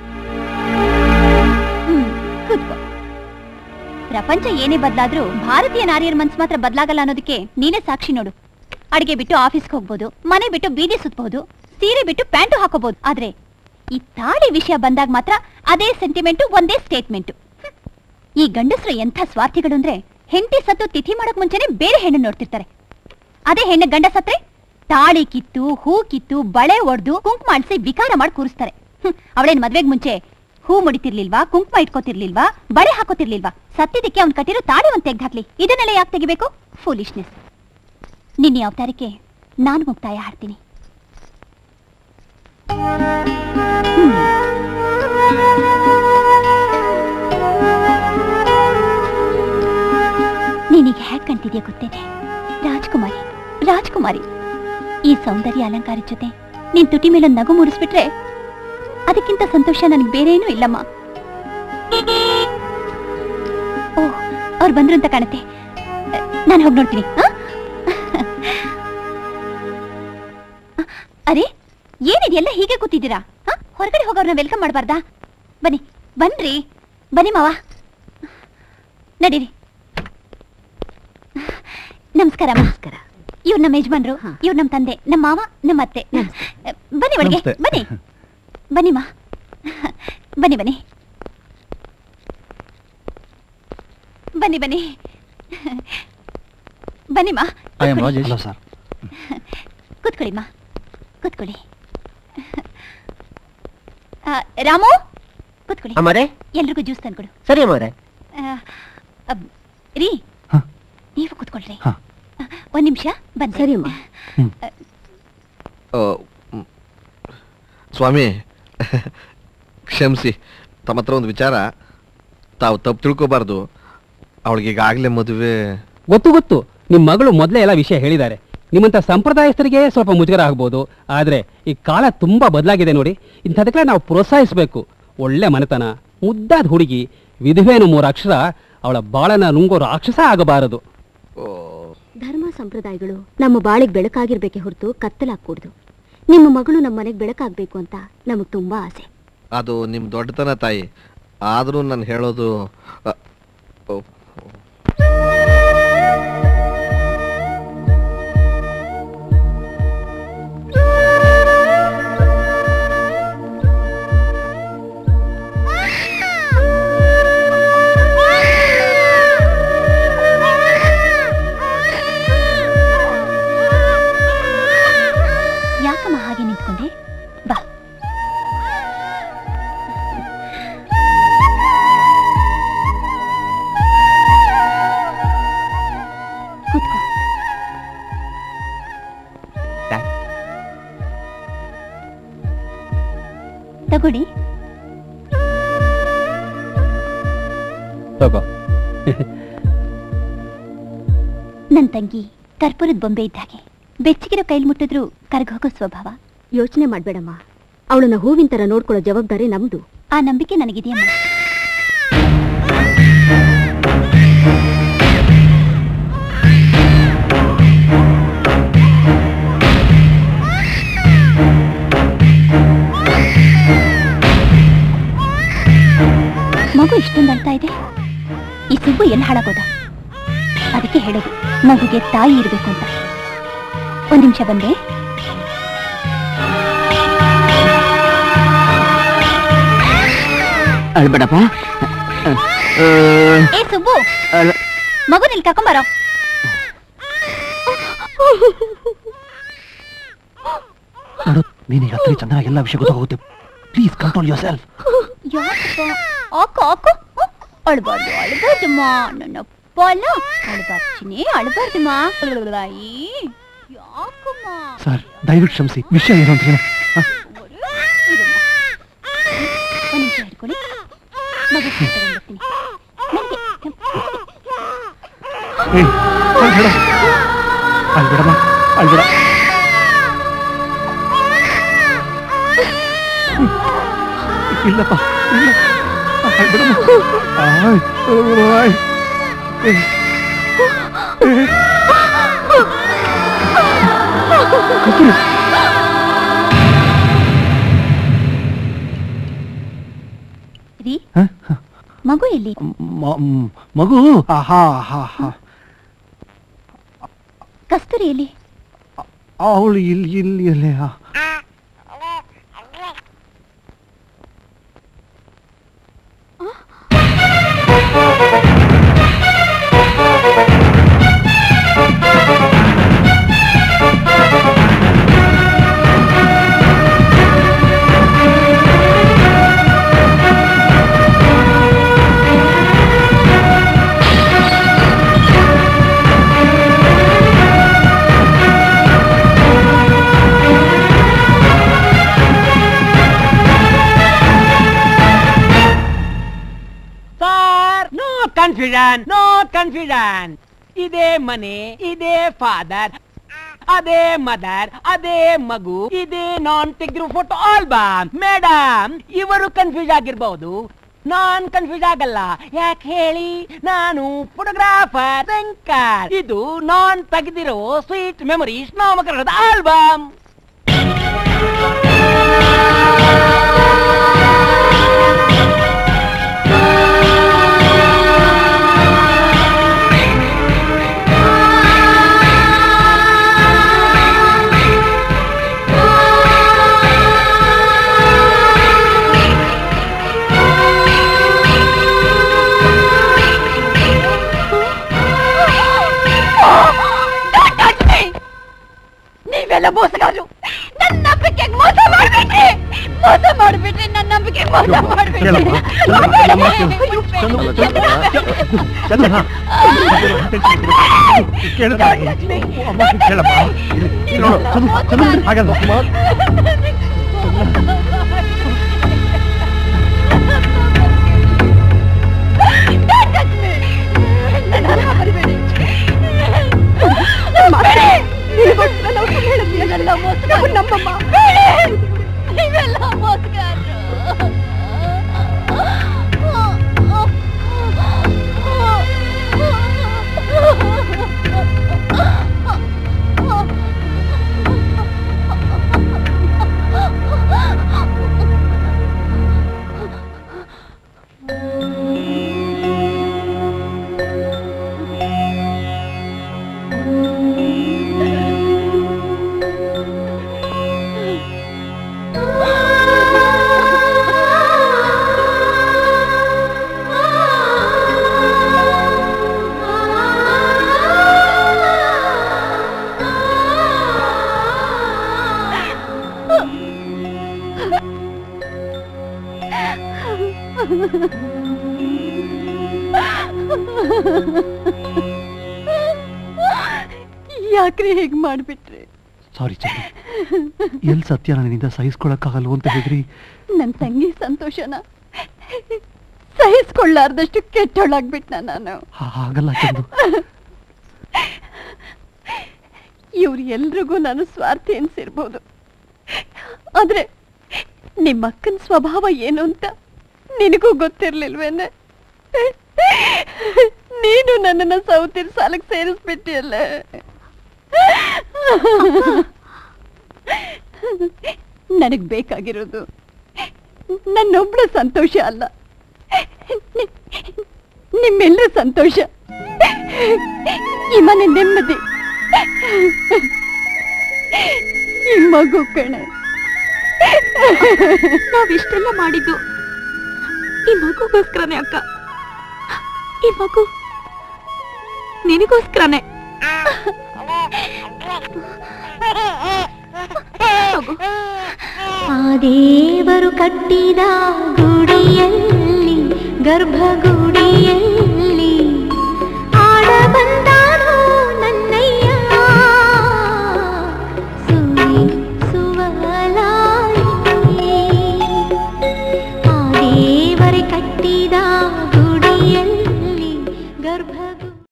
ಹ್ಮ್ ಕೂತ್ಕೋ ಪ್ರಪಂಚ ಏನೇ ಬದಲಾದ್ರೂ ಭಾರತೀಯ ನಾರಿಯರ ಮನ್ಸು ಮಾತ್ರ ಬದಲಾಗಲ್ಲ ಅನ್ನೋದಕ್ಕೆ ನೀನೇ ಸಾಕ್ಷಿ ನೋಡು ಅಡಿಗೆ ಬಿಟ್ಟು ಆಫೀಸ್ಗೆ ಹೋಗ್ಬೋದು ಮನೆ ಬಿಟ್ಟು ಬೀದಿ ಸುತ್ತಬಹುದು ಸೀರೆ ಬಿಟ್ಟು ಪ್ಯಾಂಟು ಹಾಕೋಬಹುದು ಆದ್ರೆ ಈ ತಾಳಿ ವಿಷಯ ಬಂದಾಗ ಮಾತ್ರ ಅದೇ ಸೆಂಟಿಮೆಂಟು ಒಂದೇ ಸ್ಟೇಟ್ಮೆಂಟು ಈ ಗಂಡಸರು ಎಂಥ ಸ್ವಾರ್ಥಿಗಳು ಅಂದ್ರೆ ಹೆಂಡತಿ ಸತ್ತು ತಿಥಿ ಮಾಡಕ್ ಮುಂಚೆನೆ ಬೇರೆ ಹೆಣ್ಣು ನೋಡ್ತಿರ್ತಾರೆ ಅದೇ ಹೆಣ್ಣು ಗಂಡ ಸತ್ರೆ ತಾಳಿ ಕಿತ್ತು ಹೂ ಕಿತ್ತು ಬಳೆ ಒಡ್ದು ಕುಂಕುಮ ಅಳಿಸಿ ವಿಕಾರ ಮಾಡಿ ಕೂರಿಸ್ತಾರೆ ಹ್ಮ್, ಅವಳೇನ್ ಮದ್ವೆಗ್ ಮುಂಚೆ ಹೂ ಮುಡಿತಿರ್ಲಿಲ್ವಾ ಕುಂಕುಮ ಇಟ್ಕೋತಿರ್ಲಿಲ್ವಾ ಬಳೆ ಹಾಕೋತಿರ್ಲಿಲ್ವಾ ಸತ್ತಿದ್ದಕ್ಕೆ ಅವ್ನ್ ಕಟ್ಟಿರೋ ತಾಳಿ ಒಂದ್ ತೆಗ್ದಾಕ್ಲಿ ಇದನ್ನೆಲ್ಲ ಯಾಕೆ ತೆಗಿಬೇಕು ಫೂಲಿಶ್ನೆಸ್ ನಿನ್ನೆ ಅವತಾರಕ್ಕೆ ನಾನು ಮುಕ್ತಾಯ ಹಾಡ್ತೀನಿ ನೀನೀಗ ಹ್ಯಾಕ್ ಕಾಣ್ತಿದ್ಯಾ ಗೊತ್ತೇನೆ ರಾಜ್ಕುಮಾರಿ ರಾಜ್ಕುಮಾರಿ ಈ ಸೌಂದರ್ಯ ಅಲಂಕಾರದ ಜೊತೆ ನೀನ್ ತುಟಿ ಮೇಲೊಂದು ನಗು ಮೂಡಿಸ್ಬಿಟ್ರೆ ಅದಕ್ಕಿಂತ ಸಂತೋಷ ನನಗೆ ಬೇರೆ ಏನೂ ಇಲ್ಲಮ್ಮ ಓ ಅವ್ರು ಬಂದ್ರು ಅಂತ ಕಾಣುತ್ತೆ ನಾನು ಹೋಗಿ ನೋಡ್ತೀನಿ ಆ? ಅರೆ ಏನಿದೆಲ್ಲ ಹೀಗೆ ಕೂತಿದ್ದೀರಾ ಆ? ಹೊರಗಡೆ ಹೋಗೋರ್ನ ವೆಲ್ಕಮ್ ಮಾಡಬಾರ್ದಾ ಬನ್ನಿ ಬನ್ರಿ ಬನ್ನಿ ಮಾವ ನಡೀರಿ ನಮಸ್ಕಾರ ನಮಸ್ಕಾರ ಇವ್ರು ನಮ್ಮ ಯಜಮಾನ್ರು ಇವ್ರು ನಮ್ಮ ತಂದೆ ನಮ್ಮ ಮಾವ ನಮ್ಮ ಅತ್ತೆ ಬನ್ನಿ ಒಳಗೆ ನಮಸ್ತೆ. ಬನ್ನಿ ಬನ್ನಿ ಮಾ ಬನ್ನಿ ಬನ್ನಿ ಬನ್ನಿ ಬನ್ನಿ ಬನ್ನಿ ಮಾ I am ಕೂತ್ಕೊಳ್ಳಿ. ರಾಜೇಶ್. ಸರ್ ಕೂತ್ಕೊಳ್ಳಿ ಮಾ ಕೂತ್ಕೊಳ್ಳಿ ಆ, ರಾಮು ಕೂತ್ಕೊಳ್ಳಿ ಅಮ್ಮರೇ ಎಲ್ರಿಗೂ ಜ್ಯೂಸ್ ತಂದ್ಕೊಡು ಸರಿ ಅಮ್ಮರೇ ಆ, ಅಬ್, ರೀ ನೀವು ಕೂತ್ಕೊಳ್ರಿ ಹ. ಆ, ಒಂದ್ ನಿಮಿಷ ಬಂದ್ ಸರಿ ಅಮ್ಮ ಆ, ಮ್, ಸ್ವಾಮಿ ಕ್ಷಮಿಸಿ ತಮ್ಮ ಹತ್ರ ಒಂದು ವಿಚಾರ ತಾವು ತಪ್ಪು ತಿಳ್ಕೊಬಾರ್ದು ಅವಳಿಗೆ ಈಗಾಗಲೇ ಮದುವೆ ಗೊತ್ತು ಗೊತ್ತು ನಿಮ್ಮ ಮಗಳು ಮೊದಲೇ ಎಲ್ಲ ವಿಷಯ ಹೇಳಿದ್ದಾರೆ ನಿಮ್ಮಂಥ ಸಂಪ್ರದಾಯಸ್ಥರಿಗೆ ಸ್ವಲ್ಪ ಮುಜುಗರ ಆಗ್ಬೋದು ಆದರೆ ಈ ಕಾಲ ತುಂಬಾ ಬದಲಾಗಿದೆ ನೋಡಿ ಇಂಥದಕ್ಕೆ ನಾವು ಪ್ರೋತ್ಸಾಹಿಸಬೇಕು ಒಳ್ಳೆ ಮನೆತನ ಮುದ್ದಾದ ಹುಡುಗಿ ವಿಧವೇನು ಮೂರು ಅಕ್ಷರ ಅವಳ ಬಾಳನ ನುಂಗೋ ರಾಕ್ಷಸ ಆಗಬಾರದು ಧರ್ಮ ಸಂಪ್ರದಾಯಗಳು ನಮ್ಮ ಬಾಳಿಗೆ ಬೆಳಕಾಗಿರ್ಬೇಕೆ ಹೊರತು ಕತ್ತಲಾಗ್ಕೂಡ್ದು ನಿಮ್ಮ ಮಗಳು ನಮ್ಮ ಮನೆಗೆ ಬೆಳಕಾಗ್ಬೇಕು ಅಂತ ನಮಗ್ ತುಂಬಾ ಆಸೆ ಅದು ನಿಮ್ಮ ದೊಡ್ಡತನ ತಾಯಿ ಆದರೂ ನಾನು ಹೇಳೋದು ಅ, ಓ, ತಗೊಳ್ಳಿ ತಗೋ ನನ್ ತಂಗಿ ಕರ್ಪೂರದ ಬೊಂಬೆ ಇದ್ದಾಗೆ ಬೆಚ್ಚಗಿರೋ ಕೈಲಿ ಮುಟ್ಟಿದ್ರು ಕರ್ಗೋಗೋ ಸ್ವಭಾವ ಯೋಚನೆ ಮಾಡ್ಬೇಡಮ್ಮ ಅವಳನ್ನ ಹೂವಿನ ತರ ನೋಡ್ಕೊಳ್ಳೋ ಜವಾಬ್ದಾರಿ ನಮ್ದು ಆ ನಂಬಿಕೆ ನನಗಿದೆಯಮ್ಮ ಮಗು ಇಷ್ಟೊಂದು ಅಳ್ತಾ ಇದೆ ಈ ಸುಬ್ಬು ಎಲ್ಲಿ ಹಾಳಾಗೋದ ಅದಕ್ಕೆ ಹೇಳೋದು ಮಗುಗೆ ತಾಯಿ ಇರಬೇಕು ಅಂತ ಒಂದ್ ನಿಮಿಷ ಬಂದೆ ಅಳ್ಬೇಡಪ್ಪ ಏ ಸುಬ್ಬು ಮಗು ನಿಲ್ ಕರ್ಕೊಂಬರೋ ನೋಡು ನೀನೀಗ ಹತ್ತಿರ ಚೆನ್ನಾಗಿ ಎಲ್ಲ ವಿಷಯ ಗೊತ್ತಾಗುತ್ತೆ ಪ್ಲೀಸ್ ಕಂಟ್ರೋಲ್ ಯೋರ್ ಸೆಲ್ಫ್ ಯಾಕಪ್ಪ ಆಕು ಆಕು ಅಳ್ಬಾರ್ದು ಅಳ್ಬಾರ್ದಮ್ಮ ನನ್ನ ಪೊಲ ಅಳ್ಬಾರ್ತೀನಿ ಅಳ್ಬಾರ್ದಮ್ಮ ಅಯ್ಯಿ, ಯಾಕಮ್ಮ ಸರ್ ದಯವಿಟ್ಟು ಕ್ಷಮಿಸಿ ವಿಷಯ ಏನು ಅಂತ ಹೇಳಿ ಇರಮ್ಮ. ಒಂದ್ ನಿಮಿಷ ಹಿಡ್ಕೊಳ್ಳಿ ಮಗು ತಗೊಂಡ್ಬರ್ತೀನಿ ಏಯ್ ಅಳ್ಬೇಡ ಅಳ್ಬೇಡಮ್ಮ ಅಳ್ಬೇಡ ಹ್ಮ್. ಇಲ್ಲಪ್ಪ ಇಲ್ಲ ಅಳ್ಬೇಡಮ್ಮ ಆಯ್, ಆಯ್. ಏಯ್. ಏಯ್. ಕಸ್ತೂರಿ. ರೀ ಹ? ಮಗು ಎಲ್ಲಿ ಮ- ಮ್- ಮಗು ಆಹಾ ಹಾ ಹಾ ಕಸ್ತೂರಿ ಎಲ್ಲಿ ಅವಳು ಇಲ್ಲಿ ಇಲ್ಲಿ ಅಲ್ಲೇ ಆ. Sir no confusion no confusion ಇದೇ ಮನೆ ಇದೇ ಫಾದರ್ ಅದೇ ಮದರ್ ಅದೇ ಮಗು ಇದೇ ನಾನ್ ತೆಗೆದಿರೋ ಫೋಟೋ ಆಲ್ಬಮ್ ಮೇಡಮ್ ಇವರು ಕನ್ಫ್ಯೂಸ್ ಆಗಿರ್ಬಹುದು ನಾನ್ ಕನ್ಫ್ಯೂಸ್ ಆಗಲ್ಲ ಯಾಕೆ ಹೇಳಿ ನಾನು ಫೋಟೋಗ್ರಾಫರ್ ಶಂಕರ್ ಇದು ನಾನ್ ತೆಗೆದಿರೋ ಸ್ವೀಟ್ ಮೆಮೊರೀಸ್ ನಾಮಕರಣದ ಆಲ್ಬಮ್ ನೀವೆಲ್ಲ ಮೋಸಗಾರರು ನನ್ನ ನಂಬಿಕೆಗೆ ಮೋಸ ಮಾಡ್ಬಿಟ್ರಿ ಮೋಸ ಮಾಡ್ಬಿಟ್ರಿ ನನ್ನ ನಂಬಿಕೆಗೆ ಮೋಸ ಕೇಳಮ್ಮ, ಚಂದನ ಕೇಳಿದ ಅಮ್ಮ ಕೇಳಮ್ಮ ಇಲ್ಲಿ- ಇಲ್ಲಿ ನೋಡು ಚಂದು ಚಂದು ಹಾಗಲ್ಲ ನೀವೆಲ್ಲ ಮೋಸಗಾರರು ಯಾಕ್ರಿ ಹೇಗ್ ಮಾಡ್ಬಿಟ್ರಿ ಸಾರಿ ಚಂದು ಎಲ್ ಸತ್ಯ ನನ್ನಿಂದ ಸಹಿಸ್ಕೊಳಕ್ಕಾಗಲ್ವ ಅಂತ ಹೇಳಿದ್ರಿ ನನ್ನ ತಂಗಿ ಸಂತೋಷನ ಸಹಿಸ್ಕೊಳ್ಳಾರ್ದಷ್ಟು ಕೆಟ್ಟೋಳಾಗ್ಬಿಟ್ನ ನಾನು ಹಾಗಲ್ಲ ಚಂದು ಇವ್ರು ಎಲ್ರಿಗೂ ನಾನು ಸ್ವಾರ್ಥಿ ಅನ್ಸಿರ್ಬೋದು ಆದ್ರೆ ನಿಮ್ಮಕ್ಕನ ಸ್ವಭಾವ ಏನು ಅಂತ ನಿನಗೂ ಗೊತ್ತಿರ್ಲಿಲ್ವೇನೆ ನೀನು ನನ್ನನ್ನ ಸೌತಿರ್ ಸಾಲಕ್ಕೆ ಸೇರಿಸ್ಬಿಟ್ಟಿಯಲ್ಲ ನನಗ್ ಬೇಕಾಗಿರೋದು ನನ್ನೊಬ್ಳ ಸಂತೋಷ ಅಲ್ಲ ನಿ- ನಿಮ್ಮೆಲ್ಲರ ಸಂತೋಷ ಈ ಮನೆ ನೆಮ್ಮದಿ ಈ ಮಗು ಕಣೆ ನಾವಿಷ್ಟೆಲ್ಲ ಮಾಡಿದ್ದು ಈ ಮಗುಗೋಸ್ಕರನೇ ಅಕ್ಕ ಈ ಮಗು ನಿನಗೋಸ್ಕರನೇ ಮಗು. ಆ ದೇವರು ಕಟ್ಟಿದ ಗುಡಿಯಲ್ಲಿ ಗರ್ಭಗುಡಿಯಲ್ಲಿ